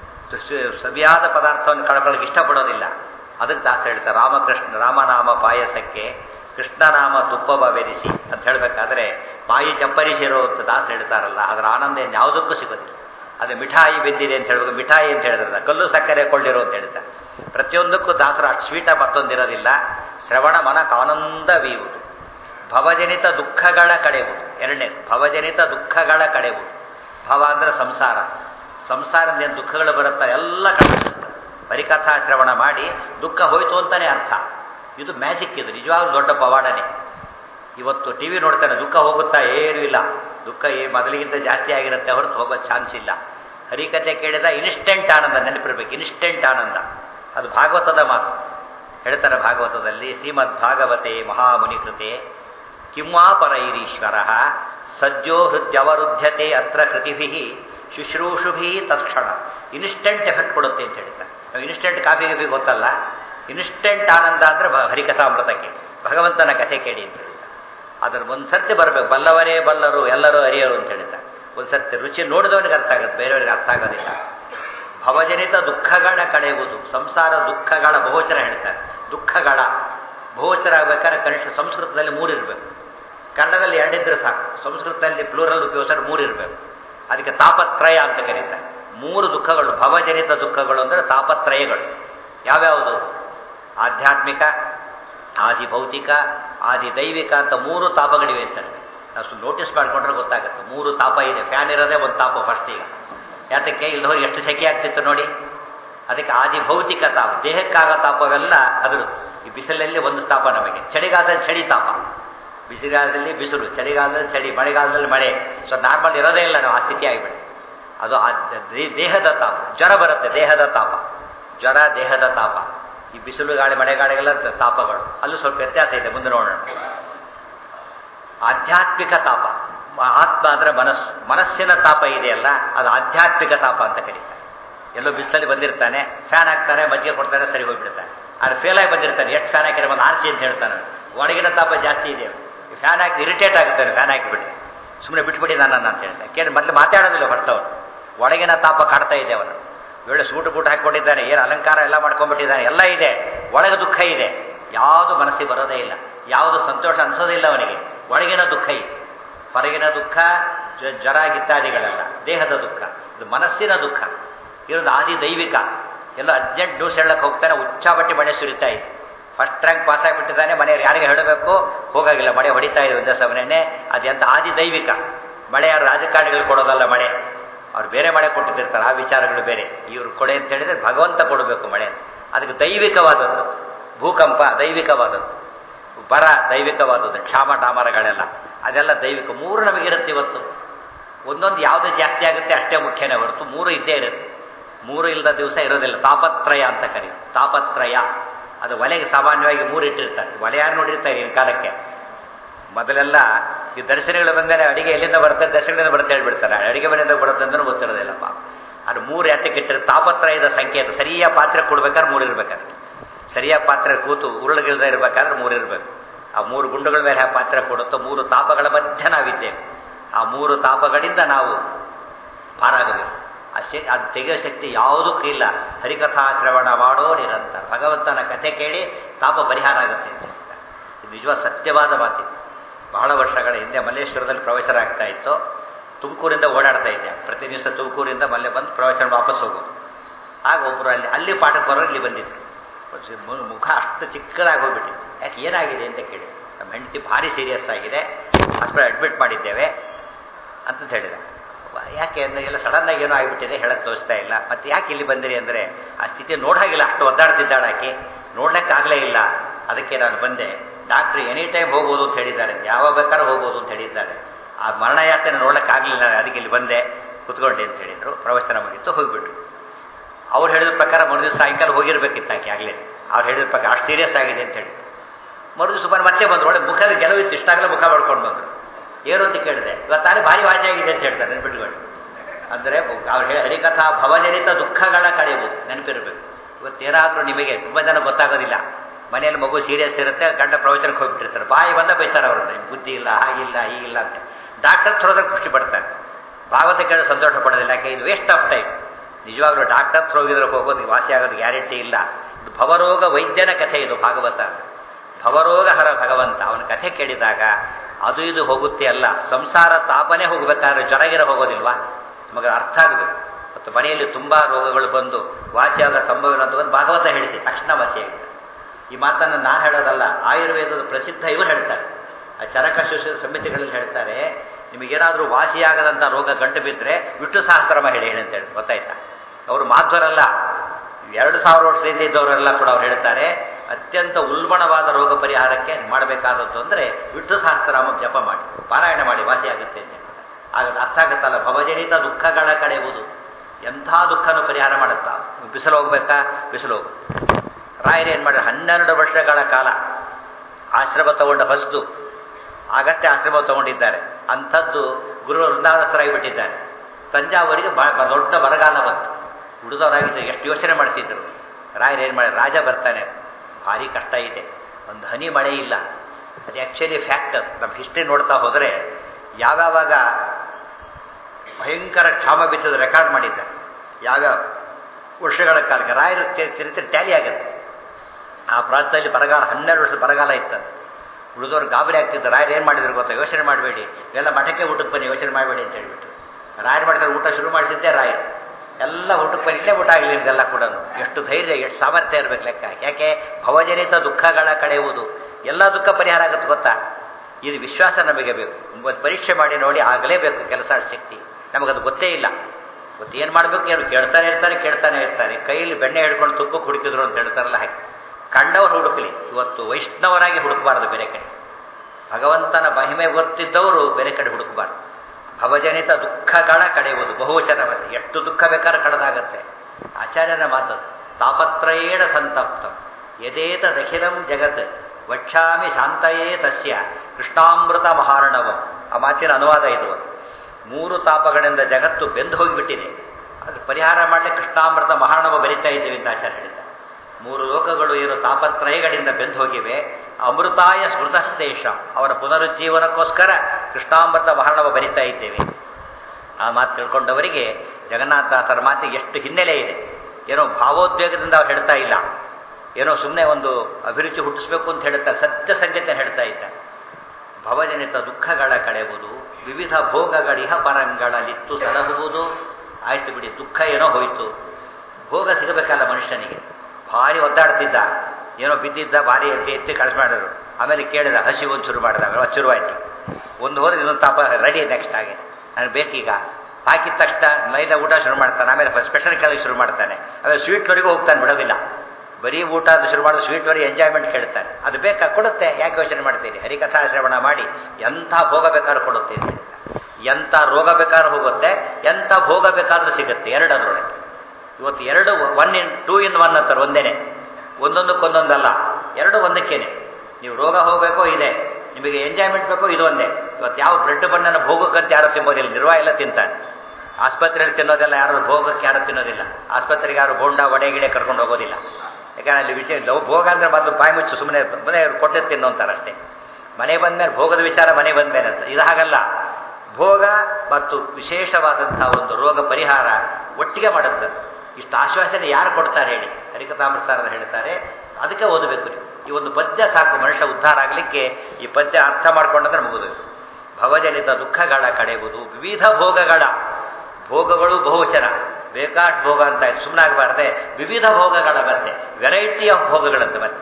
ಸವಿಯಾದ ಪದಾರ್ಥವನ್ನು ಕಳ್ಕೊಳ್ಳೋಕೆ ಇಷ್ಟಪಡೋದಿಲ್ಲ ಅದಕ್ಕೆ ಜಾಸ್ತಿ ಹೇಳ್ತಾರೆ ರಾಮಕೃಷ್ಣ ರಾಮನಾಮ ಪಾಯಸಕ್ಕೆ ಕೃಷ್ಣನಾಮ ತುಪ್ಪವ ಬೆರೆಸಿ ಅಂತ ಹೇಳಬೇಕಾದ್ರೆ ಬಾಯಿ ಚಪ್ಪರಿಸಿರೋ ಅಂತ ದಾಸ ಹೇಳ್ತಾರಲ್ಲ ಅದರ ಆನಂದ ಯಾವುದಕ್ಕೂ ಸಿಗೋದಿಲ್ಲ ಅದು ಮಿಠಾಯಿ ಬೆಂದಿದೆ ಅಂತ ಹೇಳ್ಬೇಕು ಮಿಠಾಯಿ ಅಂತ ಹೇಳಿದ್ರೆ ಕಲ್ಲು ಸಕ್ಕರೆ ಕೊಳ್ಳಿರೋ ಅಂತ ಹೇಳ್ತಾರೆ ಪ್ರತಿಯೊಂದಕ್ಕೂ ದಾಸರು ಅಷ್ಟು ಸ್ವೀಟ ಮತ್ತೊಂದಿರೋದಿಲ್ಲ ಶ್ರವಣ ಮನಕ್ಕೆ ಆನಂದವೀಯುವುದು ಭವಜನಿತ ದುಃಖಗಳ ಕಡೆಯುವುದು ಎರಡನೇದು ಭವಜನಿತ ದುಃಖಗಳ ಕಡೆಯುವುದು ಭವ ಅಂದರೆ ಸಂಸಾರ ಸಂಸಾರದಿಂದ ಏನು ದುಃಖಗಳು ಬರುತ್ತಾ ಎಲ್ಲ ಕಡೆ ಪರಿಕಥಾ ಶ್ರವಣ ಮಾಡಿ ದುಃಖ ಹೋಯ್ತು ಅಂತಾನೆ ಅರ್ಥ ಇದು ಮ್ಯಾಜಿಕ್ ಇದು ನಿಜವಾಗ್ಲೂ ದೊಡ್ಡ ಪವಾಡನೆ ಇವತ್ತು ಟಿ ವಿ ನೋಡ್ತಾನೆ ದುಃಖ ಹೋಗುತ್ತಾ ಏನೂ ಇಲ್ಲ ದುಃಖ ಏ ಮೊದಲಿಗಿಂತ ಜಾಸ್ತಿ ಆಗಿರುತ್ತೆ ಹೊರತು ಹೋಗೋ ಚಾನ್ಸ್ ಇಲ್ಲ ಹರಿಕತೆ ಕೇಳಿದ ಇನ್ಸ್ಟೆಂಟ್ ಆನಂದ ನೆನಪಿರ್ಬೇಕು ಇನ್ಸ್ಟೆಂಟ್ ಆನಂದ ಅದು ಭಾಗವತದ ಮಾತು ಹೇಳ್ತಾರೆ ಭಾಗವತದಲ್ಲಿ ಶ್ರೀಮದ್ ಭಾಗವತೆ ಮಹಾಮುನಿಕೃತೆ ಕಿಮ್ವಾಪರೈರೀಶ್ವರ ಸದ್ಯೋ ಹೃದ್ಯವರುದ್ಧತೆ ಅತ್ರ ಕೃತಿಭಿ ಶುಶ್ರೂಷುಭಿ ತತ್ಕ್ಷಣ ಇನ್ಸ್ಟೆಂಟ್ ಎಫೆಕ್ಟ್ ಕೊಡುತ್ತೆ ಅಂತ ಹೇಳ್ತಾರೆ ನಾವು ಇನ್ಸ್ಟೆಂಟ್ ಕಾಫಿ ಗಿಫಿ ಗೊತ್ತಲ್ಲ ಇನ್ಸ್ಟೆಂಟ್ ಆನಂದ ಅಂದರೆ ಹರಿಕಥಾಮೃತಕ್ಕೆ ಭಗವಂತನ ಕಥೆ ಕೇಳಿ ಅಂತ ಹೇಳ್ತಾರೆ ಅದ್ರ ಒಂದು ಸರ್ತಿ ಬರಬೇಕು ಬಲ್ಲವರೇ ಬಲ್ಲರು ಎಲ್ಲರೂ ಅರಿಯರು ಅಂತ ಹೇಳ್ತಾರೆ ಒಂದು ಸರ್ತಿ ರುಚಿ ನೋಡಿದವನಿಗೆ ಅರ್ಥ ಆಗುತ್ತೆ ಬೇರೆಯವ್ರಿಗೆ ಅರ್ಥ ಆಗೋದಿಲ್ಲ ಭವಜನಿತ ದುಃಖಗಳ ಕಡೆಯುವುದು ಸಂಸಾರ ದುಃಖಗಳ ಬಹುವಚನ ಹೇಳ್ತಾರೆ ದುಃಖಗಳ ಬಹುವಚನ ಆಗ್ಬೇಕಾದ್ರೆ ಕನಿಷ್ಠ ಸಂಸ್ಕೃತದಲ್ಲಿ ಮೂರಿರಬೇಕು ಕನ್ನಡದಲ್ಲಿ ಎರಡಿದ್ರೆ ಸಾಕು ಸಂಸ್ಕೃತದಲ್ಲಿ ಪ್ಲೂರಲ್ ಉಪಯೋಗಿಸಿದ್ರೆ ಮೂರಿರಬೇಕು ಅದಕ್ಕೆ ತಾಪತ್ರಯ ಅಂತ ಕರೀತಾರೆ ಮೂರು ದುಃಖಗಳು ಭವಜನಿತ ದುಃಖಗಳು ಅಂದರೆ ತಾಪತ್ರಯಗಳು ಯಾವ್ಯಾವುದು ಆಧ್ಯಾತ್ಮಿಕ ಆದಿ ಭೌತಿಕ ಆದಿ ದೈವಿಕ ಅಂತ ಮೂರು ತಾಪಗಳಿವೆ ಅಂತಾರೆ ನಾವು ನೋಟಿಸ್ ಮಾಡ್ಕೊಂಡ್ರೆ ಗೊತ್ತಾಗುತ್ತೆ ಮೂರು ತಾಪ ಇದೆ ಫ್ಯಾನ್ ಇರೋದೇ ಒಂದು ತಾಪ ಫಸ್ಟ್ ಈಗ ಯಾತಕ್ಕೆ ಇಲ್ಲಿ ಹೋಗಿ ಎಷ್ಟು ಸೆಕೆ ಆಗ್ತಿತ್ತು ನೋಡಿ ಅದಕ್ಕೆ ಆದಿ ಭೌತಿಕ ತಾಪ ದೇಹಕ್ಕಾಗ ತಾಪವೆಲ್ಲ ಅದ್ರ ಈ ಬಿಸಿಲಲ್ಲಿ ಒಂದು ತಾಪ ನಮಗೆ ಚಳಿಗಾಲದಲ್ಲಿ ಚಳಿ ತಾಪ ಬಿಸಿಗಾಲದಲ್ಲಿ ಬಿಸಿಲು ಚಳಿಗಾಲದಲ್ಲಿ ಚಳಿ ಮಳೆಗಾಲದಲ್ಲಿ ಮಳೆ ಸೊ ನಾರ್ಮಲ್ ಇರೋದೇ ಇಲ್ಲ ನಾವು ಆ ಸ್ಥಿತಿ ಆಗಿಬಿಡಿ ಅದು ಆ ದೇಹದ ತಾಪ ಜ್ವರ ಬರುತ್ತೆ ದೇಹದ ತಾಪ ಜ್ವರ ದೇಹದ ತಾಪ ಈ ಬಿಸಿಲು ಗಾಳಿ ಮಳೆಗಾಳಿಗೆಲ್ಲ ತಾಪಗಳು ಅಲ್ಲೂ ಸ್ವಲ್ಪ ವ್ಯತ್ಯಾಸ ಇದೆ ಮುಂದೆ ನೋಡೋಣ ಆಧ್ಯಾತ್ಮಿಕ ತಾಪ ಆತ್ಮ ಅಂದರೆ ಮನಸ್ಸು ಮನಸ್ಸಿನ ತಾಪ ಇದೆಯಲ್ಲ ಅದು ಆಧ್ಯಾತ್ಮಿಕ ತಾಪ ಅಂತ ಕರೀತಾರೆ ಎಲ್ಲೋ ಬಿಸಿಲಲ್ಲಿ ಬಂದಿರ್ತಾನೆ ಫ್ಯಾನ್ ಹಾಕ್ತಾರೆ ಮಜ್ಜಿಗೆ ಕೊಡ್ತಾರೆ ಸರಿ ಹೋಗ್ಬಿಡ್ತಾನೆ ಆದ್ರೆ ಫೇಲ್ ಆಗಿ ಬಂದಿರ್ತಾನೆ ಎಷ್ಟು ಫ್ಯಾನ್ ಹಾಕಿದ್ರೆ ಒಂದು ಆರ್ಸಿ ಅಂತ ಹೇಳ್ತಾನೆ ಒಣಗಿನ ತಾಪ ಜಾಸ್ತಿ ಇದೆ ಫ್ಯಾನ್ ಹಾಕಿ ಇರಿಟೇಟ್ ಆಗುತ್ತಾನೆ ಫ್ಯಾನ್ ಹಾಕಿಬಿಟ್ಟು ಸುಮ್ಮನೆ ಬಿಟ್ಬಿಡಿ ನಾನು ಅಂತ ಹೇಳ್ತಾನೆ ಕೇಳಿ ಮೊದಲು ಮಾತಾಡೋದಿಲ್ಲ ಹೊರತವನು ಒಳಗಿನ ತಾಪ ಕಾಡ್ತಾ ಇದೆ ಅವನು ಒಳ್ಳೆ ಸೂಟು ಬೂಟು ಹಾಕ್ಕೊಂಡಿದ್ದಾನೆ ಏನು ಅಲಂಕಾರ ಎಲ್ಲ ಮಾಡ್ಕೊಂಡ್ಬಿಟ್ಟಿದ್ದಾನೆ ಎಲ್ಲ ಇದೆ ಒಳಗೆ ದುಃಖ ಇದೆ ಯಾವುದು ಮನಸ್ಸಿಗೆ ಬರೋದೇ ಇಲ್ಲ ಯಾವುದು ಸಂತೋಷ ಅನಿಸೋದಿಲ್ಲ ಅವನಿಗೆ ಒಳಗಿನ ದುಃಖ ಇದೆ ಹೊರಗಿನ ದುಃಖ ಜ್ವರ ಇತ್ಯಾದಿಗಳೆಲ್ಲ ದೇಹದ ದುಃಖ ಇದು ಮನಸ್ಸಿನ ದುಃಖ ಇದೊಂದು ಆದಿ ದೈವಿಕ ಎಲ್ಲ ಅರ್ಜೆಂಟ್ ನ್ಯೂಸ್ ಹೇಳಕ್ಕೆ ಹೋಗ್ತಾನೆ ಉಚ್ಚಾಬಟ್ಟಿ ಮಳೆ ಸುರಿತಾ ಇದೆ ಫಸ್ಟ್ ರ್ಯಾಂಕ್ ಪಾಸ್ ಆಗಿಬಿಟ್ಟಿದ್ದಾನೆ ಮನೆಯವ್ರು ಯಾರಿಗೆ ಹೇಳಬೇಕು ಹೋಗಾಗಿಲ್ಲ ಮಳೆ ಹೊಡಿತಾ ಇದೆ ಒಂದೇ ಸಮಯನೇ ಅದೆಂತ ಆದಿ ದೈವಿಕ ಮಳೆ ಯಾರು ರಾಜಕಾರಣಿಗಳು ಕೊಡೋದಲ್ಲ ಮಳೆ ಅವ್ರು ಬೇರೆ ಮಳೆ ಕೊಟ್ಟಿರ್ತಾರೆ ಆ ವಿಚಾರಗಳು ಬೇರೆ ಇವ್ರು ಕೊಡೆ ಅಂತ ಹೇಳಿದ್ರೆ ಭಗವಂತ ಕೊಡಬೇಕು ಮಳೆ ಅದಕ್ಕೆ ದೈವಿಕವಾದದ್ದು ಭೂಕಂಪ ದೈವಿಕವಾದದ್ದು ಬರ ದೈವಿಕವಾದದ್ದು ಕ್ಷಾಮ ಡಾಮರಗಳೆಲ್ಲ ಅದೆಲ್ಲ ದೈವಿಕ ಮೂರು ನಮಗಿರುತ್ತೆ ಇವತ್ತು ಒಂದೊಂದು ಯಾವುದು ಜಾಸ್ತಿ ಆಗುತ್ತೆ ಅಷ್ಟೇ ಮುಖ್ಯನೇ ಹೊರತು ಮೂರು ಇದ್ದೇ ಇರುತ್ತೆ ಮೂರು ಇಲ್ಲದ ದಿವಸ ಇರೋದಿಲ್ಲ ತಾಪತ್ರಯ ಅಂತ ಕರಿ ತಾಪತ್ರಯ ಅದು ಒಲೆಗೆ ಸಾಮಾನ್ಯವಾಗಿ ಮೂರು ಇಟ್ಟಿರ್ತಾರೆ ಒಲೆ ಯಾರು ನೋಡಿರ್ತಾರೆ ಇನ್ ಕಾಲಕ್ಕೆ ಮೊದಲೆಲ್ಲ ಈ ದರ್ಶನಗಳು ಬಂದರೆ ಅಡಿಗೆ ಎಲ್ಲಿಂದ ಬರುತ್ತೆ ದರ್ಶನಗಳಿಂದ ಬರುತ್ತೆ ಹೇಳ್ಬಿಡ್ತಾರೆ ಅಡಿಗೆ ಮನೆಯಿಂದ ಬರುತ್ತೆ ಅಂತ ಗೊತ್ತಿರೋದಿಲ್ಲಪ್ಪ ಅದು ಮೂರು ಯಾತಕ್ಕೆ ಇಟ್ಟರೆ ತಾಪತ್ರಯದ ಸಂಕೇತ ಸರಿಯಾದ ಪಾತ್ರೆ ಕೊಡ್ಬೇಕಾದ್ರೆ ಮೂರು ಇರ್ಬೇಕಾದ್ರೆ ಸರಿಯಾದ ಪಾತ್ರೆ ಕೂತು ಉರುಳಗಿಲ್ದ ಇರಬೇಕಾದ್ರೆ ಮೂರು ಇರಬೇಕು ಆ ಮೂರು ಗುಂಡುಗಳ ಮೇಲೆ ಆ ಪಾತ್ರೆ ಕೊಡುತ್ತೋ ಮೂರು ತಾಪಗಳ ಮಧ್ಯ ನಾವಿದ್ದೇವೆ ಆ ಮೂರು ತಾಪಗಳಿಂದ ನಾವು ಪಾರಾಗಬೇಕು ಆ ಶಕ್ ಅದು ತೆಗೆಯೋ ಶಕ್ತಿ ಯಾವುದಕ್ಕೂ ಇಲ್ಲ ಹರಿಕಥಾ ಶ್ರವಣ ಮಾಡೋ ನಿರಂತರ ಭಗವಂತನ ಕಥೆ ಕೇಳಿ ತಾಪ ಪರಿಹಾರ ಆಗುತ್ತೆ ಅಂತ ಹೇಳ್ತಾರೆ ಇದು ನಿಜವಾದ ಸತ್ಯವಾದ ಮಾತಿದೆ ಬಹಳ ವರ್ಷಗಳ ಹಿಂದೆ ಮಲ್ಲೇಶ್ವರದಲ್ಲಿ ಪ್ರವೇಶರ ಆಗ್ತಾ ಇತ್ತು ತುಮಕೂರಿಂದ ಓಡಾಡ್ತಾ ಇದ್ದೆ ಪ್ರತಿ ದಿವಸ ತುಮಕೂರಿಂದ ಮಲ್ಲೆ ಬಂದು ಪ್ರವೇಶನ ವಾಪಸ್ ಹೋಗೋದು ಆಗ ಒಬ್ಬರು ಅಲ್ಲಿ ಅಲ್ಲಿ ಪಾಠಕ್ಕೆ ಬರೋರು ಇಲ್ಲಿ ಬಂದಿದ್ರು ಮುಖ ಅಷ್ಟು ಚಿಕ್ಕದಾಗಿ ಹೋಗ್ಬಿಟ್ಟಿತ್ತು ಯಾಕೆ ಏನಾಗಿದೆ ಅಂತ ಕೇಳಿ ನಮ್ಮ ಹೆಂಡತಿ ಭಾರಿ ಸೀರಿಯಸ್ ಆಗಿದೆ ಹಾಸ್ಪಿಟಲ್ ಅಡ್ಮಿಟ್ ಮಾಡಿದ್ದೇವೆ ಅಂತ ಹೇಳಿದ ಯಾಕೆ ಅಂದರೆ ಎಲ್ಲ ಸಡನ್ನಾಗಿ ಏನೋ ಆಗಿಬಿಟ್ಟಿದೆ ಹೇಳಕ್ಕೆ ತೋರಿಸ್ತಾ ಇಲ್ಲ ಮತ್ತು ಯಾಕೆ ಇಲ್ಲಿ ಬಂದಿರಿ ಅಂದರೆ ಆ ಸ್ಥಿತಿ ನೋಡಾಗಿಲ್ಲ ಅಷ್ಟು ಒದ್ದಾಡ್ತಿದ್ದಾಳೆ ಆಕೆ ನೋಡ್ಲಿಕ್ಕಾಗಲೇ ಇಲ್ಲ ಅದಕ್ಕೆ ನಾನು ಬಂದೆ ಡಾಕ್ಟ್ರು ಎನಿ ಟೈಮ್ ಹೋಗ್ಬೋದು ಅಂತ ಹೇಳಿದ್ದಾರೆ ಯಾವಾಗ ಬೇಕಾದ್ರೂ ಹೋಗ್ಬೋದು ಅಂತ ಹೇಳಿದ್ದಾರೆ ಆ ಮರಣ ಯಾತ್ರೆ ನೋಡೋಕ್ಕಾಗಲಿಲ್ಲ ಅದಕ್ಕೆ ಇಲ್ಲಿ ಬಂದೆ ಕುತ್ಕೊಂಡೆ ಅಂತ ಹೇಳಿದರು ಪ್ರವಚನ ಮುಗಿತು ಹೋಗಿಬಿಟ್ರು ಅವ್ರು ಹೇಳಿದ ಪ್ರಕಾರ ಮರು ದಿವಸ ಸಾಯಂಕಾಲ ಹೋಗಿರ್ಬೇಕಿತ್ತು ಆಕೆ ಆಗಲೇ ಅವ್ರು ಹೇಳಿದ ಪ್ರಕಾರ ಅಷ್ಟು ಸೀರಿಯಸ್ ಆಗಿದೆ ಅಂತ ಹೇಳಿ ಮರುದು ಸುಮಾರು ಮತ್ತೆ ಬಂದರು ಒಳ್ಳೆ ಮುಖದ ಗೆಲುವಿತ್ತು ಇಷ್ಟಾಗಲೇ ಮುಖ ಮಾಡ್ಕೊಂಡು ಬಂದರು ಏನು ಅಂತ ಕೇಳಿದೆ ಇವತ್ತಾನೆ ಭಾರಿ ವಾಸಿ ಆಗಿದೆ ಅಂತ ಹೇಳ್ತಾರೆ ನೆನ್ಪಿಟ್ಕೊಂಡು ಅಂದರೆ ಅವ್ರು ಹೇಳಿ ಹರಿಕಥಾ ಭವಜನಿತ ದುಃಖಗಳ ಕಳೆಯುವುದು ನೆನಪಿರಬೇಕು ಇವತ್ತೇನಾದರೂ ನಿಮಗೆ ತುಂಬ ಜನ ಗೊತ್ತಾಗೋದಿಲ್ಲ ಮನೆಯಲ್ಲಿ ಮಗು ಸೀರಿಯಸ್ ಇರುತ್ತೆ ಗಂಡ ಪ್ರವಚನಕ್ಕೆ ಹೋಗ್ಬಿಟ್ಟಿರ್ತಾರೆ ಬಾಯಿ ಬಂದ ಬೈತಾರೆ ಅವ್ರನ್ನ ಬುದ್ಧಿ ಇಲ್ಲ ಹಾಗಿಲ್ಲ ಹೀಗಿಲ್ಲ ಅಂತ ಡಾಕ್ಟರ್ ಥ್ರೋದಾಗ ಖುಷಿ ಪಡ್ತಾರೆ ಭಾಗವತ ಕೇಳಿ ಸಂತೋಷ ಪಡೋದಿಲ್ಲ ಯಾಕೆ ಇದು ವೇಸ್ಟ್ ಆಫ್ ಟೈಮ್ ನಿಜವಾಗ್ಲೂ ಡಾಕ್ಟರ್ ಥ್ರೋ ಹೋಗಿದ್ರೆ ಹೋಗೋದು ವಾಸಿ ಆಗೋದು ಗ್ಯಾರಂಟಿ ಇಲ್ಲ ಇದು ಭವರೋಗ ವೈದ್ಯನ ಕಥೆ ಇದು ಭಾಗವತ ಭವರೋಗ ಹರ ಭಗವಂತ ಅವನ ಕಥೆ ಕೇಳಿದಾಗ ಅದು ಇದು ಹೋಗುತ್ತೆ ಅಲ್ಲ ಸಂಸಾರ ತಾಪನೆ ಹೋಗಬೇಕಾದ್ರೆ ಜೊರಗಿರ ಹೋಗೋದಿಲ್ವಾ ನಮಗೆ ಅರ್ಥ ಆಗಬೇಕು ಮತ್ತು ಮನೆಯಲ್ಲಿ ತುಂಬ ರೋಗಗಳು ಬಂದು ವಾಸಿಯಾದ ಸಂಭವ ಅಂತ ಒಂದು ಭಾಗವತ ಹೇಳಿಸಿ ತಕ್ಷಣ ವಾಸಿಯಾಗಿದೆ ಈ ಮಾತನ್ನು ನಾನು ಹೇಳೋದಲ್ಲ ಆಯುರ್ವೇದದ ಪ್ರಸಿದ್ಧ ಇವರು ಹೇಳ್ತಾರೆ ಆ ಚರಕಶಿಶ ಸಮಿತಿಗಳಲ್ಲಿ ಹೇಳ್ತಾರೆ ನಿಮಗೇನಾದರೂ ವಾಸಿಯಾಗದಂಥ ರೋಗ ಗಂಟು ಬಿದ್ದರೆ ವಿಷ್ಣು ಸಹಸ್ರಮ ಹೇಳಿ ಹೇಳಿ ಅಂತ ಹೇಳಿ ಗೊತ್ತಾಯ್ತಾ ಅವರು ಮಾಧ್ವರಲ್ಲ ಎರಡು ಸಾವಿರ ವರ್ಷದಿಂದ ಇದ್ದವರೆಲ್ಲ ಕೂಡ ಅವ್ರು ಹೇಳ್ತಾರೆ ಅತ್ಯಂತ ಉಲ್ಬಣವಾದ ರೋಗ ಪರಿಹಾರಕ್ಕೆ ಮಾಡಬೇಕಾದದ್ದು ಅಂದರೆ ವಿಷ್ಣು ಸಹಸ್ರನಾಮ ಜಪ ಮಾಡಿ ಪಾರಾಯಣ ಮಾಡಿ ವಾಸಿಯಾಗುತ್ತೆ ಅಂತ ಹೇಳ್ತಾರೆ ಆಗ ಅರ್ಥ ಆಗುತ್ತಲ್ಲ ಭವಜನಿತ ದುಃಖಗಳ ಕಡೆಯುವುದು ಎಂಥ ದುಃಖನೂ ಪರಿಹಾರ ಮಾಡುತ್ತಾ ಬಿಸಿಲು ಹೋಗ್ಬೇಕಾ ಬಿಸಿಲು ಹೋಗು ರಾಯರು ಏನು ಮಾಡಿದ್ರೆ ಹನ್ನೆರಡು ವರ್ಷಗಳ ಕಾಲ ಆಶ್ರಮ ತಗೊಂಡ ಹೊಸದು ಆಗಷ್ಟೇ ಆಶ್ರಮ ತಗೊಂಡಿದ್ದಾರೆ ಅಂಥದ್ದು ಗುರು ವೃಂದಾವನಸ್ಥರಾಗಿಬಿಟ್ಟಿದ್ದಾರೆ ತಂಜಾವೂರಿಗೆ ಬ ದೊಡ್ಡ ಬರಗಾಲ ಬಂತು ಉಳಿದವರಾಗಿದ್ದರು ಎಷ್ಟು ಯೋಚನೆ ಮಾಡ್ತಿದ್ರು ರಾಯರು ಏನು ಮಾಡಿ ರಾಜ ಬರ್ತಾನೆ ಭಾರಿ ಕಷ್ಟ ಇದೆ ಒಂದು ಹನಿ ಮಳೆ ಇಲ್ಲ ಅದು ಆ್ಯಕ್ಚುಲಿ ಫ್ಯಾಕ್ಟ್ ಅದು ನಮ್ಮ ಹಿಸ್ಟ್ರಿ ನೋಡ್ತಾ ಹೋದರೆ ಯಾವ್ಯಾವಾಗ ಭಯಂಕರ ಕ್ಷಾಮ ಬಿದ್ದದು ರೆಕಾರ್ಡ್ ಮಾಡಿದ್ದಾರೆ ಯಾವ್ಯಾವ ವರ್ಷಗಳ ಕಾಲಕ್ಕೆ ರಾಯರು ಚರಿತ್ರೆ ಟ್ಯಾಲಿ ಆಗುತ್ತೆ ಆ ಪ್ರಾಂತದಲ್ಲಿ ಬರಗಾಲ ಹನ್ನೆರಡು ವರ್ಷದ ಬರಗಾಲ ಇತ್ತು ಉಳಿದವ್ರು ಗಾಬರಿ ಆಗ್ತಿದ್ದು ರಾಯರು ಏನು ಮಾಡಿದ್ರು ಗೊತ್ತಾ ಯೋಚನೆ ಮಾಡಬೇಡಿ ಎಲ್ಲ ಮಠಕ್ಕೆ ಊಟಕ್ಕೆ ಬನ್ನಿ ಯೋಚನೆ ಮಾಡಬೇಡಿ ಅಂತ ಹೇಳ್ಬಿಟ್ಟು ರಾಯರು ಮಾಡ್ತಾರೆ ಊಟ ಶುರು ಮಾಡಿಸಿದ್ದೆ ರಾಯರು ಎಲ್ಲ ಊಟಕ್ಕೆ ಬನ್ನಿ ಇಲ್ಲೇ ಊಟ ಆಗಲಿ ಇದೆಲ್ಲ ಕೂಡ ಎಷ್ಟು ಧೈರ್ಯ ಎಷ್ಟು ಸಾಮರ್ಥ್ಯ ಇರಬೇಕು ಲೆಕ್ಕ ಯಾಕೆ ಭವಜನಿತ ದುಃಖಗಳ ಕಳೆಯುವುದು ಎಲ್ಲ ದುಃಖ ಪರಿಹಾರ ಆಗುತ್ತೆ ಗೊತ್ತಾ ಇದು ವಿಶ್ವಾಸ ನಮಗೆ ಬೇಕು ಒಂದು ಪರೀಕ್ಷೆ ಮಾಡಿ ನೋಡಿ ಆಗಲೇಬೇಕು ಕೆಲಸ ಶಕ್ತಿ ನಮಗದು ಗೊತ್ತೇ ಇಲ್ಲ ಗೊತ್ತು ಏನು ಮಾಡಬೇಕು ಏನು ಕೇಳ್ತಾನೆ ಇರ್ತಾರೆ ಕೇಳ್ತಾನೆ ಇರ್ತಾರೆ ಕೈಯಲ್ಲಿ ಬೆಣ್ಣೆ ಹಿಡ್ಕೊಂಡು ತುಪ್ಪಕ್ಕೆ ಹುಡುಕಿದ್ರು ಅಂತ ಹೇಳ್ತಾರಲ್ಲ ಹಾಗೆ ಕಂಡವರು ಹುಡುಕಲಿ ಇವತ್ತು ವೈಷ್ಣವರಾಗಿ ಹುಡುಕಬಾರದು ಬೇರೆ ಕಡೆ ಭಗವಂತನ ಮಹಿಮೆ ಗೊತ್ತಿದ್ದವರು ಬೇರೆ ಕಡೆ ಹುಡುಕಬಾರ್ದು ಭವಜನಿತ ದುಃಖಗಳ ಕಳೆಯುವುದು ಬಹುವಚನ ಮತ್ತೆ ಎಷ್ಟು ದುಃಖ ಬೇಕಾದ್ರೆ ಕಳೆದಾಗತ್ತೆ ಆಚಾರ್ಯನ ಮಾತದು ತಾಪತ್ರಯೇಣ ಸಂತಪ್ತಂ ಯದೇತ ದಖಿಲಂ ಜಗತ್ ವಕ್ಷಾಮಿ ಶಾಂತಯೇ ತಸ್ಯ ಕೃಷ್ಣಾಮೃತ ಮಹಾರ್ಣವಂ ಆ ಮಾತಿನ ಅನುವಾದ ಇದು ಮೂರು ತಾಪಗಳಿಂದ ಜಗತ್ತು ಬೆಂದು ಹೋಗಿಬಿಟ್ಟಿದೆ ಅದು ಪರಿಹಾರ ಮಾಡಲಿಕ್ಕೆ ಕೃಷ್ಣಾಮೃತ ಮಹಾರ್ಣವ ಬೆರೀತಾ ಇದ್ದೇವೆ ಅಂತ ಆಚಾರ್ಯ ಹೇಳಿದ್ದಾರೆ ಮೂರು ಲೋಕಗಳು ಏನು ತಾಪತ್ರಯಗಳಿಂದ ಬೆಂದು ಹೋಗಿವೆ ಅಮೃತಾಯ ಸ್ಮೃತಸ್ತೇಷ ಅವರ ಪುನರುಜ್ಜೀವನಕ್ಕೋಸ್ಕರ ಕೃಷ್ಣಾಮೃತ ಮಹಾರ್ಣವ ಬರಿತಾ ಇದ್ದೇವೆ ಆ ಮಾತು ತಿಳ್ಕೊಂಡವರಿಗೆ ಜಗನ್ನಾಥದಾಸರ ಮಾತಿಗೆ ಎಷ್ಟು ಹಿನ್ನೆಲೆ ಇದೆ ಏನೋ ಭಾವೋದ್ವೇಗದಿಂದ ಅವ್ರು ಹೇಳ್ತಾ ಇಲ್ಲ ಏನೋ ಸುಮ್ಮನೆ ಒಂದು ಅಭಿರುಚಿ ಹುಟ್ಟಿಸ್ಬೇಕು ಅಂತ ಹೇಳ್ತಾರೆ ಸತ್ಯ ಸಂಗತಿಯನ್ನು ಹೇಳ್ತಾ ಇದ್ದಾರೆ ಭವಜನಿತ ದುಃಖಗಳ ಕಳೆಯುವುದು ವಿವಿಧ ಭೋಗಗಳಿಹ ಪರಂಗಳಲ್ಲಿತ್ತು ಸಲಹುವುದು ಆಯ್ತು ಬಿಡಿ ದುಃಖ ಏನೋ ಹೋಯಿತು ಭೋಗ ಸಿಗಬೇಕಲ್ಲ ಮನುಷ್ಯನಿಗೆ ಭಾರಿ ಒದ್ದಾಡ್ತಿದ್ದ ಏನೋ ಬಿದ್ದಿದ್ದ ಭಾರಿ ಎತ್ತಿ ಎತ್ತಿ ಕಳಿಸ್ ಮಾಡಿದ್ರು ಆಮೇಲೆ ಕೇಳಿದ ಹಸಿ ಒಂದು ಶುರು ಮಾಡಿದ ಆಮೇಲೆ ಶುರುವಾಯ್ತು ಒಂದು ಹೋದ್ರೆ ಇನ್ನೊಂದು ತಾಪ ರೆಡಿ ನೆಕ್ಸ್ಟ್ ಹಾಗೆ ನನಗೆ ಬೇಕೀಗ ಹಾಕಿದ ತಕ್ಷಣ ಮೈದ ಊಟ ಶುರು ಮಾಡ್ತಾನೆ ಆಮೇಲೆ ಸ್ಪೆಷಲ್ ಕೆಳಗೆ ಶುರು ಮಾಡ್ತಾನೆ ಆಮೇಲೆ ಸ್ವೀಟ್ವರೆಗೂ ಹೋಗ್ತಾನೆ ಬಿಡೋದಿಲ್ಲ ಬರೀ ಊಟ ಅಂತ ಶುರು ಮಾಡೋದು ಸ್ವೀಟ್ವರೆಗೆ ಎಂಜಾಯ್ಮೆಂಟ್ ಕೇಳ್ತಾನೆ ಅದು ಬೇಕಾ ಕೊಡುತ್ತೆ ಯಾಕೆ ಯೋಚನೆ ಮಾಡ್ತೀರಿ ಹರಿಕಥಾ ಶ್ರವಣ ಮಾಡಿ ಎಂಥ ಭೋಗ ಬೇಕಾದ್ರೂ ಕೊಡುತ್ತೆ ಅಂತ ಹೇಳ್ತಾರೆ ಎಂಥ ರೋಗ ಬೇಕಾದ್ರೂ ಹೋಗುತ್ತೆ ಎಂಥ ಭೋಗ ಬೇಕಾದ್ರೂ ಸಿಗುತ್ತೆ ಎರಡರೊಳಗೆ ಇವತ್ತು ಎರಡು one in two in one ಅಂತಾರೆ ಒಂದೇನೆ ಒಂದೊಂದಕ್ಕೊಂದೊಂದಲ್ಲ ಎರಡು ಒಂದಕ್ಕೇನೆ ನೀವು ರೋಗ ಹೋಗಬೇಕೋ ಇದೆ ನಿಮಗೆ ಎಂಜಾಯ್ಮೆಂಟ್ ಬೇಕೋ ಇದು ಒಂದೇ ಇವತ್ತು ಯಾವ ಬ್ರೆಡ್ ಬಣ್ಣನ ಭೋಗಕ್ಕಂತ ಯಾರು ತಿಂಬೋದಿಲ್ಲ ನಿರ್ವಾಹ ಎಲ್ಲ ತಿಂತಾನೆ ಆಸ್ಪತ್ರೆಯಲ್ಲಿ ತಿನ್ನೋದೆಲ್ಲ ಯಾರು ಭೋಗಕ್ಕೆ ಯಾರು ತಿನ್ನೋದಿಲ್ಲ ಆಸ್ಪತ್ರೆಗೆ ಯಾರು ಬೋಂಡ ವಡೆ ಗಿಡೆ ಕರ್ಕೊಂಡು ಹೋಗೋದಿಲ್ಲ ಯಾಕಂದ್ರೆ ಅಲ್ಲಿ ವಿಷಯ ಲವ್ ಭೋಗ ಅಂದರೆ ಮತ್ತು ಬಾಯಿ ಮುಚ್ಚು ಸುಮ್ಮನೆ ಮನೆ ಕೊಟ್ಟೆ ತಿನ್ನೋ ಅಂತಾರೆ ಅಷ್ಟೇ ಮನೆ ಬಂದಮೇಲೆ ಭೋಗದ ವಿಚಾರ ಮನೆ ಬಂದ ಮೇಲೆ ಅಂತ ಇದು ಹಾಗಲ್ಲ ಭೋಗ ಮತ್ತು ವಿಶೇಷವಾದಂಥ ಒಂದು ರೋಗ ಪರಿಹಾರ ಒಟ್ಟಿಗೆ ಮಾಡುತ್ತೆ ಇಷ್ಟು ಆಶ್ವಾಸನೆ ಯಾರು ಕೊಡ್ತಾರೆ ಹೇಳಿ ಹರಿಕಥಾಮೃತಾರದ ಹೇಳ್ತಾರೆ ಅದಕ್ಕೆ ಓದಬೇಕು ನೀವು ಈ ಒಂದು ಪದ್ಯ ಸಾಕು ಮನುಷ್ಯ ಉದ್ಧಾರ ಆಗಲಿಕ್ಕೆ ಈ ಪದ್ಯ ಅರ್ಥ ಮಾಡ್ಕೊಂಡ್ರೆ ಮುಗಿದಬೇಕು ಭವಜನಿತ ದುಃಖಗಳ ಕಡೆಯುವುದು ವಿವಿಧ ಭೋಗಗಳ ಭೋಗಗಳು ಬಹುವಚನ ಬೇಕಾಷ್ಟು ಭೋಗ ಅಂತ ಆಯ್ತು ಸುಮ್ಮನಾಗಬಾರ್ದೆ ವಿವಿಧ ಭೋಗಗಳ ಮತ್ತೆ ವೆರೈಟಿ ಆಫ್ ಭೋಗಗಳಂತ ಮತ್ತೆ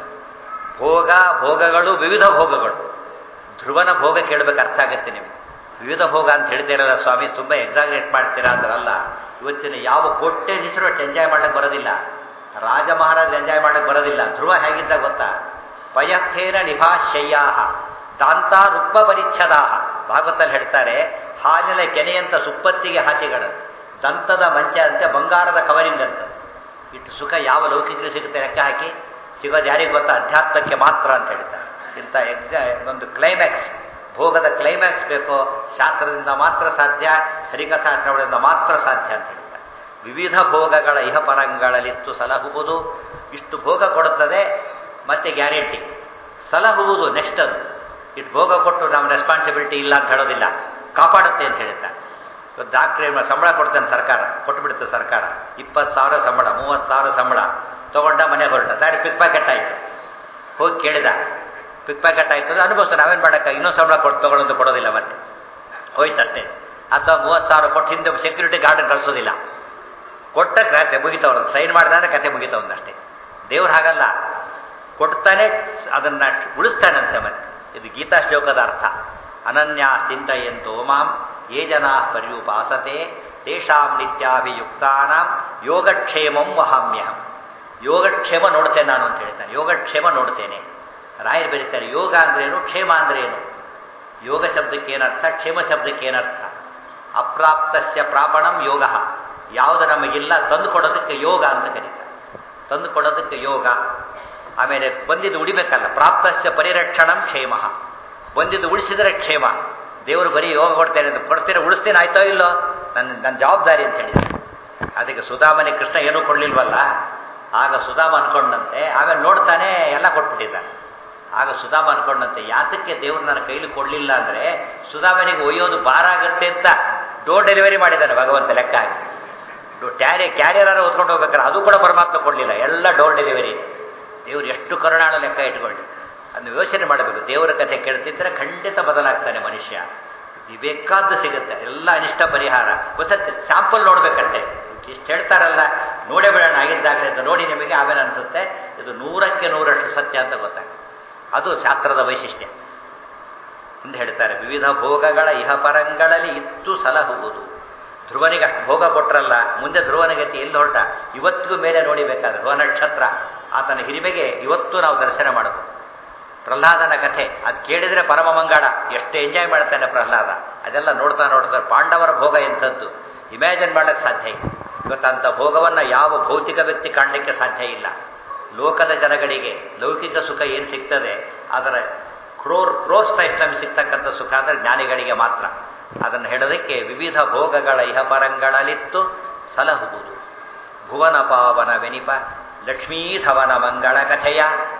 ಭೋಗ ಭೋಗಗಳು ವಿವಿಧ ಭೋಗಗಳು ಧ್ರುವನ ಭೋಗ ಕೇಳಬೇಕು ಅರ್ಥ ಆಗುತ್ತೆ ನಿಮಗೆ ವಿವಿಧ ಭೋಗ ಅಂತ ಹೇಳ್ತೀರಲ್ಲ ಸ್ವಾಮಿ ತುಂಬ ಎಕ್ಸಾಗ್ರೇಟ್ ಮಾಡ್ತೀರಾ ಅಂದ್ರಲ್ಲ ಇವತ್ತಿನ ಯಾವ ಕೊಟ್ಟೆ ಹೆಸರು ಅಷ್ಟು ಎಂಜಾಯ್ ಮಾಡಕ್ಕೆ ಬರೋದಿಲ್ಲ ರಾಜ ಮಹಾರಾಜ ಎಂಜಾಯ್ ಮಾಡಕ್ಕೆ ಬರೋದಿಲ್ಲ ಧ್ರುವ ಹೇಗಿದ್ದ ಗೊತ್ತಾ ಪಯರ್ಥೇನ ನಿಭಾಶಯ್ಯಾಹ ದಾಂತ ರುಕ್ಮ ಪರಿಚ್ಛದಾಹ ಭಾಗವತಲ್ಲಿ ಹೇಳ್ತಾರೆ ಹಾಲಿನ ಕೆನೆಯಂತ ಸುಪ್ಪತ್ತಿಗೆ ಹಾಸಿಗಳಂತ ದಂತದ ಮಂಚ ಅಂತೆ ಬಂಗಾರದ ಕವರಿಂಗ್ ಅಂತ ಇಟ್ಟು ಸುಖ ಯಾವ ಲೌಕಿಕ ಸಿಗುತ್ತೆ ಲೆಕ್ಕ ಹಾಕಿ ಸಿಗೋದು ಯಾರಿಗೆ ಗೊತ್ತಾ ಅಧ್ಯಾತ್ಮಕ್ಕೆ ಮಾತ್ರ ಅಂತ ಹೇಳ್ತಾರೆ ಇಂಥ ಎಕ್ಸಾ ಒಂದು ಕ್ಲೈಮ್ಯಾಕ್ಸ್ ಭೋಗದ ಕ್ಲೈಮ್ಯಾಕ್ಸ್ ಬೇಕೋ ಶಾಸ್ತ್ರದಿಂದ ಮಾತ್ರ ಸಾಧ್ಯ ಹರಿಕಥಾ ಶ್ರವಣದಿಂದ ಮಾತ್ರ ಸಾಧ್ಯ ಅಂತ ಹೇಳ್ತಾರೆ ವಿವಿಧ ಭೋಗಗಳ ಇಹಪರಂಗಳಲ್ಲಿತ್ತು ಸಲಹುವುದು ಇಷ್ಟು ಭೋಗ ಕೊಡುತ್ತದೆ ಮತ್ತೆ ಗ್ಯಾರಂಟಿ ಸಲಹುವುದು ನೆಕ್ಸ್ಟ್ ಅದು ಇಷ್ಟು ಭೋಗ ಕೊಟ್ಟು ನಮ್ಮ ರೆಸ್ಪಾನ್ಸಿಬಿಲಿಟಿ ಇಲ್ಲ ಅಂತ ಹೇಳೋದಿಲ್ಲ ಕಾಪಾಡುತ್ತೆ ಅಂತ ಹೇಳ್ತಾರೆ ಇವತ್ತು ಡಾಕ್ಟ್ರ್ ಸಂಬಳ ಕೊಡ್ತಾನೆ ಸರ್ಕಾರ ಕೊಟ್ಬಿಡುತ್ತೆ ಸರ್ಕಾರ ಇಪ್ಪತ್ತು ಸಾವಿರ ಸಂಬಳ ಮೂವತ್ತು ಸಾವಿರ ಸಂಬಳ ತೊಗೊಂಡ ಮನೆಗೆ ಹೊರಟ ತಾಡಿ ಪಿಕ್ ಪ್ಯಾಕೆಟ್ ಆಯಿತು ಹೋಗಿ ಕೇಳಿದ ಪಿಕ್ ಪ್ಯಾಕೆಟ್ ಆಯಿತು ಅಂದ್ರೆ ಅನುಭವಿಸ್ತಾರೆ ನಾವೇನು ಮಾಡೋಕ್ಕ ಇನ್ನೊಂದು ಸಂಬಳ ಕೊಟ್ಟು ತೊಗೊಳ್ಳೋದು ಕೊಡೋದಿಲ್ಲ ಮತ್ತೆ ಹೋಯ್ತಷ್ಟೇ ಅಥವಾ ಮೂವತ್ತು ಸಾವಿರ ಕೊಟ್ಟು ಹಿಂದೆ ಸೆಕ್ಯೂರಿಟಿ ಗಾರ್ಡನ್ ಕಳಿಸೋದಿಲ್ಲ ಕೊಟ್ಟ ಕತೆ ಮುಗಿತವ್ರು ಸೈನ್ ಮಾಡಿದ್ರೆ ಕತೆ ಮುಗಿತವಂದಷ್ಟೇ ದೇವ್ರು ಹಾಗಲ್ಲ ಕೊಡ್ತಾನೆ ಅದನ್ನ ಉಳಿಸ್ತಾನಂತೆ ಮತ್ತೆ ಇದು ಗೀತಾ ಶ್ಲೋಕದ ಅರ್ಥ ಅನನ್ಯ ಚಿಂತೆಯಂತೋ ಮಾಂ ಯೇ ಜನ ಪರ್ಯುಪಾಸತೆ ತೇಷಾಂ ನಿತ್ಯಾಭಿಯುಕ್ತಾನಾಂ ಯೋಗಕ್ಷೇಮಂ ವಹಾಮ್ಯಹಂ ಯೋಗಕ್ಷೇಮ ನೋಡ್ತೇನೆ ನಾನು ಅಂತ ಹೇಳ್ತಾನೆ ಯೋಗಕ್ಷೇಮ ನೋಡ್ತೇನೆ ರಾಯರು ಬರೀತಾರೆ ಯೋಗ ಅಂದ್ರೇನು ಕ್ಷೇಮ ಅಂದ್ರೇನು ಯೋಗ ಶಬ್ದಕ್ಕೆ ಏನರ್ಥ ಕ್ಷೇಮ ಶಬ್ದಕ್ಕೆ ಏನರ್ಥ ಅಪ್ರಾಪ್ತಸ್ಯ ಪ್ರಾಪಣಂ ಯೋಗ ಯಾವುದು ನಮಗಿಲ್ಲ ತಂದು ಕೊಡೋದಕ್ಕೆ ಯೋಗ ಅಂತ ಕರೀತಾರೆ ತಂದು ಕೊಡೋದಕ್ಕೆ ಯೋಗ ಆಮೇಲೆ ಬಂದಿದ್ದು ಉಳಿಬೇಕಲ್ಲ ಪ್ರಾಪ್ತಸ್ಯ ಪರಿರಕ್ಷಣಂ ಕ್ಷೇಮ ಬಂದಿದ್ದು ಉಳಿಸಿದರೆ ಕ್ಷೇಮ ದೇವರು ಬರೀ ಯೋಗ ಕೊಡ್ತೇನೆ ಅಂತ ಕೊಡ್ತೇನೆ ಉಳಿಸ್ತೇನೆ ಆಯ್ತೋ ಇಲ್ಲೋ ನನ್ನ ನನ್ನ ಜವಾಬ್ದಾರಿ ಅಂತ ಹೇಳಿದ್ದಾರೆ ಅದಕ್ಕೆ ಸುಧಾಮನೆ ಕೃಷ್ಣ ಏನೂ ಕೊಡಲಿಲ್ವಲ್ಲ ಆಗ ಸುಧಾಮ ಅನ್ಕೊಂಡಂತೆ ಆಮೇಲೆ ನೋಡ್ತಾನೆ ಎಲ್ಲ ಕೊಟ್ಬಿಟ್ಟಿದ್ದಾನೆ ಆಗ ಸುಧಾಮ ಅನ್ಕೊಂಡಂತೆ ಯಾತಕ್ಕೆ ದೇವ್ರು ನನ್ನ ಕೈಲಿ ಕೊಡಲಿಲ್ಲ ಅಂದರೆ ಸುಧಾಮನಿಗೆ ಒಯ್ಯೋದು ಭಾರ ಆಗುತ್ತೆ ಅಂತ ಡೋರ್ ಡೆಲಿವರಿ ಮಾಡಿದ್ದಾನೆ ಭಗವಂತ ಲೆಕ್ಕ ಹಾಕಿ ಟ್ಯಾರಿ ಕ್ಯಾರಿಯರ್ ಓದ್ಕೊಂಡು ಹೋಗ್ಬೇಕಾದ್ರೆ ಅದು ಕೂಡ ಪರಮಾತ್ಮ ಕೊಡಲಿಲ್ಲ ಎಲ್ಲ ಡೋರ್ ಡೆಲಿವರಿ ದೇವ್ರು ಎಷ್ಟು ಕರುಣಾಳ ಲೆಕ್ಕ ಇಟ್ಕೊಳ್ಳಿ ಅದನ್ನು ಯೋಚನೆ ಮಾಡಬೇಕು ದೇವರ ಕಥೆ ಕೇಳ್ತಿದ್ರೆ ಖಂಡಿತ ಬದಲಾಗ್ತಾನೆ ಮನುಷ್ಯ ಬೇಕಾದ್ದು ಸಿಗುತ್ತೆ ಎಲ್ಲ ಅನಿಷ್ಟ ಪರಿಹಾರ ಹೊಸತ್ತೆ ಸ್ಯಾಂಪಲ್ ನೋಡ್ಬೇಕಂತೆ ಇಷ್ಟು ಹೇಳ್ತಾರಲ್ಲ ನೋಡೇ ಬಿಡೋಣ ಆಗಿದ್ದಾಗಲೇ ಅಂತ ನೋಡಿ ನಿಮಗೆ ಆಮೇಲೆ ಅನಿಸುತ್ತೆ ಇದು ನೂರಕ್ಕೆ ನೂರಷ್ಟು ಸತ್ಯ ಅಂತ ಗೊತ್ತಾಗುತ್ತೆ ಅದು ಶಾಸ್ತ್ರದ ವೈಶಿಷ್ಟ್ಯ ಎಂದು ಹೇಳ್ತಾರೆ ವಿವಿಧ ಭೋಗಗಳ ಇಹಪರಂಗಳಲ್ಲಿ ಇತ್ತು ಸಲಹುವುದು ಧ್ರುವನಿಗೆ ಅಷ್ಟು ಭೋಗ ಕೊಟ್ರಲ್ಲ ಮುಂದೆ ಧ್ರುವನ ಗತಿ ಎಲ್ಲಿ ಹೊರಟ ಇವತ್ತಿಗೂ ಮೇಲೆ ನೋಡಿಬೇಕಾದ್ರೆ ಧ್ರುವ ನಕ್ಷತ್ರ ಆತನ ಹಿರಿಮೆಗೆ ಇವತ್ತು ನಾವು ದರ್ಶನ ಮಾಡಬಹುದು ಪ್ರಹ್ಲಾದನ ಕಥೆ ಅದು ಕೇಳಿದರೆ ಪರಮ ಮಂಗಳ ಎಷ್ಟು ಎಂಜಾಯ್ ಮಾಡ್ತಾನೆ ಪ್ರಹ್ಲಾದ ಅದೆಲ್ಲ ನೋಡ್ತಾ ನೋಡ್ತಾ ಪಾಂಡವರ ಭೋಗ ಎಂಥದ್ದು ಇಮ್ಯಾಜಿನ್ ಮಾಡೋಕ್ಕೆ ಸಾಧ್ಯ ಇಲ್ಲ ಇವತ್ತಂಥ ಭೋಗವನ್ನು ಯಾವ ಭೌತಿಕ ವ್ಯಕ್ತಿ ಕಾಣಲಿಕ್ಕೆ ಸಾಧ್ಯ ಇಲ್ಲ ಲೋಕದ ಜನಗಳಿಗೆ ಲೌಕಿಕ ಸುಖ ಏನು ಸಿಗ್ತದೆ ಅದರ ಕ್ರೋರ್ ಕ್ರೋಸ್ ಟೈಪ್ ಟೈಮ್ ಸಿಗ್ತಕ್ಕಂಥ ಸುಖ ಅಂದರೆ ಜ್ಞಾನಿಗಳಿಗೆ ಮಾತ್ರ ಅದನ್ನು ಹೇಳೋದಕ್ಕೆ ವಿವಿಧ ಭೋಗಗಳ ಇಹಪರಂಗಳಲ್ಲಿತ್ತು ಸಲಹುವುದು ಭುವನ ಪಾವನ ವೆನಿಪ ಲಕ್ಷ್ಮೀಧವನ ಮಂಗಳ ಕಥೆಯ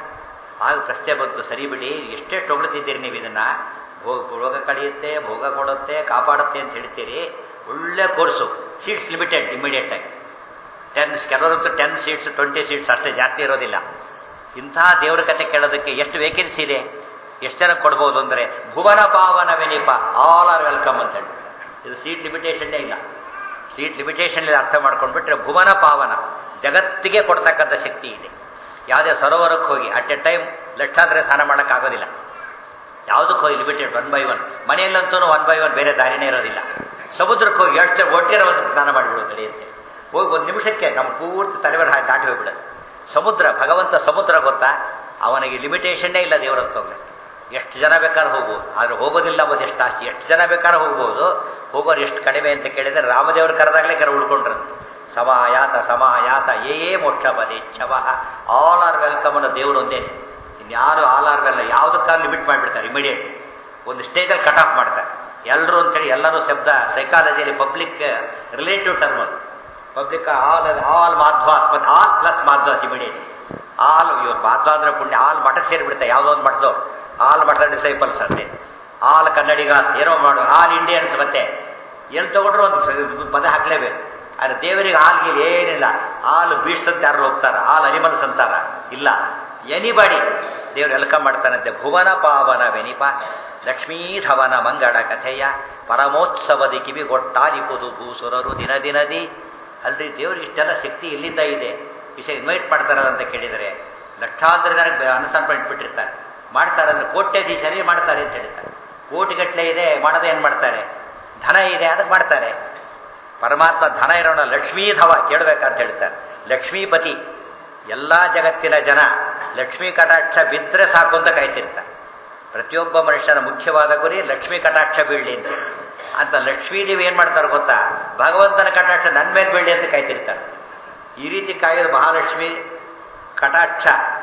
ಆಗ ಪ್ರಶ್ನೆ ಬಂತು ಸರಿ ಬಿಡಿ ಎಷ್ಟೆಷ್ಟು ಹೊಗಳ್ತಿದ್ದೀರಿ ನೀವು ಇದನ್ನು ಭೋಗ ಭೋಗ ಕಳೆಯುತ್ತೆ ಭೋಗ ಕೊಡುತ್ತೆ ಕಾಪಾಡುತ್ತೆ ಅಂತ ಹೇಳ್ತೀರಿ ಒಳ್ಳೆ ಕೋರ್ಸು ಸೀಟ್ಸ್ ಲಿಮಿಟೆಡ್ ಇಮಿಡಿಯೇಟಾಗಿ ಟೆನ್ ಕೆಲವರಂತೂ ಟೆನ್ ಸೀಟ್ಸ್ ಟ್ವೆಂಟಿ ಸೀಟ್ಸ್ ಅಷ್ಟೇ ಜಾಸ್ತಿ ಇರೋದಿಲ್ಲ ಇಂತಹ ದೇವರ ಕಥೆ ಕೇಳೋದಕ್ಕೆ ಎಷ್ಟು ವೇಕೆನ್ಸಿ ಇದೆ ಎಷ್ಟು ಜನ ಕೊಡ್ಬೋದು ಅಂದರೆ ಭುವನ ಪಾವನ ವೆನಿಪ ಆಲ್ ಆರ್ ವೆಲ್ಕಮ್ ಅಂತ ಹೇಳಿ ಇದು ಸೀಟ್ ಲಿಮಿಟೇಷನ್ನೇ ಇಲ್ಲ ಸೀಟ್ ಲಿಮಿಟೇಷನ್ ಅರ್ಥ ಮಾಡ್ಕೊಂಡ್ಬಿಟ್ರೆ ಭುವನ ಪಾವನ ಜಗತ್ತಿಗೆ ಕೊಡ್ತಕ್ಕಂಥ ಶಕ್ತಿ ಇದೆ ಯಾವುದೇ ಸರೋವರಕ್ಕೆ ಹೋಗಿ ಅಟ್ ಎ ಟೈಮ್ ಲಕ್ಷಾಂತರ ಸ್ನಾನ ಮಾಡೋಕ್ಕಾಗೋದಿಲ್ಲ ಯಾವುದಕ್ಕೆ ಹೋಗಿ ಲಿಮಿಟೆಡ್ ಒನ್ ಬೈ ಒನ್ ಮನೆಯಲ್ಲಂತೂ ಒನ್ ಬೈ ಒನ್ ಬೇರೆ ದಾರಿನೇ ಇರೋದಿಲ್ಲ ಸಮುದ್ರಕ್ಕೆ ಹೋಗಿ ಎಷ್ಟು ಒಟ್ಟಿಗೆ ಸ್ನಾನ ಮಾಡಿಬಿಡೋದು ನಡೆಯುತ್ತೆ ಹೋಗಿ ಒಂದು ನಿಮಿಷಕ್ಕೆ ನಮ್ಮ ಪೂರ್ತಿ ತಲೆಬರ ಹಾಕಿ ದಾಟಿ ಹೋಗ್ಬಿಡೋದು ಸಮುದ್ರ ಭಗವಂತ ಸಮುದ್ರ ಗೊತ್ತಾ ಅವನಿಗೆ ಲಿಮಿಟೇಷನ್ನೇ ಇಲ್ಲ ದೇವರತ್ತ ಹೋಗ್ಲಿ ಎಷ್ಟು ಜನ ಬೇಕಾದ್ರೆ ಹೋಗ್ಬೋದು ಆದರೆ ಹೋಗೋದಿಲ್ಲ ಅಂಬೋದು ಎಷ್ಟು ಆಸ್ತಿ ಎಷ್ಟು ಜನ ಬೇಕಾದ್ರೆ ಹೋಗ್ಬೋದು ಹೋಗೋರು ಎಷ್ಟು ಕಡಿಮೆ ಅಂತ ಕೇಳಿದರೆ ರಾಮದೇವರು ಕರೆದಾಗಲೇ ಕರೆ ಉಳ್ಕೊಂಡ್ರಂತೆ ಸಮಾಯಾತ ಸಮಾಯಾತ ಏ ಏ ಮೋಕ್ಷ ಬದೇಚ್ಛವ ಆಲ್ ಆರ್ ವೆಲ್ಕಮ್ ಅನ್ನೋ ದೇವರು ಒಂದೇ ಇನ್ಯಾರು ಆಲ್ ಆರ್ ವೆಲ್ಲ ಯಾವುದಕ್ಕಾದ್ರು ಲಿಮಿಟ್ ಮಾಡಿಬಿಡ್ತಾರೆ ಇಮಿಡಿಯೇಟ್ ಒಂದು ಸ್ಟೇಜಲ್ಲಿ ಕಟ್ ಆಫ್ ಮಾಡ್ತಾರೆ ಎಲ್ಲರೂ ಅಂತೇಳಿ ಎಲ್ಲರೂ ಶಬ್ದ ಸೈಕಾಲಜಿಯಲ್ಲಿ ಪಬ್ಲಿಕ್ ರಿಲೇಟಿವ್ ಟರ್ಮ್ ಅದು ಪಬ್ಲಿಕ್ ಆಲ್ ಆಲ್ ಮಾಧ್ವಾಸ್ ಮತ್ತು all plus Madhvas immediate all ಇವ್ರು ಮಾಧ್ವ ಅಂದ್ರೆ ಪುಣ್ಯ ಆಲ್ ಮಠಕ್ಕೆ ಸೇರಿಬಿಡುತ್ತೆ ಯಾವುದೋ ಒಂದು ಮಠದವ್ರು ಆಲ್ ಮಠದ ಡಿಸೈಪಲ್ಸ್ ಅಂತೆ ಆಲ್ ಕನ್ನಡಿಗಾಸ್ ಏನೋ ಮಾಡು ಆಲ್ ಇಂಡಿಯನ್ಸ್ ಮತ್ತೆ ಎಲ್ಲಿ ತಗೊಂಡ್ರು ಒಂದು ಪದ ಹಾಕ್ಲೇಬೇಕು ಆದರೆ ದೇವರಿಗೆ ಹಾಲ್ಗಿಲ್ ಏನಿಲ್ಲ ಹಾಲು ಬೀಟ್ಸ್ ಅಂತ ಯಾರು ಹೋಗ್ತಾರ ಹಾಲ್ ಅನಿಮಲ್ಸ್ ಅಂತಾರ ಇಲ್ಲ ಎನಿಬಡಿ ದೇವ್ರು ವೆಲ್ಕಮ್ ಮಾಡ್ತಾನಂತೆ ಭುವನ ಪಾವನ ವೆನಿಪ ಲಕ್ಷ್ಮೀಧವನ ಮಂಗಳ ಕಥೆಯ ಪರಮೋತ್ಸವದಿ ಕಿವಿಗೊಟ್ಟಾರಿಪುದು ಭೂಸುರರು ದಿನ ದಿನದಿ ಅಲ್ರಿ ದೇವ್ರಿಗೆ ಇಷ್ಟೆಲ್ಲ ಶಕ್ತಿ ಇಲ್ಲಿಂದ ಇದೆ ವಿಷಯ ಇನ್ವೈಟ್ ಮಾಡ್ತಾರ ಅಂತ ಕೇಳಿದರೆ ಲಕ್ಷಾಂತರ ಜನಕ್ಕೆ ಅನುಸಂಧಾನ ಇಟ್ಬಿಟ್ಟಿರ್ತಾರೆ ಮಾಡ್ತಾರೆ ಅಂದರೆ ಕೋಟ್ಯಾಧೀಶರೇ ಮಾಡ್ತಾರೆ ಅಂತ ಹೇಳ್ತಾರೆ ಕೋಟಿಗಟ್ಟಲೆ ಇದೆ ಮಾಡದೆ ಏನು ಮಾಡ್ತಾರೆ ಧನ ಇದೆ ಅದಕ್ಕೆ ಮಾಡ್ತಾರೆ ಪರಮಾತ್ಮ ಧನ ಇರೋಣ ಲಕ್ಷ್ಮೀಧವ ಕೇಳಬೇಕಂತ ಹೇಳ್ತಾರೆ ಲಕ್ಷ್ಮೀಪತಿ ಎಲ್ಲ ಜಗತ್ತಿನ ಜನ ಲಕ್ಷ್ಮೀ ಕಟಾಕ್ಷ ಬಿದ್ದರೆ ಸಾಕು ಅಂತ ಕಾಯ್ತಿರ್ತಾರೆ ಪ್ರತಿಯೊಬ್ಬ ಮನುಷ್ಯನ ಮುಖ್ಯವಾದ ಗುರಿ ಲಕ್ಷ್ಮೀ ಕಟಾಕ್ಷ ಬೀಳಲಿ ಅಂತ ಅಂತ ಲಕ್ಷ್ಮೀ ದೇವಿ ಏನು ಮಾಡ್ತಾರೆ ಗೊತ್ತಾ ಭಗವಂತನ ಕಟಾಕ್ಷ ನನ್ನ ಮೇಲೆ ಬೀಳಲಿ ಅಂತ ಕಾಯ್ತಿರ್ತಾರೆ ಈ ರೀತಿ ಕಾಯೋದು ಮಹಾಲಕ್ಷ್ಮಿ ಕಟಾಕ್ಷ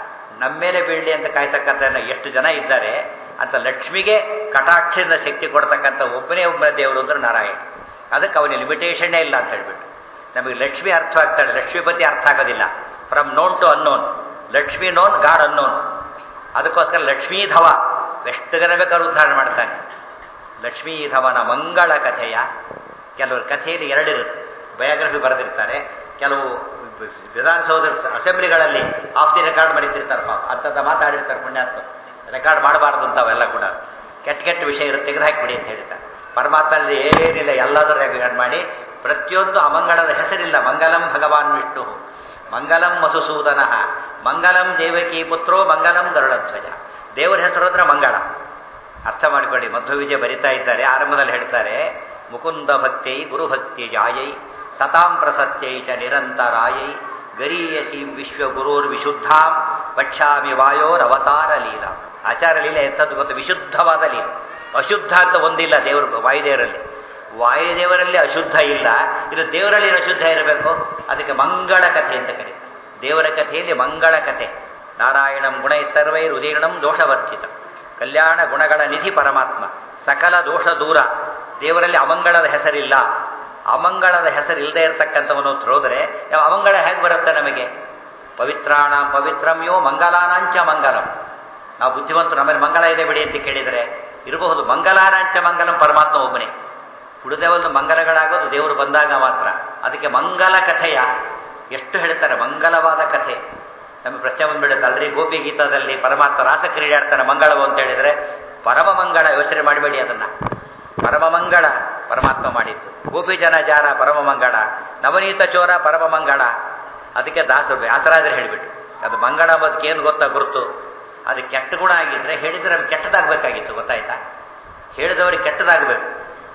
ನಮ್ಮ ಮೇಲೆ ಬೀಳಲಿ ಅಂತ ಕಾಯ್ತಕ್ಕಂಥ ಎಷ್ಟು ಜನ ಇದ್ದಾರೆ ಅಂತ ಲಕ್ಷ್ಮಿಗೆ ಕಟಾಕ್ಷದ ಶಕ್ತಿ ಕೊಡ್ತಕ್ಕಂಥ ಒಬ್ಬನೇ ಒಬ್ಬ ದೇವರು ಅಂದ್ರೆ ನಾರಾಯಣ ಅದಕ್ಕೆ ಅವನಿಗೆ ಲಿಮಿಟೇಷನ್ನೇ ಇಲ್ಲ ಅಂತ ಹೇಳ್ಬಿಟ್ಟು ನಮಗೆ ಲಕ್ಷ್ಮಿ ಅರ್ಥ ಆಗ್ತಾಳೆ ಲಕ್ಷ್ಮೀಪತಿ ಅರ್ಥ ಆಗೋದಿಲ್ಲ from known to unknown Lakshmi known god unknown ಅದಕ್ಕೋಸ್ಕರ ಲಕ್ಷ್ಮೀಧವ ಎಷ್ಟು ಜನ ಬೇಕಾದ್ರೂ ಉದ್ಧಾರಣೆ ಮಾಡ್ತಾನೆ ಲಕ್ಷ್ಮೀಧವನ ಮಂಗಳ ಕಥೆಯ ಕೆಲವರು ಕಥೆಯಲ್ಲಿ ಎರಡಿರುತ್ತೆ ಬಯೋಗ್ರಫಿ ಬರೆದಿರ್ತಾರೆ ಕೆಲವು ವಿಧಾನಸೌಧ ಅಸೆಂಬ್ಲಿಗಳಲ್ಲಿ ಆಫ್ ದಿ ರೆಕಾರ್ಡ್ ಮರೀತಿರ್ತಾರೆ ಪಾಪ ಅಂಥದ್ದು ಮಾತಾಡಿರ್ತಾರೆ ಪುಣ್ಯಾತ್ಮ ರೆಕಾರ್ಡ್ ಮಾಡಬಾರ್ದು ಅಂತ ಅವೆಲ್ಲ ಕೂಡ ಕೆಟ್ಟ ಕೆಟ್ಟ ವಿಷಯ ಇರುತ್ತೆ ತೆಗೆದು ಹಾಕಿಬಿಡಿ ಅಂತ ಹೇಳ್ತಾರೆ ಪರಮಾತ್ಮನಲ್ಲಿ ಏನಿಲ್ಲ ಎಲ್ಲದೂ ರೆಕಾರ್ಡ್ ಮಾಡಿ ಪ್ರತಿಯೊಂದು ಅಮಂಗಳದ ಹೆಸರಿಲ್ಲ ಮಂಗಲಂ ಭಗವಾನ್ ವಿಷ್ಣು ಮಂಗಲಂ ಮಧುಸೂದನ ಮಂಗಲಂ ದೇವಕಿ ಪುತ್ರೋ ಮಂಗಲಂ ಗರುಡಧ್ವಜ ದೇವರ ಹೆಸರು ಅಂದ್ರೆ ಮಂಗಳ ಅರ್ಥ ಮಾಡಿಕೊಳ್ಳಿ ಮಧ್ವ ವಿಜಯ ಬರಿತಾ ಇದ್ದಾರೆ ಆರಂಭದಲ್ಲಿ ಹೇಳ್ತಾರೆ ಮುಕುಂದ ಭಕ್ತೈ ಗುರುಭಕ್ತಿ ಜಾಯೈ ಸತಾಂ ಪ್ರಸತ್ಯೈ ಚ ನಿರಂತರಾಯೈ ಗರೀಯಸೀಂ ವಿಶ್ವಗುರೋರ್ ವಿಶುದ್ಧಾಂ ಪಕ್ಷಾಮಿ ವಾಯೋರ್ ಅವತಾರ ಲೀಲಾ ಆಚಾರ ಲೀಲೆ ಎಂಥದ್ದು ಗೊತ್ತು ವಿಶುದ್ಧವಾದ ಲೀಲೆ ಅಶುದ್ಧ ಅಂತ ಒಂದಿಲ್ಲ ದೇವರು ವಾಯುದೇವರಲ್ಲಿ ವಾಯುದೇವರಲ್ಲಿ ಅಶುದ್ಧ ಇಲ್ಲ ಇದು ದೇವರಲ್ಲಿ ಏನು ಅಶುದ್ಧ ಇರಬೇಕು ಅದಕ್ಕೆ ಮಂಗಳ ಕಥೆ ಅಂತ ಕರೀತಾರೆ ದೇವರ ಕಥೆಯಲ್ಲಿ ಮಂಗಳ ಕಥೆ ನಾರಾಯಣಂ ಗುಣೈ ಸರ್ವೈ ಹೃದಯಣಂ ದೋಷವರ್ಜಿತ ಕಲ್ಯಾಣ ಗುಣಗಳ ನಿಧಿ ಪರಮಾತ್ಮ ಸಕಲ ದೋಷ ದೂರ ದೇವರಲ್ಲಿ ಅಮಂಗಳದ ಹೆಸರಿಲ್ಲ ಅಮಂಗಳದ ಹೆಸರಿಲ್ಲದೆ ಇರತಕ್ಕಂಥವನು ಹೋದರೆ ಅಮಂಗಳ ಹೇಗೆ ಬರುತ್ತೆ ನಮಗೆ ಪವಿತ್ರಾಣ ಪವಿತ್ರಂ ಯೋ ಮಂಗಲಾನಾಂಚ ಮಂಗಲಂ ನಾವು ಬುದ್ಧಿವಂತರು ನಮ್ಮಲ್ಲಿ ಮಂಗಳ ಇದೆ ಬಿಡಿ ಅಂತ ಕೇಳಿದರೆ ಇರಬಹುದು ಮಂಗಲಾನಾಂಚ ಮಂಗಲಂ ಪರಮಾತ್ಮ ಒಬ್ಬನೇ ಉಳಿದೇ ಒಂದು ಮಂಗಲಗಳಾಗೋದು ದೇವರು ಬಂದಾಗ ಮಾತ್ರ ಅದಕ್ಕೆ ಮಂಗಲ ಕಥೆಯ ಎಷ್ಟು ಹೇಳ್ತಾರೆ ಮಂಗಲವಾದ ಕಥೆ ನಮಗೆ ಪ್ರಶ್ನೆ ಬಂದ್ಬಿಡುತ್ತೆ ಅಲ್ರಿ ಗೋಪಿ ಗೀತಾದಲ್ಲಿ ಪರಮಾತ್ಮ ರಾಸ ಕ್ರೀಡೆ ಆಡ್ತಾನೆ ಮಂಗಳವು ಅಂತ ಹೇಳಿದರೆ ಪರಮ ಮಂಗಳ ಯೋಚನೆ ಮಾಡಬೇಡಿ ಅದನ್ನ ಪರಮ ಮಂಗಳ ಪರಮಾತ್ಮ ಮಾಡಿದ್ದು ಗೋಪಿ ಜನ ಜಾರ ಪರಮ ಮಂಗಳ ನವನೀತ ಚೋರ ಪರಮ ಮಂಗಳ ಅದಕ್ಕೆ ದಾಸರು ವ್ಯಾಸರಾಜರು ಹೇಳಿಬಿಟ್ಟು ಅದು ಮಂಗಳ ಬದುಕು ಏನು ಗೊತ್ತಾ ಗುರುತು ಅದು ಕೆಟ್ಟ ಗುಣ ಆಗಿದ್ರೆ ಹೇಳಿದ್ರೆ ನಮ್ಗೆ ಕೆಟ್ಟದಾಗಬೇಕಾಗಿತ್ತು ಗೊತ್ತಾಯ್ತಾ ಹೇಳಿದವರಿಗೆ ಕೆಟ್ಟದಾಗಬೇಕು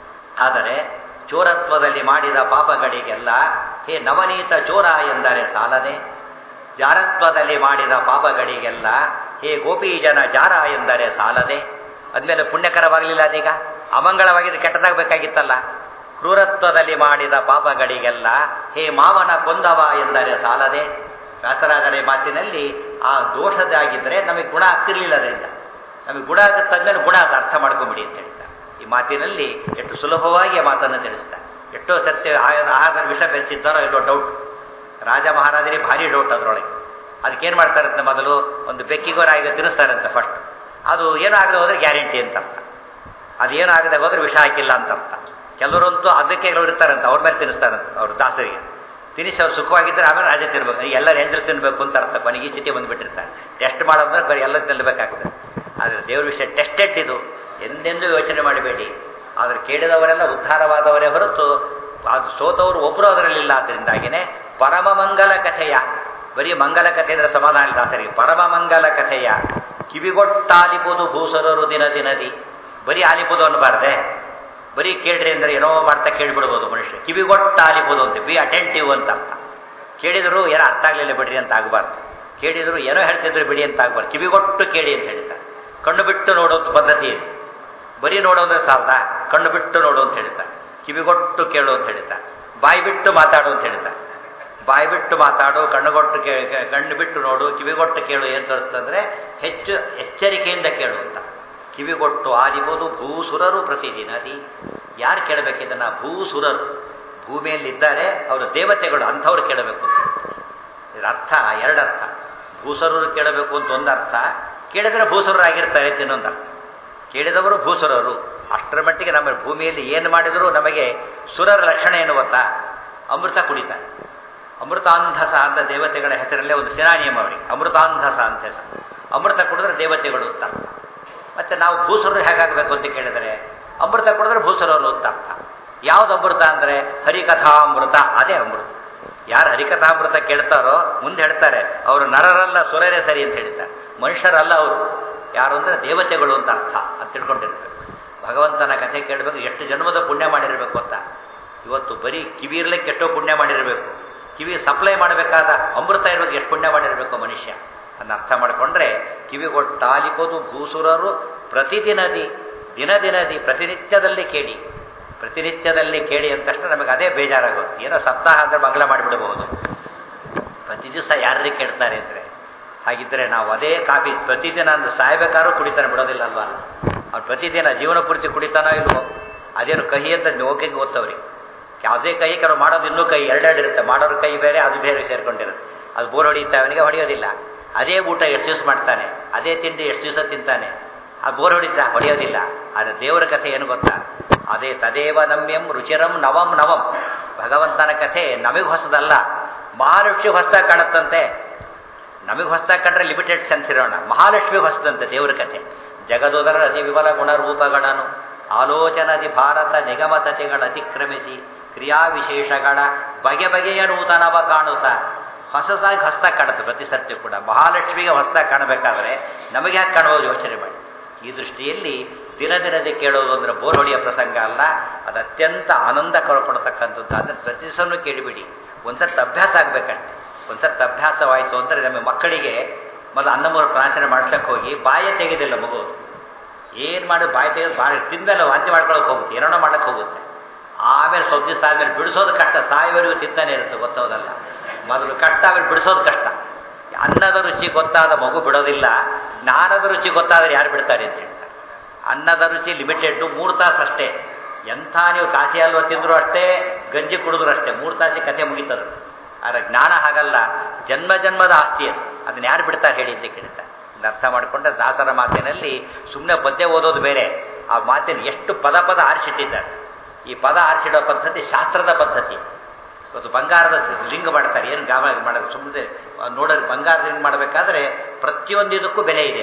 ಆದರೆ ಚೋರತ್ವದಲ್ಲಿ ಮಾಡಿದ ಪಾಪಗಳಿಗೆಲ್ಲ ಹೇ ನವನೀತ ಚೋರ ಎಂದರೆ ಸಾಲದೆ ಜಾರತ್ವದಲ್ಲಿ ಮಾಡಿದ ಪಾಪಗಳಿಗೆಲ್ಲ ಹೇ ಗೋಪಿ ಜನ ಜಾರ ಎಂದರೆ ಸಾಲದೆ ಅದ್ಮೇಲೆ ಪುಣ್ಯಕರವಾಗಲಿಲ್ಲ ಅದೀಗ ಅಮಂಗಳವಾಗಿದ್ದು ಕೆಟ್ಟದಾಗಬೇಕಾಗಿತ್ತಲ್ಲ ಕ್ರೂರತ್ವದಲ್ಲಿ ಮಾಡಿದ ಪಾಪಗಳಿಗೆಲ್ಲ ಹೇ ಮಾವನ ಕೊಂದವ ಎಂದರೆ ಸಾಲದೆ ವ್ಯಾಸರಾಜರ ಮಾತಿನಲ್ಲಿ ಆ ದೋಷದಾಗಿದ್ದರೆ ನಮಗೆ ಗುಣ ಆಗ್ತಿರ್ಲಿಲ್ಲ ಅದರಿಂದ ನಮಗೆ ಗುಣ ಆಗುತ್ತಂದ್ರೆ ಗುಣ ಅದು ಅರ್ಥ ಮಾಡ್ಕೊಂಬಿಡಿ ಅಂತ ಹೇಳ್ತಾರೆ ಈ ಮಾತಿನಲ್ಲಿ ಎಷ್ಟು ಸುಲಭವಾಗಿ ಮಾತನ್ನು ತಿಳಿಸ್ತಾರೆ ಎಷ್ಟೋ ಸತ್ಯ ಆಹಾರದ ವಿಷ ಬೆರೆಸಿದ್ದಾರೋ ಎಲ್ಲೋ ಡೌಟ್ ರಾಜ ಮಹಾರಾಜರಿಗೆ ಭಾರಿ ಡೌಟ್ ಅದರೊಳಗೆ ಅದಕ್ಕೇನು ಮಾಡ್ತಾರಂತೆ ಮೊದಲು ಒಂದು ಬೆಕ್ಕಿಗೋ ರಾಯಿಗೆ ತಿನ್ನಿಸ್ತಾರಂತೆ ಫಸ್ಟ್ ಅದು ಏನೂ ಆಗದೆ ಹೋದ್ರೆ ಗ್ಯಾರಂಟಿ ಅಂತ ಅರ್ಥ ಅದೇನು ಆಗದೆ ಹೋದ್ರೆ ವಿಷ ಹಾಕಿಲ್ಲ ಅಂತ ಅರ್ಥ ಕೆಲವರಂತೂ ಅದಕ್ಕೆ ಕೆಲವರು ಇರ್ತಾರಂತ ಅವ್ರ ಮೇಲೆ ತಿನ್ನಿಸ್ತಾರಂತ ಅವ್ರ ದಾಸರಿಗೆ ತಿನ್ನಿಸಿ ಅವ್ರು ಸುಖವಾಗಿದ್ದರೆ ಆಮೇಲೆ ರಾಜ ತಿನ್ಬೇಕು ಎಲ್ಲರೂ ಎಂಜಲು ತಿನ್ಬೇಕು ಅಂತ ಅರ್ಥ ಕೊನೆಗೆ ಈ ಸ್ಥಿತಿ ಬಂದುಬಿಟ್ಟಿರ್ತಾರೆ ಟೆಸ್ಟ್ ಮಾಡೋದ್ರೆ ಬರೀ ಎಲ್ಲ ತಿನ್ನಬೇಕಾಗ್ತದೆ ಆದರೆ ದೇವ್ರ ವಿಷಯ ಟೆಸ್ಟೆಡ್ ಇದು ಎಂದೆಂದೂ ಯೋಚನೆ ಮಾಡಬೇಡಿ ಆದರೆ ಕೇಳಿದವರೆಲ್ಲ ಉದ್ಧಾರವಾದವರೇ ಹೊರತು ಅದು ಸೋತವರು ಒಬ್ಬರು ಅದರಲ್ಲಿಲ್ಲ ಆದ್ದರಿಂದಾಗಿನೇ ಪರಮ ಮಂಗಲ ಕಥೆಯ ಬರೀ ಮಂಗಲ ಕಥೆ ಅಂದರೆ ಸಮಾಧಾನ ದಾಸರಿಗೆ ಪರಮ ಮಂಗಲ ಕಥೆಯ ಕಿವಿಗೊಟ್ಟಾಲಿಪುದು ಭೂಸರರು ದಿನ ದಿನದಿ ಬರೀ ಆಲಿಪುದು ಅನ್ನಬಾರ್ದೆ ಬರೀ ಕೇಳ್ರಿ ಅಂದರೆ ಏನೋ ಮಾಡ್ತಾ ಕೇಳಿಬಿಡ್ಬೋದು ಮನುಷ್ಯ ಕಿವಿಗೊಟ್ಟಾಲಿಪುದು ಅಂತ ಬಿ ಅಟೆಂಟಿವ್ ಅಂತ ಅರ್ಥ ಕೇಳಿದ್ರು ಏನೋ ಅರ್ಥ ಆಗಲಿಲ್ಲ ಬಿಡ್ರಿ ಅಂತ ಆಗಬಾರ್ದು ಕೇಳಿದ್ರು ಏನೋ ಹೇಳ್ತಿದ್ರು ಬಿಡಿ ಅಂತ ಆಗಬಾರ್ದು ಕಿವಿಗೊಟ್ಟು ಕೇಳಿ ಅಂತ ಹೇಳ್ತಾರೆ ಕಣ್ಣು ಬಿಟ್ಟು ನೋಡೋದು ಪದ್ಧತಿ ಇದೆ ಬರೀ ನೋಡೋದ್ರೆ ಸಾಲದ ಕಣ್ಣು ಬಿಟ್ಟು ನೋಡು ಅಂತ ಹೇಳ್ತಾರೆ ಕಿವಿಗೊಟ್ಟು ಕೇಳು ಅಂತ ಹೇಳ್ತಾರೆ ಬಾಯಿ ಬಿಟ್ಟು ಮಾತಾಡು ಅಂತ ಹೇಳ್ತಾರೆ ಬಾಯಿ ಬಿಟ್ಟು ಮಾತಾಡು ಕಣ್ಣುಗೊಟ್ಟು ಕೇ ಕಣ್ಣು ಬಿಟ್ಟು ನೋಡು ಕಿವಿಗೊಟ್ಟು ಕೇಳು ಏನು ತೋರಿಸ್ತಂದ್ರೆ ಹೆಚ್ಚು ಎಚ್ಚರಿಕೆಯಿಂದ ಕೇಳು ಅಂತ ಕಿವಿಗೊಟ್ಟು ಆದಿಬೋದು ಭೂಸುರರು ಪ್ರತಿದಿನದಿ ಯಾರು ಕೇಳಬೇಕಿದ್ದನ್ನ ಭೂಸುರರು ಭೂಮಿಯಲ್ಲಿದ್ದಾರೆ ಅವರು ದೇವತೆಗಳು ಅಂಥವ್ರು ಕೇಳಬೇಕು ಅಂತ ಇದರ ಅರ್ಥ ಎರಡರ್ಥ ಭೂಸುರರು ಕೇಳಬೇಕು ಅಂತ ಒಂದು ಅರ್ಥ ಕೇಳಿದರೆ ಭೂಸುರರಾಗಿರ್ತಾರೆ ಅಂತ ಇನ್ನೊಂದು ಅರ್ಥ ಕೇಳಿದವರು ಭೂಸುರರು ಅಷ್ಟರ ಮಟ್ಟಿಗೆ ನಮ್ಮ ಭೂಮಿಯಲ್ಲಿ ಏನು ಮಾಡಿದರೂ ನಮಗೆ ಸುರರ ಲಕ್ಷಣ ಏನು ಗೊತ್ತಾ ಅಮೃತ ಕುಡಿತಾರೆ ಅಮೃತಾಂಧಸ ಅಂತ ದೇವತೆಗಳ ಹೆಸರಲ್ಲೇ ಒಂದು ಸೇನಾನಿಯಮ ಅವರಿಗೆ ಅಮೃತಾಂಧಸ ಅಂತ ಹೆಸರು ಅಮೃತ ಕುಡಿದ್ರೆ ದೇವತೆಗಳು ಅಂತ ಅರ್ಥ ಮತ್ತೆ ನಾವು ಭೂಸುರರು ಹೇಗಾಗಬೇಕು ಅಂತ ಕೇಳಿದರೆ ಅಮೃತ ಕುಡಿದ್ರೆ ಭೂಸುರರು ಅಂತ ಅರ್ಥ ಯಾವ್ದು ಅಮೃತ ಅಂದರೆ ಹರಿಕಥಾಮೃತ ಅದೇ ಅಮೃತ ಯಾರು ಹರಿಕಥಾಮೃತ ಕೇಳ್ತಾರೋ ಮುಂದೆ ಹೇಳ್ತಾರೆ ಅವರು ನರರಲ್ಲ ಸುರರೇ ಸರಿ ಅಂತ ಹೇಳ್ತಾರೆ ಮನುಷ್ಯರಲ್ಲ ಅವರು ಯಾರು ಅಂದರೆ ದೇವತೆಗಳು ಅಂತ ಅರ್ಥ ಅಂತ ತಿಳ್ಕೊಂಡಿರ್ಬೇಕು ಭಗವಂತನ ಕಥೆ ಕೇಳಬೇಕು ಎಷ್ಟು ಜನ್ಮದ ಪುಣ್ಯ ಮಾಡಿರಬೇಕು ಅಂತ ಇವತ್ತು ಬರೀ ಕಿವಿ ಇರ್ಲಿಕ್ಕೆ ಎಷ್ಟೋ ಪುಣ್ಯ ಮಾಡಿರಬೇಕು ಕಿವಿ ಸಪ್ಲೈ ಮಾಡಬೇಕಾದ ಅಮೃತ ಇರಬೇಕು ಎಷ್ಟು ಪುಣ್ಯ ಮಾಡಿರಬೇಕು ಮನುಷ್ಯ ಅನ್ನ ಅರ್ಥ ಮಾಡಿಕೊಂಡ್ರೆ ಕಿವಿಗೊಟ್ಟಾಲಿಪೋದು ಭೂಸುರರು ಪ್ರತಿದಿನದಿ ದಿನ ದಿನದಿ ಪ್ರತಿನಿತ್ಯದಲ್ಲಿ ಕೇಳಿ ಪ್ರತಿನಿತ್ಯದಲ್ಲಿ ಕೇಳಿ ಅಂತಷ್ಟೇ ನಮಗೆ ಅದೇ ಬೇಜಾರಾಗೋದು ಏನೋ ಸಪ್ತಾಹ ಅಂದರೆ ಮಂಗಳ ಮಾಡಿಬಿಡಬಹುದು ಪ್ರತಿ ದಿವಸ ಯಾರಿಗೆ ಕೇಳ್ತಾರೆ ಅಂದರೆ ಹಾಗಿದ್ದರೆ ನಾವು ಅದೇ ಕಾಫಿ ಪ್ರತಿದಿನ ಅಂದ್ರೆ ಸಾಯ್ಬೇಕಾದ್ರೂ ಕುಡಿತಾನೆ ಬಿಡೋದಿಲ್ಲ ಅಲ್ವಾ ಅವ್ರು ಪ್ರತಿದಿನ ಜೀವನ ಪೂರ್ತಿ ಕುಡಿತಾನೋ ಇಲ್ವೋ ಅದೇನು ಕಹಿ ಅಂತ ನೋಕಿಗೆ ಗೊತ್ತವ್ರಿಗೆ ಯಾವುದೇ ಕೈ ಕೆಲವು ಮಾಡೋದು ಇನ್ನೂ ಕೈ ಎರಡೆರಡು ಇರುತ್ತೆ ಮಾಡೋರ ಕೈ ಬೇರೆ ಅದು ಬೇರೆ ಸೇರ್ಕೊಂಡಿರುತ್ತೆ ಅದು ಬೋರ್ ಹೊಡಿಯುತ್ತೆ ಅವನಿಗೆ ಹೊಡೆಯೋದಿಲ್ಲ ಅದೇ ಊಟ ಎಷ್ಟು ದಿವಸ ಮಾಡ್ತಾನೆ ಅದೇ ತಿಂಡಿ ಎಷ್ಟು ದಿವಸ ತಿಂತಾನೆ ಅದು ಬೋರ್ ಹೊಡಿತ ಹೊಡೆಯೋದಿಲ್ಲ ಆದರೆ ದೇವರ ಕಥೆ ಏನು ಗೊತ್ತಾ ಅದೇ ತದೇವ ನಮ್ಯಂ ರುಚಿರಂ ನವಂ ನವಂ ಭಗವಂತನ ಕಥೆ ನಮಗೆ ಹೊಸದಲ್ಲ ಮಹಾಲಕ್ಷ್ಮಿ ಹೊಸದಾಗಿ ಕಾಣುತ್ತಂತೆ ನಮಗೆ ಹೊಸದಾಗಿ ಕಂಡ್ರೆ ಲಿಮಿಟೆಡ್ ಸೆನ್ಸ್ ಇರೋಣ ಮಹಾಲಕ್ಷ್ಮಿ ಹೊಸದಂತೆ ದೇವರ ಕಥೆ ಜಗದೋದರ ಅತಿ ವಿಮಲ ಗುಣರೂಪಗಳನ್ನು ಆಲೋಚನದಿ ಭಾರತ ನಿಗಮತತೆಗಳ ಅತಿಕ್ರಮಿಸಿ ಕ್ರಿಯಾ ವಿಶೇಷಗಳ ಬಗೆ ಬಗೆಯ ನೂತನವ ಕಾಣುತ್ತಾ ಹೊಸದಾಗಿ ಹೊಸದಾಗಿ ಕಾಣುತ್ತೆ ಪ್ರತಿ ಸರ್ತಿ ಕೂಡ ಮಹಾಲಕ್ಷ್ಮಿಗೆ ಹೊಸದಾಗಿ ಕಾಣಬೇಕಾದ್ರೆ ನಮಗೆ ಯಾಕೆ ಕಾಣುವುದು ಯೋಚನೆ ಮಾಡಿ ಈ ದೃಷ್ಟಿಯಲ್ಲಿ ದಿನ ದಿನದೇ ಕೇಳೋದು ಅಂದರೆ ಬೋರ್ ಹೊಡೆಯೋ ಪ್ರಸಂಗ ಅಲ್ಲ ಅದು ಅತ್ಯಂತ ಆನಂದ ಕೊಡ್ತಕ್ಕಂಥದ್ದು ಅಂದರೆ ಪ್ರತಿ ದಿವಸನೂ ಕೇಳಿಬಿಡಿ ಒಂದ್ಸರ್ತಿ ಅಭ್ಯಾಸ ಆಗಬೇಕಂತೆ ಒಂದ್ಸರ್ತಿ ಅಭ್ಯಾಸವಾಯಿತು ಅಂದರೆ ನಮ್ಮ ಮಕ್ಕಳಿಗೆ ಮೊದಲು ಅನ್ನಮೂಲ ಪ್ರಾಶನ ಮಾಡಿಸ್ಲಿಕ್ಕೆ ಹೋಗಿ ಬಾಯ ತೆಗೆದಿಲ್ಲ ಮಗು ಏನು ಮಾಡೋದು ಬಾಯಿ ತೆಗೆದು ಬಾಯಿ ತಿಂದಲ್ಲ ವಾಂತಿ ಮಾಡ್ಕೊಳಕ್ಕೆ ಹೋಗುತ್ತೆ ಏನೋ ಮಾಡಕ್ಕೆ ಹೋಗುತ್ತೆ ಆಮೇಲೆ ಸ್ವಲ್ಪ ದಿವಸ ಆದಮೇಲೆ ಬಿಡಿಸೋದು ಕಷ್ಟ ಸಾಯುವವರೆಗೂ ತಿಂತಾನೆ ಇರುತ್ತೆ ಗೊತ್ತೋದಲ್ಲ ಮೊದಲು ಕಷ್ಟ ಆಮೇಲೆ ಬಿಡಿಸೋದು ಕಷ್ಟ ಅನ್ನದ ರುಚಿ ಗೊತ್ತಾದ ಮಗು ಬಿಡೋದಿಲ್ಲ ಜ್ಞಾನದ ರುಚಿ ಗೊತ್ತಾದರೆ ಯಾರು ಬಿಡ್ತಾರೆ ಅಂತ ಹೇಳ್ತಾರೆ ಅನ್ನದ ರುಚಿ ಲಿಮಿಟೆಡ್ ಮೂರು ತಾಸು ಅಷ್ಟೇ ಎಂಥ ನೀವು ಕಾಸಿ ಹಲ್ವ ತಿಂದರೂ ಅಷ್ಟೇ ಗಂಜಿ ಕುಡಿದ್ರು ಅಷ್ಟೇ ಮೂರು ತಾಸಿಗೆ ಕಥೆ ಮುಗೀತದೆ ಆದರೆ ಜ್ಞಾನ ಹಾಗಲ್ಲ ಜನ್ಮ ಜನ್ಮದ ಆಸ್ತಿ ಅದು ಅದನ್ನ ಯಾರು ಬಿಡ್ತಾರೆ ಹೇಳಿ ಅಂತ ಕೇಳ್ತಾರೆ ಅರ್ಥ ಮಾಡಿಕೊಂಡ್ರೆ ದಾಸರ ಮಾತಿನಲ್ಲಿ ಸುಮ್ಮನೆ ಪದ್ಯ ಓದೋದು ಬೇರೆ ಆ ಮಾತಿನ ಎಷ್ಟು ಪದ ಪದ ಆರಿಸಿಟ್ಟಿದ್ದಾರೆ ಈ ಪದ ಆರಿಸಿಡೋ ಪದ್ಧತಿ ಶಾಸ್ತ್ರದ ಪದ್ಧತಿ ಇವತ್ತು ಬಂಗಾರದ ಲಿಂಗ ಮಾಡ್ತಾರೆ ಏನು ಗಾಮ ಮಾಡೋದು ಸುಮ್ಮನೆ ನೋಡೋದು ಬಂಗಾರದ ಲಿಂಗ ಮಾಡಬೇಕಾದ್ರೆ ಪ್ರತಿಯೊಂದಿದಕ್ಕೂ ಬೆಲೆ ಇದೆ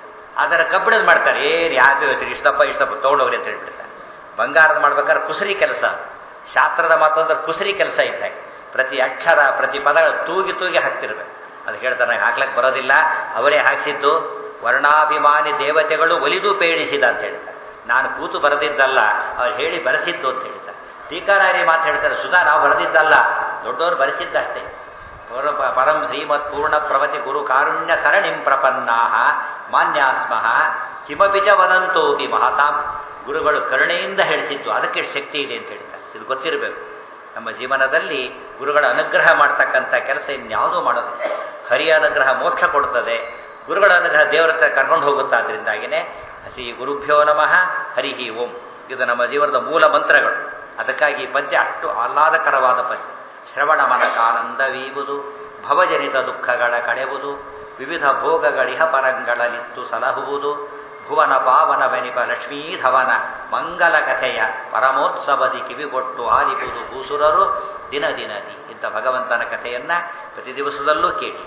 ಅದರ ಕಬ್ಬಿಣದ ಮಾಡ್ತಾರೆ ಏನು ಯಾಕೆ ಯೋಚನೆ ಇಷ್ಟಪ್ಪ ಇಷ್ಟಪ್ಪ ತೊಗೊಂಡೋಗ್ರಿ ಅಂತ ಹೇಳ್ಬಿಡ್ತಾರೆ ಬಂಗಾರದ ಮಾಡ್ಬೇಕಾದ್ರೆ ಕುಸರಿ ಕೆಲಸ ಶಾಸ್ತ್ರದ ಮಾತಂದ್ರೆ ಕುಸರಿ ಕೆಲಸ ಇದ್ದಾಗ ಪ್ರತಿ ಅಕ್ಷರ ಪ್ರತಿ ಪದಗಳು ತೂಗಿ ತೂಗಿ ಹಾಕ್ತಿರ್ಬೇಕು ಅದು ಹೇಳ್ತಾರೆ ಹಾಕ್ಲಕ್ಕೆ ಬರೋದಿಲ್ಲ ಅವರೇ ಹಾಕಿಸಿದ್ದು ವರ್ಣಾಭಿಮಾನಿ ದೇವತೆಗಳು ಒಲಿದು ಪೇಡಿಸಿದ ಅಂತ ಹೇಳ್ತಾರೆ ನಾನು ಕೂತು ಬರೆದಿದ್ದಲ್ಲ ಅವ್ರು ಹೇಳಿ ಬರೆಸಿದ್ದು ಅಂತ ಹೇಳ್ತಾರೆ ಟೀಕಾರಾರಿ ಮಾತು ಹೇಳ್ತಾರೆ ಸುಧಾ ನಾವು ಬರೆದಿದ್ದಲ್ಲ ದೊಡ್ಡವರು ಬರೆಸಿದ್ದಷ್ಟೇ ಪರಂ ಶ್ರೀಮತ್ ಪೂರ್ಣ ಪ್ರವತಿ ಗುರು ಕಾರುಣ್ಯ ಸರಣಿಂ ಪ್ರಪನ್ನಾಹ ಮಾನ್ಯಾಸ್ಮಃ ಕಿಮಪಿಚ ವದಂತೋಪಿ ಮಹತಾಂ ಗುರುಗಳು ಕರುಣೆಯಿಂದ ಹೇಳಿಸಿದ್ದು ಅದಕ್ಕೆ ಶಕ್ತಿ ಇದೆ ಅಂತ ಹೇಳ್ತಾರೆ ಇದು ಗೊತ್ತಿರಬೇಕು ನಮ್ಮ ಜೀವನದಲ್ಲಿ ಗುರುಗಳ ಅನುಗ್ರಹ ಮಾಡ್ತಕ್ಕಂಥ ಕೆಲಸ ಇನ್ಯಾವುದೂ ಮಾಡೋದು ಹರಿಯ ಅನುಗ್ರಹ ಮೋಕ್ಷ ಕೊಡ್ತದೆ ಗುರುಗಳ ಅನುಗ್ರಹ ದೇವರ ಹತ್ರ ಕರ್ಕೊಂಡು ಹೋಗುತ್ತಾ ಅದರಿಂದಾಗಿನೇ ಶ್ರೀ ಗುರುಭ್ಯೋ ನಮಃ ಹರಿ ಓಂ ಇದು ನಮ್ಮ ಜೀವನದ ಮೂಲ ಮಂತ್ರಗಳು ಅದಕ್ಕಾಗಿ ಪದ್ಯ ಅಷ್ಟು ಆಹ್ಲಾದಕರವಾದ ಪದ್ಯ ಶ್ರವಣ ಮನಕಾನಂದವೀವುದು ಭವಜನಿತ ದುಃಖಗಳ ಕಳೆಯುವುದು ವಿವಿಧ ಭೋಗಗಳಿಹ ಪರಂಗಳಲಿತ್ತು ಸಲಹುವುದು ಭುವನ ಪಾವನ ಬೆನಿಪ ಲಕ್ಷ್ಮೀಧವನ ಮಂಗಲ ಕಥೆಯ ಪರಮೋತ್ಸವದಿ ಕಿವಿಗೊಟ್ಟು ಆಲಿಪುದು ಭೂಸುರರು ದಿನ ದಿನದಿ ಇಂಥ ಭಗವಂತನ ಕಥೆಯನ್ನ ಪ್ರತಿ ದಿವಸದಲ್ಲೂ ಕೇಳಿ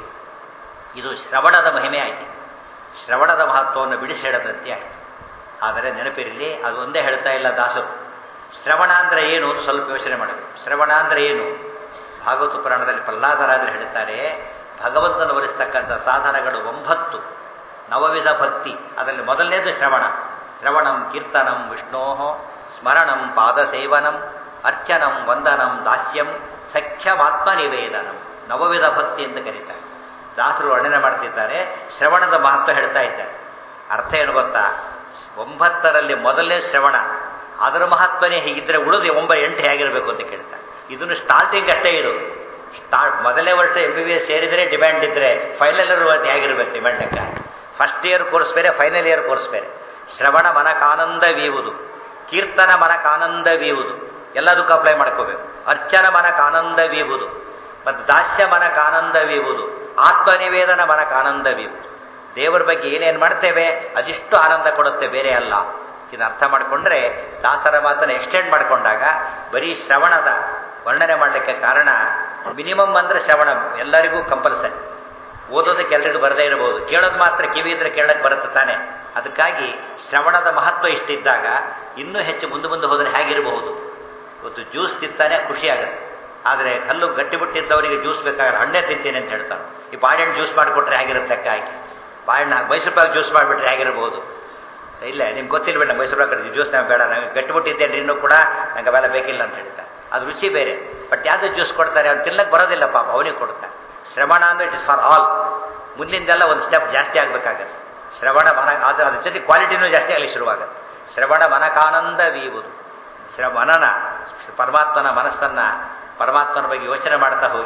ಇದು ಶ್ರವಣದ ಮಹಿಮೆ ಆಯಿತು ಶ್ರವಣದ ಮಹತ್ವವನ್ನು ಬಿಡಿಸಿ ಹೇಳದಂತೆ ಆಯಿತು ಆದರೆ ನೆನಪಿರಲಿ ಅದು ಒಂದೇ ಹೇಳ್ತಾ ಇಲ್ಲ ದಾಸರು ಶ್ರವಣ ಅಂದರೆ ಏನು ಅಂತ ಸ್ವಲ್ಪ ಯೋಚನೆ ಮಾಡಬೇಕು ಶ್ರವಣ ಅಂದರೆ ಏನು ಭಾಗವತ ಪುರಾಣದಲ್ಲಿ ಪ್ರಹ್ಲಾದರಾಜರು ಹೇಳ್ತಾರೆ ಭಗವಂತನ ಒಲಿಸ್ತಕ್ಕಂಥ ಸಾಧನಗಳು ಒಂಬತ್ತು ನವವಿಧ ಭಕ್ತಿ ಅದರಲ್ಲಿ ಮೊದಲನೇದು ಶ್ರವಣ ಶ್ರವಣಂ ಕೀರ್ತನಂ ವಿಷ್ಣೋ ಸ್ಮರಣಂ ಪಾದಸೇವನಂ ಅರ್ಚನಂ ವಂದನಂ ದಾಸ್ಯಂ ಸಖ್ಯಮಾತ್ಮ ನಿವೇದನಂ ನವವಿಧ ಭಕ್ತಿ ಅಂತ ಕರೀತಾರೆ ದಾಸರು ವರ್ಣನೆ ಮಾಡ್ತಿದ್ದಾರೆ ಶ್ರವಣದ ಮಹತ್ವ ಹೇಳ್ತಾ ಇದ್ದಾರೆ ಅರ್ಥ ಏನು ಗೊತ್ತಾ ಒಂಬತ್ತರಲ್ಲಿ ಮೊದಲನೇ ಶ್ರವಣ ಅದರ ಮಹತ್ವನೇ ಹೀಗಿದ್ರೆ ಉಳಿದು ಒಂಬ ಎಂಟು ಹೇಗಿರಬೇಕು ಅಂತ ಕೇಳ್ತಾರೆ ಇದನ್ನು ಸ್ಟಾರ್ಟಿಂಗ್ ಅಷ್ಟೇ ಇದು ಸ್ಟಾರ್ಟ್ ಮೊದಲನೇ ವರ್ಷ ಎಂ ಬಿ ಬಿ ಎಸ್ ಸೇರಿದರೆ ಡಿಮ್ಯಾಂಡ್ ಇದ್ದರೆ ಫೈನಲ್ ಇಯರ್ ಹೇಗಿರ್ಬೇಕು ಡಿಮ್ಯಾಂಡ್ ಲೆಕ್ಕ ಫಸ್ಟ್ ಇಯರ್ ಕೋರ್ಸ್ ಬೇರೆ ಫೈನಲ್ ಇಯರ್ ಕೋರ್ಸ್ ಬೇರೆ ಶ್ರವಣ ಮನಕಾನಂದವೀವುದು ಕೀರ್ತನ ಮನಕಾನಂದವೀವುದು ಎಲ್ಲದಕ್ಕೂ ಅಪ್ಲೈ ಮಾಡ್ಕೋಬೇಕು ಅರ್ಚನ ಮನಕಾನಂದವೀವುದು ಮತ್ತು ದಾಸ್ಯ ಮನಕಾನಂದವೀವುದು ಆತ್ಮನಿವೇದನ ಮನಕಾನಂದವೀವುದು ದೇವರ ಬಗ್ಗೆ ಏನೇನು ಮಾಡ್ತೇವೆ ಅದಿಷ್ಟು ಆನಂದ ಕೊಡುತ್ತೆ ಬೇರೆ ಅಲ್ಲ ಇದನ್ನು ಅರ್ಥ ಮಾಡಿಕೊಂಡ್ರೆ ದಾಸರ ಮಾತನ್ನು ಎಕ್ಸ್ಟೆಂಡ್ ಮಾಡಿಕೊಂಡಾಗ ಬರೀ ಶ್ರವಣದ ವರ್ಣನೆ ಮಾಡಲಿಕ್ಕೆ ಕಾರಣ ಮಿನಿಮಮ್ ಅಂದರೆ ಶ್ರವಣ ಎಲ್ಲರಿಗೂ ಕಂಪಲ್ಸರಿ ಓದೋದಕ್ಕೆ ಎಲ್ಲರಿಗೂ ಬರದೇ ಇರಬಹುದು ಕೇಳೋದು ಮಾತ್ರ ಕಿವಿ ಇದ್ರೆ ಕೇಳಕ್ಕೆ ಬರುತ್ತೆ ತಾನೆ ಅದಕ್ಕಾಗಿ ಶ್ರವಣದ ಮಹತ್ವ ಇಷ್ಟಿದ್ದಾಗ ಇನ್ನೂ ಹೆಚ್ಚು ಮುಂದೆ ಮುಂದೆ ಹೋದರೆ ಹೇಗಿರಬಹುದು ಇವತ್ತು ಜ್ಯೂಸ್ ತಿಂತಾನೆ ಖುಷಿ ಆಗುತ್ತೆ ಆದರೆ ಹಲ್ಲು ಗಟ್ಟಿಬಿಟ್ಟಿದ್ದವರಿಗೆ ಜ್ಯೂಸ್ ಬೇಕಾಗಲ್ಲ ಹಣ್ಣೆ ತಿಂತೀನಿ ಅಂತ ಹೇಳ್ತಾನೆ ಈ ಬಾಳೆಹಣ್ಣು ಜ್ಯೂಸ್ ಮಾಡಿಕೊಟ್ರೆ ಹೇಗಿರುತ್ತೆ ಲೆಕ್ಕ ಹಾಕಿ ಬಾಳೆಹಣ್ಣು ಮೈಸೂರು ಪಾಕ್ ಜ್ಯೂಸ್ ಮಾಡಿಬಿಟ್ರೆ ಹೇಗಿರ್ಬೋದು ಇಲ್ಲ ನಿಮ್ಗೆ ಗೊತ್ತಿಲ್ಲ ಬೇಡ ಮೈಸೂರು ಪಾಕ್ ಜ್ಯೂಸ್ ನಾವು ಬೇಡ ನನಗೆ ಗಟ್ಟಿಬಿಟ್ಟಿದ್ದೇನೆ ಇನ್ನೂ ಕೂಡ ನಂಗೆ ಅವೆಲ್ಲ ಬೇಕಿಲ್ಲ ಅಂತ ಹೇಳ್ತಾರೆ ಅದು ರುಚಿ ಬೇರೆ ಬಟ್ ಯಾವುದೋ ಜ್ಯೂಸ್ ಕೊಡ್ತಾರೆ ಅವ್ನು ತಿನ್ನಕ್ಕೆ ಬರೋದಿಲ್ಲ ಪಾಪ ಅವನಿಗೆ ಕೊಡ್ತಾರೆ ಶ್ರವಣ ಅಂದರೆ ಇಟ್ ಇಸ್ ಫಾರ್ ಆಲ್ ಮುಂದಿಂದೆಲ್ಲ ಒಂದು ಸ್ಟೆಪ್ ಜಾಸ್ತಿ ಆಗಬೇಕಾಗತ್ತೆ ಶ್ರವಣ ಮನ ಅದು ಅದ್ರ ಜೊತೆ ಕ್ವಾಲಿಟಿನೂ ಜಾಸ್ತಿ ಆಗಲಿ ಶುರುವಾಗುತ್ತೆ ಶ್ರವಣ ಮನಕಾನಂದ ವೀವುದು ಶ್ರ ಮನನ ಪರಮಾತ್ಮನ ಮನಸ್ಸನ್ನು ಪರಮಾತ್ಮನ ಬಗ್ಗೆ ಯೋಚನೆ ಮಾಡ್ತಾ ಹೋಗಿ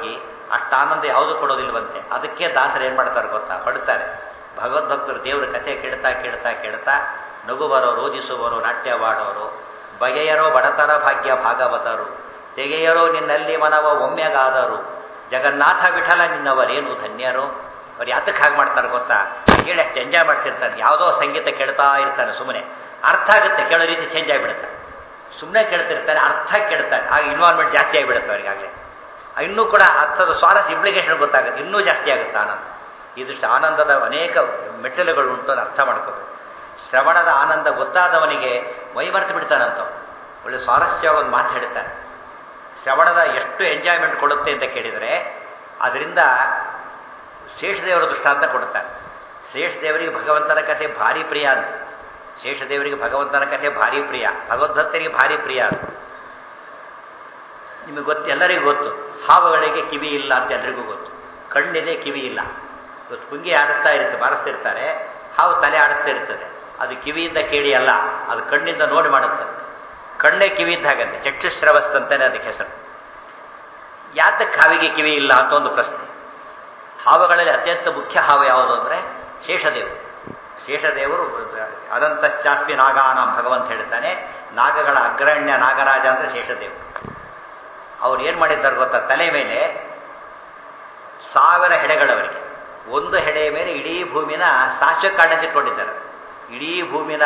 ಅಷ್ಟು ಆನಂದ ಯಾವುದು ಕೊಡೋದಿಲ್ವಂತೆ ಅದಕ್ಕೆ ದಾಸರು ಏನು ಮಾಡ್ತಾರೆ ಗೊತ್ತಾ ಹೊಡ್ತಾರೆ ಭಗವದ್ಭಕ್ತರು ದೇವರ ಕಥೆ ಕೇಳ್ತಾ ಕೇಳ್ತಾ ಕೇಳ್ತಾ ನಗುವರೋ ರೋಜಿಸುವವರು ನಾಟ್ಯವಾಡೋರು ಬಗೆಯರೋ ಬಡತನ ಭಾಗ್ಯ ಭಾಗವತರು ತೆಗೆಯರೋ ನಿನ್ನಲ್ಲಿ ಮನವ ಒಮ್ಮೆಗಾದರು ಜಗನ್ನಾಥ ವಿಠಲ ನಿನ್ನವರೇನು ಧನ್ಯರು ಅವ್ರು ಯಾತಕ್ಕೆ ಹಾಗೆ ಮಾಡ್ತಾರೆ ಗೊತ್ತಾ ಕೇಳಿ ಅಷ್ಟು ಎಂಜಾಯ್ ಮಾಡ್ತಿರ್ತಾನೆ ಯಾವುದೋ ಸಂಗೀತ ಕೇಳ್ತಾ ಇರ್ತಾನೆ ಸುಮ್ಮನೆ ಅರ್ಥ ಆಗುತ್ತೆ ಕೇಳೋ ರೀತಿ ಚೇಂಜ್ ಆಗಿಬಿಡುತ್ತೆ ಸುಮ್ಮನೆ ಕೇಳ್ತಿರ್ತಾನೆ ಅರ್ಥ ಕೇಳ್ತಾನೆ ಆಗ ಇನ್ವಾಲ್ವ್ಮೆಂಟ್ ಜಾಸ್ತಿ ಆಗಿಬಿಡುತ್ತೆ ಅವರಿಗಾಗಲೇ ಇನ್ನೂ ಕೂಡ ಅರ್ಥದ ಸ್ವಾರಸ್ಯ ಇಂಪ್ಲಿಕೇಶನ್ ಗೊತ್ತಾಗುತ್ತೆ ಇನ್ನೂ ಜಾಸ್ತಿ ಆಗುತ್ತೆ ಆನಂದ ಇದಿಷ್ಟು ಆನಂದದ ಅನೇಕ ಮೆಟ್ಟಲುಗಳು ಉಂಟು ಅಂತ ಅರ್ಥ ಮಾಡ್ಕೋಬೇಕು ಶ್ರವಣದ ಆನಂದ ಗೊತ್ತಾದವನಿಗೆ ಮೈಮರೆತು ಬಿಡ್ತಾನಂತ ಒಳ್ಳೆ ಸ್ವಾರಸ್ಯ ಒಂದು ಮಾತು ಹೇಳ್ತಾನೆ ಶ್ರವಣದ ಎಷ್ಟು ಎಂಜಾಯ್ಮೆಂಟ್ ಕೊಡುತ್ತೆ ಅಂತ ಕೇಳಿದರೆ ಅದರಿಂದ ಶೇಷದೇವರ ದೃಷ್ಟಾಂತ ಕೊಡ್ತಾರೆ ಶೇಷದೇವರಿಗೆ ಭಗವಂತನ ಕಥೆ ಭಾರಿ ಪ್ರಿಯ ಅಂತ ಶೇಷದೇವರಿಗೆ ಭಗವಂತನ ಕಥೆ ಭಾರಿ ಪ್ರಿಯ ಭಗವದ್ಭಕ್ತರಿಗೆ ಭಾರಿ ಪ್ರಿಯ ಅದು ನಿಮಗೆ ಗೊತ್ತು ಎಲ್ಲರಿಗೂ ಗೊತ್ತು ಹಾವುಗಳಿಗೆ ಕಿವಿ ಇಲ್ಲ ಅಂತ ಎಲ್ರಿಗೂ ಗೊತ್ತು ಕಣ್ಣಿದೆ ಕಿವಿ ಇಲ್ಲ ಇವತ್ತು ಪುಂಗಿ ಆಡಿಸ್ತಾ ಇರುತ್ತೆ ಬಾರಿಸ್ತಿರ್ತಾರೆ ಹಾವು ತಲೆ ಆಡಿಸ್ತಾ ಇರ್ತದೆ ಅದು ಕಿವಿಯಿಂದ ಕೇಳಿ ಅಲ್ಲ ಅದು ಕಣ್ಣಿಂದ ನೋಡಿ ಮಾಡುತ್ತದೆ ಕಣ್ಣೇ ಕಿವಿ ಇದ್ದ ಹಾಗಂತೆ ಚಕ್ಷುಶ್ರವಸ್ತಂತಾನೆ ಅದಕ್ಕೆ ಹೆಸರು ಯಾತಕ್ಕೆ ಹಾವಿಗೆ ಕಿವಿ ಇಲ್ಲ ಅಂತ ಒಂದು ಪ್ರಶ್ನೆ ಹಾವುಗಳಲ್ಲಿ ಅತ್ಯಂತ ಮುಖ್ಯ ಹಾವು ಯಾವುದು ಅಂದರೆ ಶೇಷದೇವರು ಶೇಷದೇವರು ಅನಂತಶ್ಚಾಸ್ಪಿ ನಾಗಾನಾಂ ಭಗವಂತ ಹೇಳ್ತಾನೆ ನಾಗಗಳ ಅಗ್ರಣ್ಯ ನಾಗರಾಜ ಅಂದರೆ ಶೇಷದೇವರು ಅವ್ರು ಏನು ಮಾಡಿದ್ದಾರೆ ಗೊತ್ತಾ ತಲೆ ಮೇಲೆ ಸಾವಿರ ಹೆಡೆಗಳವರಿಗೆ ಒಂದು ಹೆಡೆಯ ಮೇಲೆ ಇಡೀ ಭೂಮಿನ ಸಾಶ್ವ ಕಾಡಿಟ್ಟಿಕೊಂಡಿದ್ದಾರೆ ಇಡೀ ಭೂಮಿನ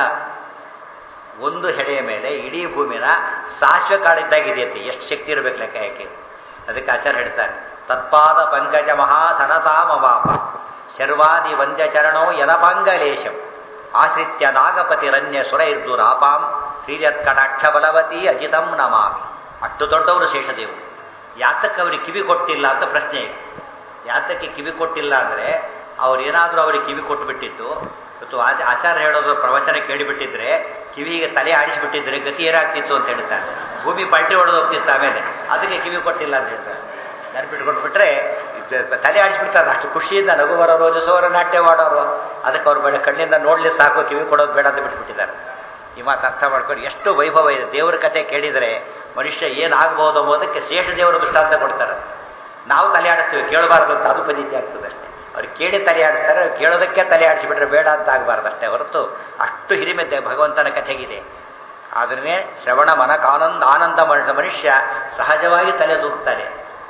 ಒಂದು ಹೆಡೆಯ ಮೇಲೆ ಇಡೀ ಭೂಮಿನ ಸಾಶ್ವ ಕಾಡಿದ್ದಾಗಿದೆಯಂತೆ ಎಷ್ಟು ಶಕ್ತಿ ಇರಬೇಕು ಲೆಕ್ಕ ಯಾಕೆ ಅದಕ್ಕೆ ಆಚಾರ್ಯ ಹೇಳ್ತಾರೆ ತತ್ಪಾದ ಪಂಕಜ ಮಹಾಸನತಾಮವಾಪ ಶರ್ವಾದಿ ವಂದ್ಯ ಚರಣೋ ಯಲಪಾಂಗಲೇಶಂ ಆಶ್ರಿತ್ಯ ನಾಗಪತಿರನ್ಯ ಸುರೈರ್ದುರಾಪಾಂ ಶ್ರೀಯತ್ಕಟಾಕ್ಷ ಬಲವತಿ ಅಜಿತಂ ನಮಾಮಿ ಅಷ್ಟು ದೊಡ್ಡವರು ಶೇಷದೇವರು ಯಾತಕ್ಕೆ ಅವ್ರಿಗೆ ಕಿವಿ ಕೊಟ್ಟಿಲ್ಲ ಅಂತ ಪ್ರಶ್ನೆ ಇದೆ ಯಾತಕ್ಕೆ ಕಿವಿ ಕೊಟ್ಟಿಲ್ಲ ಅಂದರೆ ಅವ್ರೇನಾದರೂ ಅವ್ರಿಗೆ ಕಿವಿ ಕೊಟ್ಟು ಬಿಟ್ಟಿದ್ದು ಇವತ್ತು ಆಚ ಆಚಾರ್ಯ ಹೇಳೋದು ಪ್ರವಚನ ಕೇಳಿಬಿಟ್ಟಿದ್ರೆ ಕಿವಿಗೆ ತಲೆ ಆಡಿಸಿಬಿಟ್ಟಿದ್ರೆ ಗತಿ ಏನಾಗ್ತಿತ್ತು ಅಂತ ಹೇಳ್ತಾರೆ ಭೂಮಿ ಪಲ್ಟಿ ಹೊಡೆದು ಹೋಗ್ತಿತ್ತು ಆಮೇಲೆ ಅದಕ್ಕೆ ಕಿವಿ ಕೊಟ್ಟಿಲ್ಲ ಅಂತ ಹೇಳ್ತಾರೆ ನೆನಪಿಟ್ಕೊಂಡು ಬಿಟ್ರೆ ತಲೆ ಆಡಿಸ್ಬಿಡ್ತಾರೆ ಅಷ್ಟು ಖುಷಿಯಿಂದ ನಗು ಬರೋರು ರೋಜಿಸೋರು ನಾಟ್ಯ ಮಾಡೋರು ಅದಕ್ಕೆ ಅವ್ರ ಬೇಡ ಕಣ್ಣಿಂದ ನೋಡ್ಲಿ ಸಾಕು ಕಿವಿ ಕೊಡೋದು ಬೇಡ ಅಂತ ಬಿಟ್ಬಿಟ್ಟಿದ್ದಾರೆ ಈ ಮಾತು ಅರ್ಥ ಮಾಡ್ಕೊಂಡು ಎಷ್ಟು ವೈಭವ ಇದೆ ದೇವರ ಕಥೆ ಕೇಳಿದರೆ ಮನುಷ್ಯ ಏನಾಗಬಹುದು ಎಂಬುದಕ್ಕೆ ಶೇಷ ದೇವರ ದೃಷ್ಟಾಂತ ಕೊಡ್ತಾರೆ ನಾವು ತಲೆ ಆಡಿಸ್ತೀವಿ ಕೇಳಬಾರ್ದು ಅಂತ ಅದು ಪದ್ಧತಿ ಆಗ್ತದೆ ಅಷ್ಟೇ ಅವ್ರು ಕೇಳಿ ತಲೆ ಆಡಿಸ್ತಾರೆ ಕೇಳೋದಕ್ಕೆ ತಲೆ ಆಡಿಸಿಬಿಟ್ರೆ ಬೇಡ ಅಂತ ಆಗಬಾರ್ದು ಅಷ್ಟೇ ಹೊರತು ಅಷ್ಟು ಹಿರಿಮೆ ಭಗವಂತನ ಕಥೆಗಿದೆ ಆದ್ರೆ ಶ್ರವಣ ಮನಕ ಆನಂದ ಆನಂದ ಮನುಷ್ಯ ಸಹಜವಾಗಿ ತಲೆ ದೂಗ್ತಾನೆ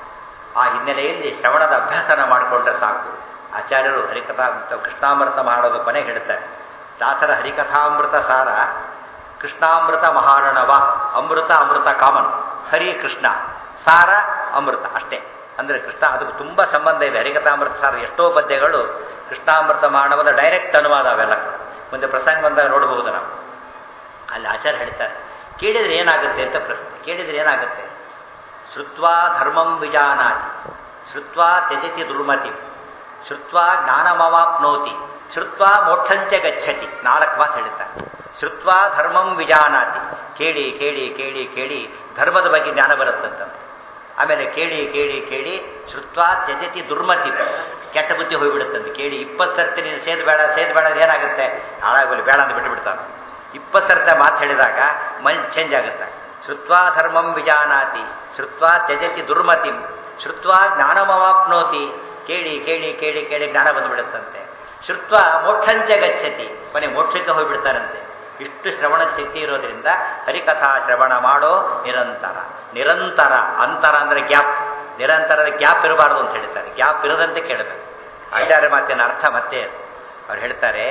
ಆ ಹಿನ್ನೆಲೆಯಲ್ಲಿ ಶ್ರವಣದ ಅಭ್ಯಾಸನ ಮಾಡಿಕೊಂಡ್ರೆ ಸಾಕು ಆಚಾರ್ಯರು ಹರಿಕಥಾ ಕೃಷ್ಣಾಮೃತ ಮಾಡೋದು ಕೊನೆ ಹೇಳ್ತಾರೆ ದಾಸರ ಹರಿಕಥಾಮೃತ ಸಾರ ಕೃಷ್ಣಾಮೃತ ಮಹಾರಣವ ಅಮೃತ ಅಮೃತ ಕಾಮನ್ ಹರಿ ಕೃಷ್ಣ ಸಾರ ಅಮೃತ ಅಷ್ಟೇ ಅಂದರೆ ಕೃಷ್ಣ ಅದಕ್ಕೆ ತುಂಬ ಸಂಬಂಧ ಇದೆ ಹರಿಕಥಾಮೃತ ಸಾರ ಎಷ್ಟೋ ಪದ್ಯಗಳು ಕೃಷ್ಣಾಮೃತ ಮಾನವದ ಡೈರೆಕ್ಟ್ ಅನುವಾದ ಅವೆಲ್ಲ ಮುಂದೆ ಪ್ರಸಂಗ ಬಂದಾಗ ನೋಡಬಹುದು ನಾವು ಅಲ್ಲಿ ಆಚಾರ್ಯ ಹೇಳ್ತಾರೆ ಕೇಳಿದರೆ ಏನಾಗುತ್ತೆ ಅಂತ ಪ್ರಶ್ನೆ ಕೇಳಿದರೆ ಏನಾಗುತ್ತೆ ಶ್ರುತ್ವಾ ಧರ್ಮಂ ವಿಜಾನಾತಿ ಶ್ರುತ್ವಾ ತ್ಯಜತಿ ದುರ್ಮತಿ ಶ್ರುತ್ವಾ ಜ್ಞಾನಮವಾಪ್ನೋತಿ ಶ್ರುತ್ವಾ ಮೋಕ್ಷಂಚ ಗಚ್ಚತಿ ನಾಲ್ಕು ಮಾತು ಹೇಳ್ತಾರೆ ಶ್ರುತ್ವಾ ಧರ್ಮಂ ವಿಜಾನಾತಿ ಕೇಳಿ ಕೇಳಿ ಕೇಳಿ ಕೇಳಿ ಧರ್ಮದ ಬಗ್ಗೆ ಜ್ಞಾನ ಬರುತ್ತಂತಂತೆ ಆಮೇಲೆ ಕೇಳಿ ಕೇಳಿ ಕೇಳಿ ಶ್ರುತ್ವಾ ತ್ಯಜತಿ ದುರ್ಮತಿ ಕೆಟ್ಟ ಬುದ್ಧಿ ಹೋಗ್ಬಿಡುತ್ತಂತೆ ಕೇಳಿ ಇಪ್ಪತ್ತು ಸರ್ತಿ ನೀನು ಸೇದ್ ಬೇಡ ಸೇದ್ ಬೇಡ ಏನಾಗುತ್ತೆ ಹಾಳಾಗೋಲಿ ಬೇಡ ಅಂತ ಬಿಟ್ಟು ಬಿಡ್ತಾನೆ ಇಪ್ಪತ್ತು ಸರ್ತ ಮಾತು ಹೇಳಿದಾಗ ಮೈಂಡ್ ಚೇಂಜ್ ಆಗುತ್ತೆ ಶ್ರುತ್ವಾ ಧರ್ಮಂ ವಿಜಾನಾತಿ ಶ್ರುತ್ವಾ ತ್ಯಜತಿ ದುರ್ಮತಿಂ ಶ್ರುತ್ವಾ ಜ್ಞಾನಮವಾಪ್ನೋತಿ ಕೇಳಿ ಕೇಳಿ ಕೇಳಿ ಕೇಳಿ ಜ್ಞಾನ ಬಂದುಬಿಡುತ್ತಂತೆ ಶ್ರುತ್ವ ಮೋಕ್ಷಂಚ ಗಚ್ಚತಿ ಮನೆ ಮೋಕ್ಷಕ್ಕೆ ಹೋಗ್ಬಿಡ್ತಾರಂತೆ ಇಷ್ಟು ಶ್ರವಣ ಶಕ್ತಿ ಇರೋದ್ರಿಂದ ಹರಿಕಥಾ ಶ್ರವಣ ಮಾಡೋ ನಿರಂತರ ನಿರಂತರ ಅಂತರ ಅಂದರೆ ಗ್ಯಾಪ್ ನಿರಂತರದ ಗ್ಯಾಪ್ ಇರಬಾರ್ದು ಅಂತ ಹೇಳ್ತಾರೆ ಗ್ಯಾಪ್ ಇರದಂತೆ ಕೇಳಬೇಕು ಆಚಾರ್ಯ ಮಾತಿನ ಅರ್ಥ ಮತ್ತೆ ಅವ್ರು ಹೇಳ್ತಾರೆ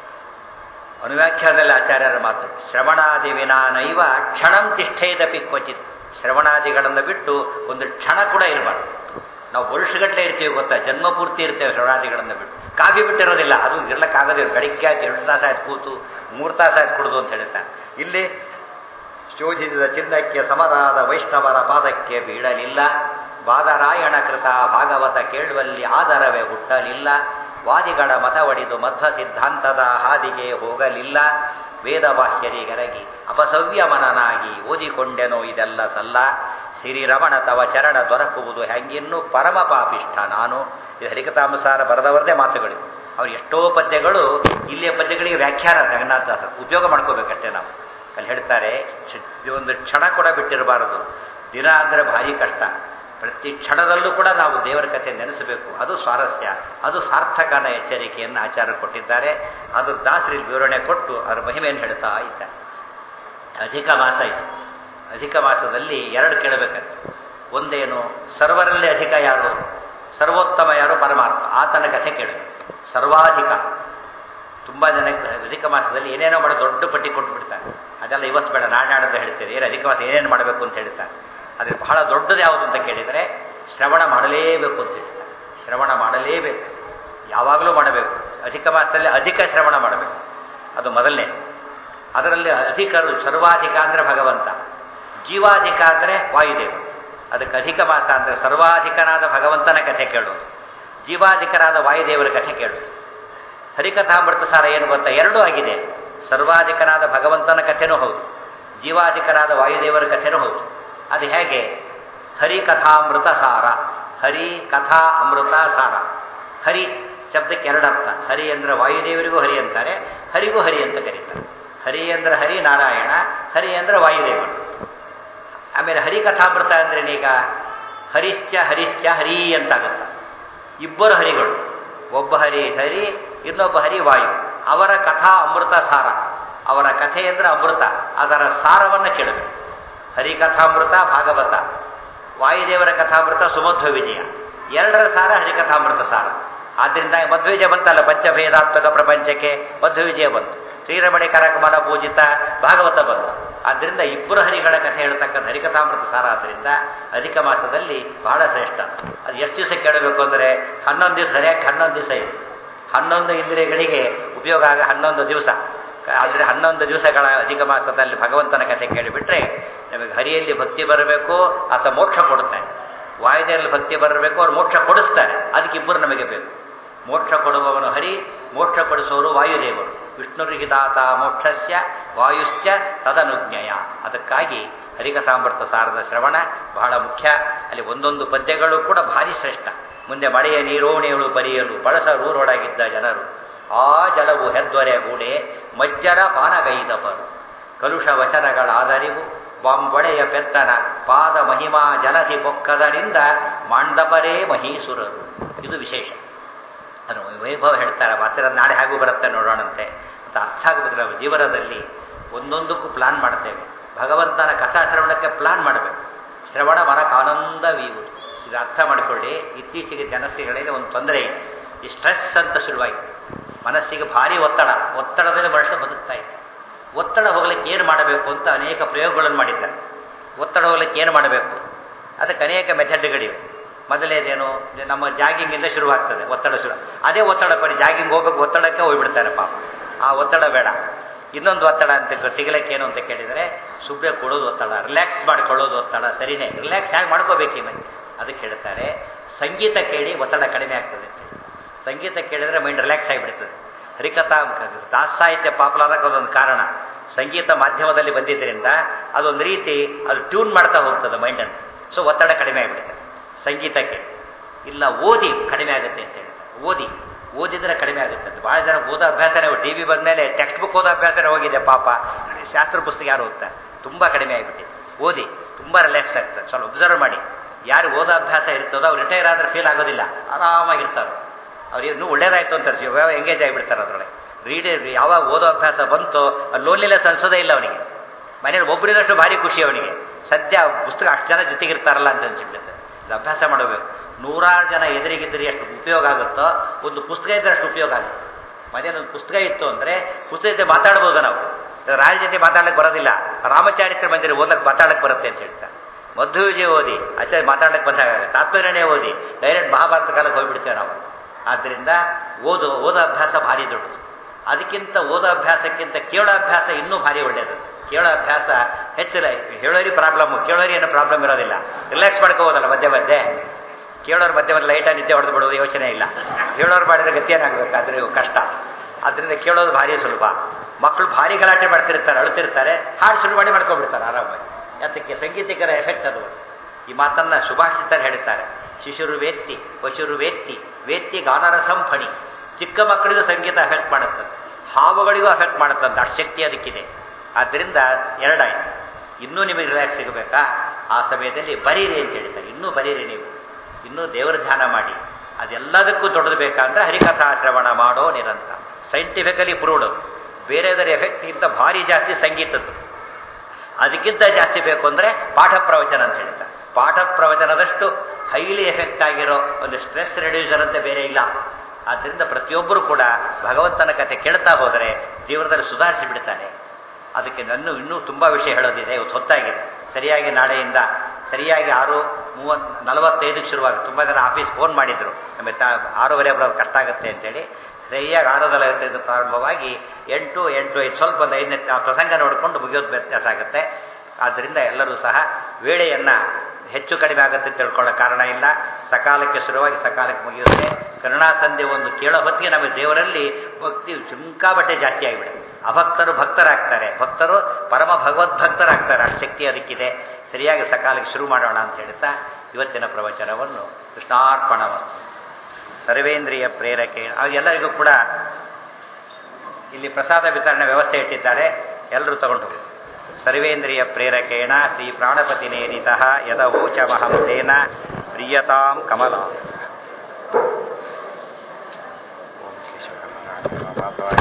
ಅನುವ್ಯಾಖ್ಯಾನದಲ್ಲಿ ಆಚಾರ್ಯರ ಮಾತು ಶ್ರವಣಾದಿ ವಿನಾನೈವ ಕ್ಷಣಂ ತಿಷ್ಠೇದಪಿ ಕ್ವಚಿತ್ ಶ್ರವಣಾದಿಗಳನ್ನು ಬಿಟ್ಟು ಒಂದು ಕ್ಷಣ ಕೂಡ ಇರಬಾರ್ದು ನಾವು ವರ್ಷಗಟ್ಟಲೆ ಇರ್ತೀವಿ ಗೊತ್ತಾ ಜನ್ಮ ಪೂರ್ತಿ ಇರ್ತೇವೆ ಶ್ರವಣಾದಿಗಳನ್ನು ಬಿಟ್ಟು ಕಾಫಿ ಬಿಟ್ಟಿರೋದಿಲ್ಲ ಅದು ಇರ್ಲಕ್ಕಾಗೋದಿಲ್ಲ ಬೆಳಿಗ್ಗೆ ಆಯ್ತು ಎರಡು ತಾಸು ಆಯ್ತು ಕೂತು ಮೂರು ತಾಸು ಆಯ್ತು ಕುಡಿದು ಅಂತ ಹೇಳ್ತಾನೆ ಇಲ್ಲಿ ಶೋಧಿಸಿದ ಚಿನ್ನಕ್ಕೆ ಸಮರಾದ ವೈಷ್ಣವರ ಪಾದಕ್ಕೆ ಬೀಳಲಿಲ್ಲ ಬಾದರಾಯಣ ಕೃತ ಭಾಗವತ ಕೇಳುವಲ್ಲಿ ಆದರವೇ ಹುಟ್ಟಲಿಲ್ಲ ವಾದಿಗಳ ಮತ ಒಡಿದು ಮಧ್ವ ಸಿದ್ಧಾಂತದ ಹಾದಿಗೆ ಹೋಗಲಿಲ್ಲ ವೇದವಾಹ್ಯರಿಗರಗಿ ಅಪಸವ್ಯಮನನಾಗಿ ಓದಿಕೊಂಡೆನೋ ಇದೆಲ್ಲ ಸಲ್ಲ ಶ್ರೀರಮಣ ತವ ಚರಣ ದೊರಕುವುದು ಹೆಂಗಿನ್ನು ಪರಮ ಪಾಪಿಷ್ಠ ನಾನು ಇದು ಹರಿಕತಾಮಸಾರ ಬರೆದವರದೇ ಮಾತುಗಳು ಅವ್ರು ಎಷ್ಟೋ ಪದ್ಯಗಳು ಇಲ್ಲಿಯ ಪದ್ಯಗಳಿಗೆ ವ್ಯಾಖ್ಯಾನ ಜಗನ್ನಾಥದಾಸ ಉಪಯೋಗ ಮಾಡ್ಕೋಬೇಕಷ್ಟೇ ನಾವು ಅಲ್ಲಿ ಹೇಳ್ತಾರೆ ಒಂದು ಕ್ಷಣ ಕೂಡ ಬಿಟ್ಟಿರಬಾರದು ದಿನ ಅಂದರೆ ಭಾರಿ ಕಷ್ಟ ಪ್ರತಿ ಕ್ಷಣದಲ್ಲೂ ಕೂಡ ನಾವು ದೇವರ ಕಥೆ ನೆನೆಸಬೇಕು ಅದು ಸ್ವಾರಸ್ಯ ಅದು ಸಾರ್ಥಕನ ಎಚ್ಚರಿಕೆಯನ್ನು ಆಚಾರ ಕೊಟ್ಟಿದ್ದಾರೆ ಅದು ದಾಸರಿಗೆ ವಿವರಣೆ ಕೊಟ್ಟು ಅದರ ಮಹಿಮೆಯನ್ನು ಹೇಳ್ತಾ ಇದ್ದಾರೆ ಅಧಿಕ ಮಾಸ ಇತ್ತು ಅಧಿಕ ಮಾಸದಲ್ಲಿ ಎರಡು ಕೇಳಬೇಕಂತೆ ಒಂದೇನು ಸರ್ವರಲ್ಲಿ ಅಧಿಕ ಯಾರು ಸರ್ವೋತ್ತಮ ಯಾರು ಪರಮಾತ್ಮ ಆತನ ಕಥೆ ಕೇಳಬೇಕು ಸರ್ವಾಧಿಕ ತುಂಬ ಜನ ಅಧಿಕ ಮಾಸದಲ್ಲಿ ಏನೇನೋ ಮಾಡೋ ದೊಡ್ಡ ಪಟ್ಟಿ ಕೊಟ್ಟು ಬಿಡ್ತಾರೆ ಅದೆಲ್ಲ ಇವತ್ತು ಬೇಡ ನಾಳೆ ನಾಡದ್ದು ಹೇಳ್ತೀರಿ ಏನು ಅಧಿಕ ಮಾಸ ಏನೇನು ಮಾಡಬೇಕು ಅಂತ ಹೇಳ್ತಾರೆ ಆದರೆ ಬಹಳ ದೊಡ್ಡದು ಯಾವುದು ಅಂತ ಕೇಳಿದರೆ ಶ್ರವಣ ಮಾಡಲೇಬೇಕು ಅಂತ ಹೇಳ್ತಾರೆ ಶ್ರವಣ ಮಾಡಲೇಬೇಕು ಯಾವಾಗಲೂ ಮಾಡಬೇಕು ಅಧಿಕ ಮಾಸದಲ್ಲಿ ಅಧಿಕ ಶ್ರವಣ ಮಾಡಬೇಕು ಅದು ಮೊದಲನೇ ಅದರಲ್ಲಿ ಅಧಿಕರು ಸರ್ವಾಧಿಕ ಅಂದರೆ ಭಗವಂತ ಜೀವಾಧಿಕ ಅಂದರೆ ವಾಯುದೇವ ಅದಕ್ಕೆ ಅಧಿಕ ಮಾಸ ಅಂದರೆ ಸರ್ವಾಧಿಕನಾದ ಭಗವಂತನ ಕಥೆ ಕೇಳೋದು ಜೀವಾಧಿಕರಾದ ವಾಯುದೇವರ ಕಥೆ ಕೇಳೋದು ಹರಿಕಥಾಮೃತ ಸಾರ ಏನು ಗೊತ್ತಾ ಎರಡೂ ಆಗಿದೆ ಸರ್ವಾಧಿಕನಾದ ಭಗವಂತನ ಕಥೆನೂ ಹೌದು ಜೀವಾಧಿಕರಾದ ವಾಯುದೇವರ ಕಥೆನೂ ಹೌದು ಅದು ಹೇಗೆ ಹರಿಕಥಾಮೃತ ಸಾರ ಹರಿ ಕಥಾ ಅಮೃತ ಸಾರ ಹರಿ ಶಬ್ದಕ್ಕೆ ಎರಡರ್ಥ ಹರಿ ಅಂದ್ರೆ ವಾಯುದೇವರಿಗೂ ಹರಿ ಅಂತಾರೆ ಹರಿಗೂ ಹರಿ ಅಂತ ಕರೀತಾರೆ ಹರಿ ಅಂದ್ರೆ ಹರಿ ನಾರಾಯಣ ಹರಿ ಅಂದ್ರೆ ವಾಯುದೇವರು ಆಮೇಲೆ ಹರಿಕಥಾಮೃತ ಅಂದ್ರೇನೀಗ ಹರಿಶ್ಚ ಹರಿಶ್ಚ ಹರಿ ಅಂತಾಗತ್ತ ಇಬ್ಬರು ಹರಿಗಳು ಒಬ್ಬ ಹರಿ ಹರಿ ಇನ್ನೊಬ್ಬ ಹರಿ ವಾಯು ಅವರ ಕಥಾ ಅಮೃತ ಸಾರ ಅವರ ಕಥೆ ಅಂದ್ರೆ ಅಮೃತ ಅದರ ಸಾರವನ್ನು ಕೇಳಬೇಕು ಹರಿಕಥಾಮೃತ ಭಾಗವತ ವಾಯುದೇವರ ಕಥಾಮೃತ ಸುಮಧ್ವ ವಿಜಯ ಎರಡರ ಸಾರ ಹರಿಕಥಾಮೃತ ಸಾರ ಆದ್ದರಿಂದ ಮಧ್ವವಿಜಯ ಬಂತಲ್ಲ ಪಂಚಭೇದಾತ್ಮಕ ಪ್ರಪಂಚಕ್ಕೆ ಮಧ್ವ ವಿಜಯ ಬಂತು ಶ್ರೀರಮಣಿ ಕರಕಮಲ ಪೂಜಿತ ಭಾಗವತ ಬಂತು ಆದ್ದರಿಂದ ಇಬ್ಬರು ಹರಿಗಳ ಕಥೆ ಹೇಳ್ತಕ್ಕಂಥ ಹರಿಕಥಾಮೃತ ಸಾರ ಆದ್ದರಿಂದ ಅಧಿಕ ಮಾಸದಲ್ಲಿ ಬಹಳ ಶ್ರೇಷ್ಠ ಅದು ಎಷ್ಟು ದಿವಸ ಕೇಳಬೇಕು ಅಂದರೆ ಹನ್ನೊಂದು ದಿವಸ ಸರಿಯಾಗಿ ಹನ್ನೊಂದು ದಿವಸ ಇದೆ ಹನ್ನೊಂದು ಇಂದ್ರಿಯಗಳಿಗೆ ಉಪಯೋಗ ಆಗ ಹನ್ನೊಂದು ದಿವಸ ಆದರೆ ಹನ್ನೊಂದು ದಿವಸಗಳ ಅಧಿಕ ಮಾಸದಲ್ಲಿ ಭಗವಂತನ ಕಥೆ ಕೇಳಿಬಿಟ್ರೆ ನಮಗೆ ಹರಿಯಲ್ಲಿ ಭಕ್ತಿ ಬರಬೇಕು ಆತ ಮೋಕ್ಷ ಕೊಡುತ್ತಾನೆ ವಾಯುದೇವರಲ್ಲಿ ಭಕ್ತಿ ಬರಬೇಕು ಅವ್ರು ಮೋಕ್ಷ ಕೊಡಿಸ್ತಾರೆ ಅದಕ್ಕೆ ಇಬ್ಬರು ನಮಗೆ ಬೇಕು ಮೋಕ್ಷ ಕೊಡುವವನು ಹರಿ ಮೋಕ್ಷ ಕೊಡಿಸುವವರು ವಾಯುದೇವರು ವಿಷ್ಣುರಿಗೆ ದಾತ ಮೋಕ್ಷಸ್ಯ ವಾಯುಶ್ಚ ತದನುಜ್ಞಯ ಅದಕ್ಕಾಗಿ ಹರಿಕಥಾಮೃತ ಸಾರದ ಶ್ರವಣ ಬಹಳ ಮುಖ್ಯ ಅಲ್ಲಿ ಒಂದೊಂದು ಪದ್ಯಗಳು ಕೂಡ ಭಾರಿ ಶ್ರೇಷ್ಠ ಮುಂದೆ ಮಳೆಯ ನೀರೋಣಿಗಳು ಪರಿಯಲು ಬಳಸರೂರೊಳಗಿದ್ದ ಜನರು ಆ ಜಲವು ಹೆದ್ವರೆ ಗೂಡೆ ಮಜ್ಜರ ಪಾನಗೈದವರು ಕಲುಷ ವಚನಗಳಾದರಿವು ಬಾಂಬೊಳೆಯ ಪೆತ್ತನ ಪಾದ ಮಹಿಮಾ ಜಲಧಿ ಪೊಕ್ಕದರಿಂದ ಮಾಂಡಪರೇ ಮಹೀಸುರರು ಇದು ವಿಶೇಷ ಅದು ವೈಭವ ಹೇಳ್ತಾರೆ ಮಾತ್ರ ನಾಳೆ ಹಾಗೂ ಬರುತ್ತೆ ನೋಡೋಣಂತೆ ಅಂತ ಅರ್ಥ ಆಗಬೇಕು ನಾವು ಜೀವನದಲ್ಲಿ ಒಂದೊಂದಕ್ಕೂ ಪ್ಲಾನ್ ಮಾಡ್ತೇವೆ ಭಗವಂತನ ಕಥಾ ಶ್ರವಣಕ್ಕೆ ಪ್ಲಾನ್ ಮಾಡಬೇಕು ಶ್ರವಣ ಮನಕ್ಕೆ ಆನಂದವೀವುದು ಇದು ಅರ್ಥ ಮಾಡಿಕೊಳ್ಳಿ ಇತ್ತೀಚೆಗೆ ಜನಸಿಗಳಿಗೆ ಒಂದು ತೊಂದರೆ ಇದೆ ಈ ಸ್ಟ್ರೆಸ್ ಅಂತ ಶುರುವಾಯಿತು ಮನಸ್ಸಿಗೆ ಭಾರಿ ಒತ್ತಡ ಒತ್ತಡದಲ್ಲಿ ಮನುಷ್ಯ ಬದುಕ್ತಾ ಇದ್ದ ಒತ್ತಡ ಹೋಗ್ಲಿಕ್ಕೆ ಏನು ಮಾಡಬೇಕು ಅಂತ ಅನೇಕ ಪ್ರಯೋಗಗಳನ್ನು ಮಾಡಿದ್ದಾರೆ ಒತ್ತಡ ಹೋಗ್ಲಿಕ್ಕೆ ಏನು ಮಾಡಬೇಕು ಅದಕ್ಕೆ ಅನೇಕ ಮೆಥಡ್ಗಳಿವೆ ಮೊದಲೇದೇನು ನಮ್ಮ ಜಾಗಿಂಗಿಂದ ಶುರುವಾಗ್ತದೆ ಒತ್ತಡ ಶುರು ಅದೇ ಒತ್ತಡ ಪರಿ ಜಾಗಿಂಗ್ ಹೋಗ್ಬೇಕು ಒತ್ತಡಕ್ಕೆ ಹೋಗ್ಬಿಡ್ತಾರೆ ಪಾಪ ಆ ಒತ್ತಡ ಬೇಡ ಇನ್ನೊಂದು ಒತ್ತಡ ಅಂತ ತೆಗಿಲಕ್ಕೆ ಏನು ಅಂತ ಕೇಳಿದರೆ ಸುಬ್ಬೆ ಕೊಡೋದು ಒತ್ತಡ ರಿಲ್ಯಾಕ್ಸ್ ಮಾಡಿಕೊಳ್ಳೋದು ಒತ್ತಡ ಸರಿನೇ ರಿಲ್ಯಾಕ್ಸ್ ಹೇಗೆ ಮಾಡ್ಕೋಬೇಕು ಈ ಮತ್ತೆ ಅದಕ್ಕೆ ಹೇಳ್ತಾರೆ ಸಂಗೀತ ಕೇಳಿ ಒತ್ತಡ ಕಡಿಮೆ ಆಗ್ತದೆ ಅಂತ ಸಂಗೀತ ಕೇಳಿದರೆ ಮೈಂಡ್ ರಿಲ್ಯಾಕ್ಸ್ ಆಗಿಬಿಡ್ತದೆ ಹರಿಕಥಾ ದಾಸ ಸಾಹಿತ್ಯ ಪಾಪುಲಾದಕ್ಕೆ ಅದೊಂದು ಕಾರಣ ಸಂಗೀತ ಮಾಧ್ಯಮದಲ್ಲಿ ಬಂದಿದ್ದರಿಂದ ಅದೊಂದು ರೀತಿ ಅದು ಟ್ಯೂನ್ ಮಾಡ್ತಾ ಹೋಗ್ತದೆ ಮೈಂಡನ್ನು ಸೊ ಒತ್ತಡ ಕಡಿಮೆ ಆಗಿಬಿಡ್ತದೆ ಸಂಗೀತಕ್ಕೆ ಇಲ್ಲ ಓದಿ ಕಡಿಮೆ ಆಗುತ್ತೆ ಅಂತ ಹೇಳ್ತಾರೆ ಓದಿ ಓದಿದ್ರೆ ಕಡಿಮೆ ಆಗುತ್ತೆ ಅಂತ ಭಾಳ ಜನ ಓದೋ ಅಭ್ಯಾಸನೇ ಟಿ ವಿ ಬಂದಮೇಲೆ ಟೆಕ್ಸ್ಟ್ ಬುಕ್ ಓದೋ ಅಭ್ಯಾಸನೇ ಹೋಗಿದೆ ಪಾಪ ಶಾಸ್ತ್ರ ಪುಸ್ತಕ ಯಾರು ಓದ್ತಾರೆ ತುಂಬ ಕಡಿಮೆ ಆಗಿಬಿಟ್ಟು ಓದಿ ತುಂಬ ರಿಲ್ಯಾಕ್ಸ್ ಆಗ್ತದೆ ಸ್ವಲ್ಪ ಒಬ್ಸರ್ವ್ ಮಾಡಿ ಯಾರು ಓದೋ ಅಭ್ಯಾಸ ಇರ್ತದೋ ಅವ್ರು ರಿಟೈರ್ ಆದ್ರೆ ಫೀಲ್ ಆಗೋದಿಲ್ಲ ಆರಾಮಾಗಿರ್ತಾರೆ ಅವ್ರು ಇನ್ನೂ ಒಳ್ಳೇದಾಯ್ತು ಅಂತಾರೆ ಯಾವ ಎಂಗೇಜ್ ಆಗಿಬಿಡ್ತಾರೆ ಅದರೊಳಗೆ ರೀಡ್ ಯಾವಾಗ ಓದೋ ಅಭ್ಯಾಸ ಬಂತೋ ಲೋನ್ಲಿನೆಸ್ ಅನ್ಸೋದೇ ಇಲ್ಲ ಅವನಿಗೆ ಮನೇಲಿ ಒಬ್ಬರಿದಷ್ಟು ಭಾರಿ ಖುಷಿ ಅವನಿಗೆ ಸದ್ಯ ಪುಸ್ತಕ ಅಷ್ಟು ಜನ ಜೊತೆಗಿರ್ತಾರಲ್ಲ ಅಂತ ಅನ್ಸಿಬಿಡುತ್ತೆ ಇದು ಅಭ್ಯಾಸ ಮಾಡಬೇಕು ನೂರಾರು ಜನ ಎದುರಿಗಿದ್ದರೆ ಎಷ್ಟು ಉಪಯೋಗ ಆಗುತ್ತೋ ಒಂದು ಪುಸ್ತಕ ಇದ್ದರೆ ಅಷ್ಟು ಉಪಯೋಗ ಆಗುತ್ತೆ ಮನೇಲಿ ಒಂದು ಪುಸ್ತಕ ಇತ್ತು ಅಂದರೆ ಪುಸ್ತಕ ಜೊತೆ ಮಾತಾಡ್ಬೋದು ನಾವು ರಾಜ ಜೊತೆ ಮಾತಾಡಕ್ಕೆ ಬರೋದಿಲ್ಲ ರಾಮಚಾರಿತ್ರ ಬಂದಿರಿ ಓದಕ್ಕೆ ಮಾತಾಡಕ್ಕೆ ಬರುತ್ತೆ ಅಂತ ಹೇಳ್ತಾರೆ ಮಧ್ವ ವಿಜಯ ಓದಿ ಆಚಾರ್ಯ ಮಾತಾಡಕ್ಕೆ ಬಂದಾಗ ತಾತ್ಪರ್ಯನೇ ಓದಿ ಡೈರೆಕ್ಟ್ ಮಹಾಭಾರತ ಕಾಲಕ್ಕೆ ಹೋಗ್ಬಿಡ್ತೇವೆ ನಾವು ಆದ್ದರಿಂದ ಓದು ಓದೋ ಅಭ್ಯಾಸ ಭಾರಿ ದೊಡ್ಡದು ಅದಕ್ಕಿಂತ ಓದೋ ಅಭ್ಯಾಸಕ್ಕಿಂತ ಕೇಳೋ ಅಭ್ಯಾಸ ಇನ್ನೂ ಭಾರಿ ಒಳ್ಳೆಯದು ಕೇಳೋ ಅಭ್ಯಾಸ ಹೆಚ್ಚಿಲ್ಲ ಹೇಳೋರಿ ಪ್ರಾಬ್ಲಮ್ಮು ಕೇಳೋರಿ ಏನೋ ಪ್ರಾಬ್ಲಮ್ ಇರೋದಿಲ್ಲ ರಿಲ್ಯಾಕ್ಸ್ ಮಾಡ್ಕೋಬೋದಲ್ಲ ಮಧ್ಯೆ ಮಧ್ಯೆ ಕೇಳೋರು ಮಧ್ಯೆ ಮಧ್ಯೆ ಲೈಟಾಗಿ ನಿದ್ದೆ ಹೊಡೆದು ಬಿಡೋದು ಯೋಚನೆ ಇಲ್ಲ ಹೇಳೋರು ಮಾಡಿದ್ರೆ ಗತಿ ಏನಾಗಬೇಕು ಆದರೆ ಕಷ್ಟ ಅದರಿಂದ ಕೇಳೋದು ಭಾರಿ ಸುಲಭ ಮಕ್ಕಳು ಭಾರಿ ಗಲಾಟೆ ಮಾಡ್ತಿರ್ತಾರೆ ಅಳುತ್ತಿರ್ತಾರೆ ಹಾಡು ಶುರು ಮಾಡಿ ಮಾಡ್ಕೊಂಡ್ಬಿಡ್ತಾರೆ ಆರಾಮಾಗಿ ಅದಕ್ಕೆ ಸಂಗೀತಿಕರ ಎಫೆಕ್ಟ್ ಅದು ಈ ಮಾತನ್ನ ಸುಭಾಷಿತರು ಹೇಳ್ತಾರೆ ಶಿಶುರು ವೇತ್ತಿ ಪಶುರು ವೇತ್ತಿ ವೇತ್ತಿ ಗಾನರಸಂ ಫಣಿ ಚಿಕ್ಕ ಮಕ್ಕಳಿಗೂ ಸಂಗೀತ ಅಫೆಕ್ಟ್ ಮಾಡುತ್ತದೆ ಹಾವುಗಳಿಗೂ ಅಫೆಕ್ಟ್ ಮಾಡುತ್ತಂತ ಅಷ್ಟು ಶಕ್ತಿ ಅದಕ್ಕಿದೆ ಆದ್ದರಿಂದ ಎರಡಾಯ್ತು ಇನ್ನೂ ನಿಮಗೆ ರಿಲ್ಯಾಕ್ಸ್ ಸಿಗಬೇಕಾ ಆ ಸಮಯದಲ್ಲಿ ಬರೀರಿ ಅಂತ ಹೇಳ್ತಾರೆ ಇನ್ನೂ ಬರೀರಿ ನೀವು ಇನ್ನೂ ದೇವರ ಧ್ಯಾನ ಮಾಡಿ ಅದೆಲ್ಲದಕ್ಕೂ ದೊಡ್ಡದು ಬೇಕಂದ್ರೆ ಹರಿಕಥಾ ಶ್ರವಣ ಮಾಡೋ ನಿರಂತರ ಸೈಂಟಿಫಿಕಲಿ ಪ್ರೂವ್ಡ್ ಬೇರೆದರ ಎಫೆಕ್ಟ್ಗಿಂತ ಭಾರಿ ಜಾಸ್ತಿ ಸಂಗೀತದ್ದು ಅದಕ್ಕಿಂತ ಜಾಸ್ತಿ ಬೇಕು ಅಂದರೆ ಪಾಠ ಪ್ರವಚನ ಅಂತ ಹೇಳ್ತಾರೆ ಪಾಠ ಪ್ರವಚನದಷ್ಟು ಹೈಲಿ ಎಫೆಕ್ಟ್ ಆಗಿರೋ ಒಂದು ಸ್ಟ್ರೆಸ್ ರೆಡ್ಯೂಸರ್ ಅಂತ ಬೇರೆ ಇಲ್ಲ ಆದ್ದರಿಂದ ಪ್ರತಿಯೊಬ್ಬರು ಕೂಡ ಭಗವಂತನ ಕತೆ ಕೇಳ್ತಾ ಹೋದರೆ ಜೀವನದಲ್ಲಿ ಸುಧಾರಿಸಿ ಬಿಡ್ತಾನೆ ಅದಕ್ಕೆ ನನ್ನ ಇನ್ನೂ ತುಂಬ ವಿಷಯ ಹೇಳೋದಿದೆ ಇವತ್ತು ಹೊತ್ತಾಗಿದೆ ಸರಿಯಾಗಿ ನಾಳೆಯಿಂದ ಸರಿಯಾಗಿ ಆರು ಮೂವತ್ ನಲವತ್ತೈದಕ್ಕೆ ಶುರುವಾಗಿ ತುಂಬ ಜನ ಆಫೀಸ್ ಫೋನ್ ಮಾಡಿದ್ರು ನಮಗೆ ತಾ ಆರೂವರೆ ಬರೋದು ಕಷ್ಟ ಆಗುತ್ತೆ ಅಂತೇಳಿ ಸರಿಯಾಗಿ ಆರು ನಲವತ್ತೈದು ಪ್ರಾರಂಭವಾಗಿ ಎಂಟು ಎಂಟು ಐದು ಸ್ವಲ್ಪ ಒಂದು ಐದನೇ ಆ ಪ್ರಸಂಗ ನೋಡಿಕೊಂಡು ಮುಗಿಯೋದು ವ್ಯತ್ಯಾಸ ಆಗುತ್ತೆ ಆದ್ದರಿಂದ ಎಲ್ಲರೂ ಸಹ ವೇಳೆಯನ್ನು ಹೆಚ್ಚು ಕಡಿಮೆ ಆಗುತ್ತೆ ಅಂತ ತಿಳ್ಕೊಳ್ಳೋ ಕಾರಣ ಇಲ್ಲ ಸಕಾಲಕ್ಕೆ ಶುರುವಾಗಿ ಸಕಾಲಕ್ಕೆ ಮುಗಿಯುತ್ತೆ ಕರುಣಾಸಂಧೆ ಒಂದು ಕೇಳೋ ಹೊತ್ತಿಗೆ ನಮಗೆ ದೇವರಲ್ಲಿ ಭಕ್ತಿ ಚುಂಕಾಬಟ್ಟೆ ಜಾಸ್ತಿ ಆಗಿಬಿಡುತ್ತೆ ಅಭಕ್ತರು ಭಕ್ತರಾಗ್ತಾರೆ ಭಕ್ತರು ಪರಮ ಭಗವದ್ಭಕ್ತರಾಗ್ತಾರೆ ಅಷ್ಟು ಶಕ್ತಿ ಅದಕ್ಕಿದೆ ಸರಿಯಾಗಿ ಸಕಾಲಕ್ಕೆ ಶುರು ಮಾಡೋಣ ಅಂತ ಹೇಳ್ತಾ ಇವತ್ತಿನ ಪ್ರವಚನವನ್ನು ಕೃಷ್ಣಾರ್ಪಣ ವಸ್ತು ಸರ್ವೇಂದ್ರಿಯ ಪ್ರೇರಕೆ ಎಲ್ಲರಿಗೂ ಕೂಡ ಇಲ್ಲಿ ಪ್ರಸಾದ ವಿತರಣೆ ವ್ಯವಸ್ಥೆ ಇಟ್ಟಿದ್ದಾರೆ ಎಲ್ಲರೂ ತಗೊಂಡು ಹೋಗಿ ಸರ್ವೇಂದ್ರಿಯ ಪ್ರೇರಕೇಣ ಶ್ರೀ ಪ್ರಾಣಪತಿ ನೇರಿತ ಯದ ಓಚಮಹಂ ತೇನ ಪ್ರಿಯತಾಂ ಕಮಲ ಓಂ ಕೇಶವ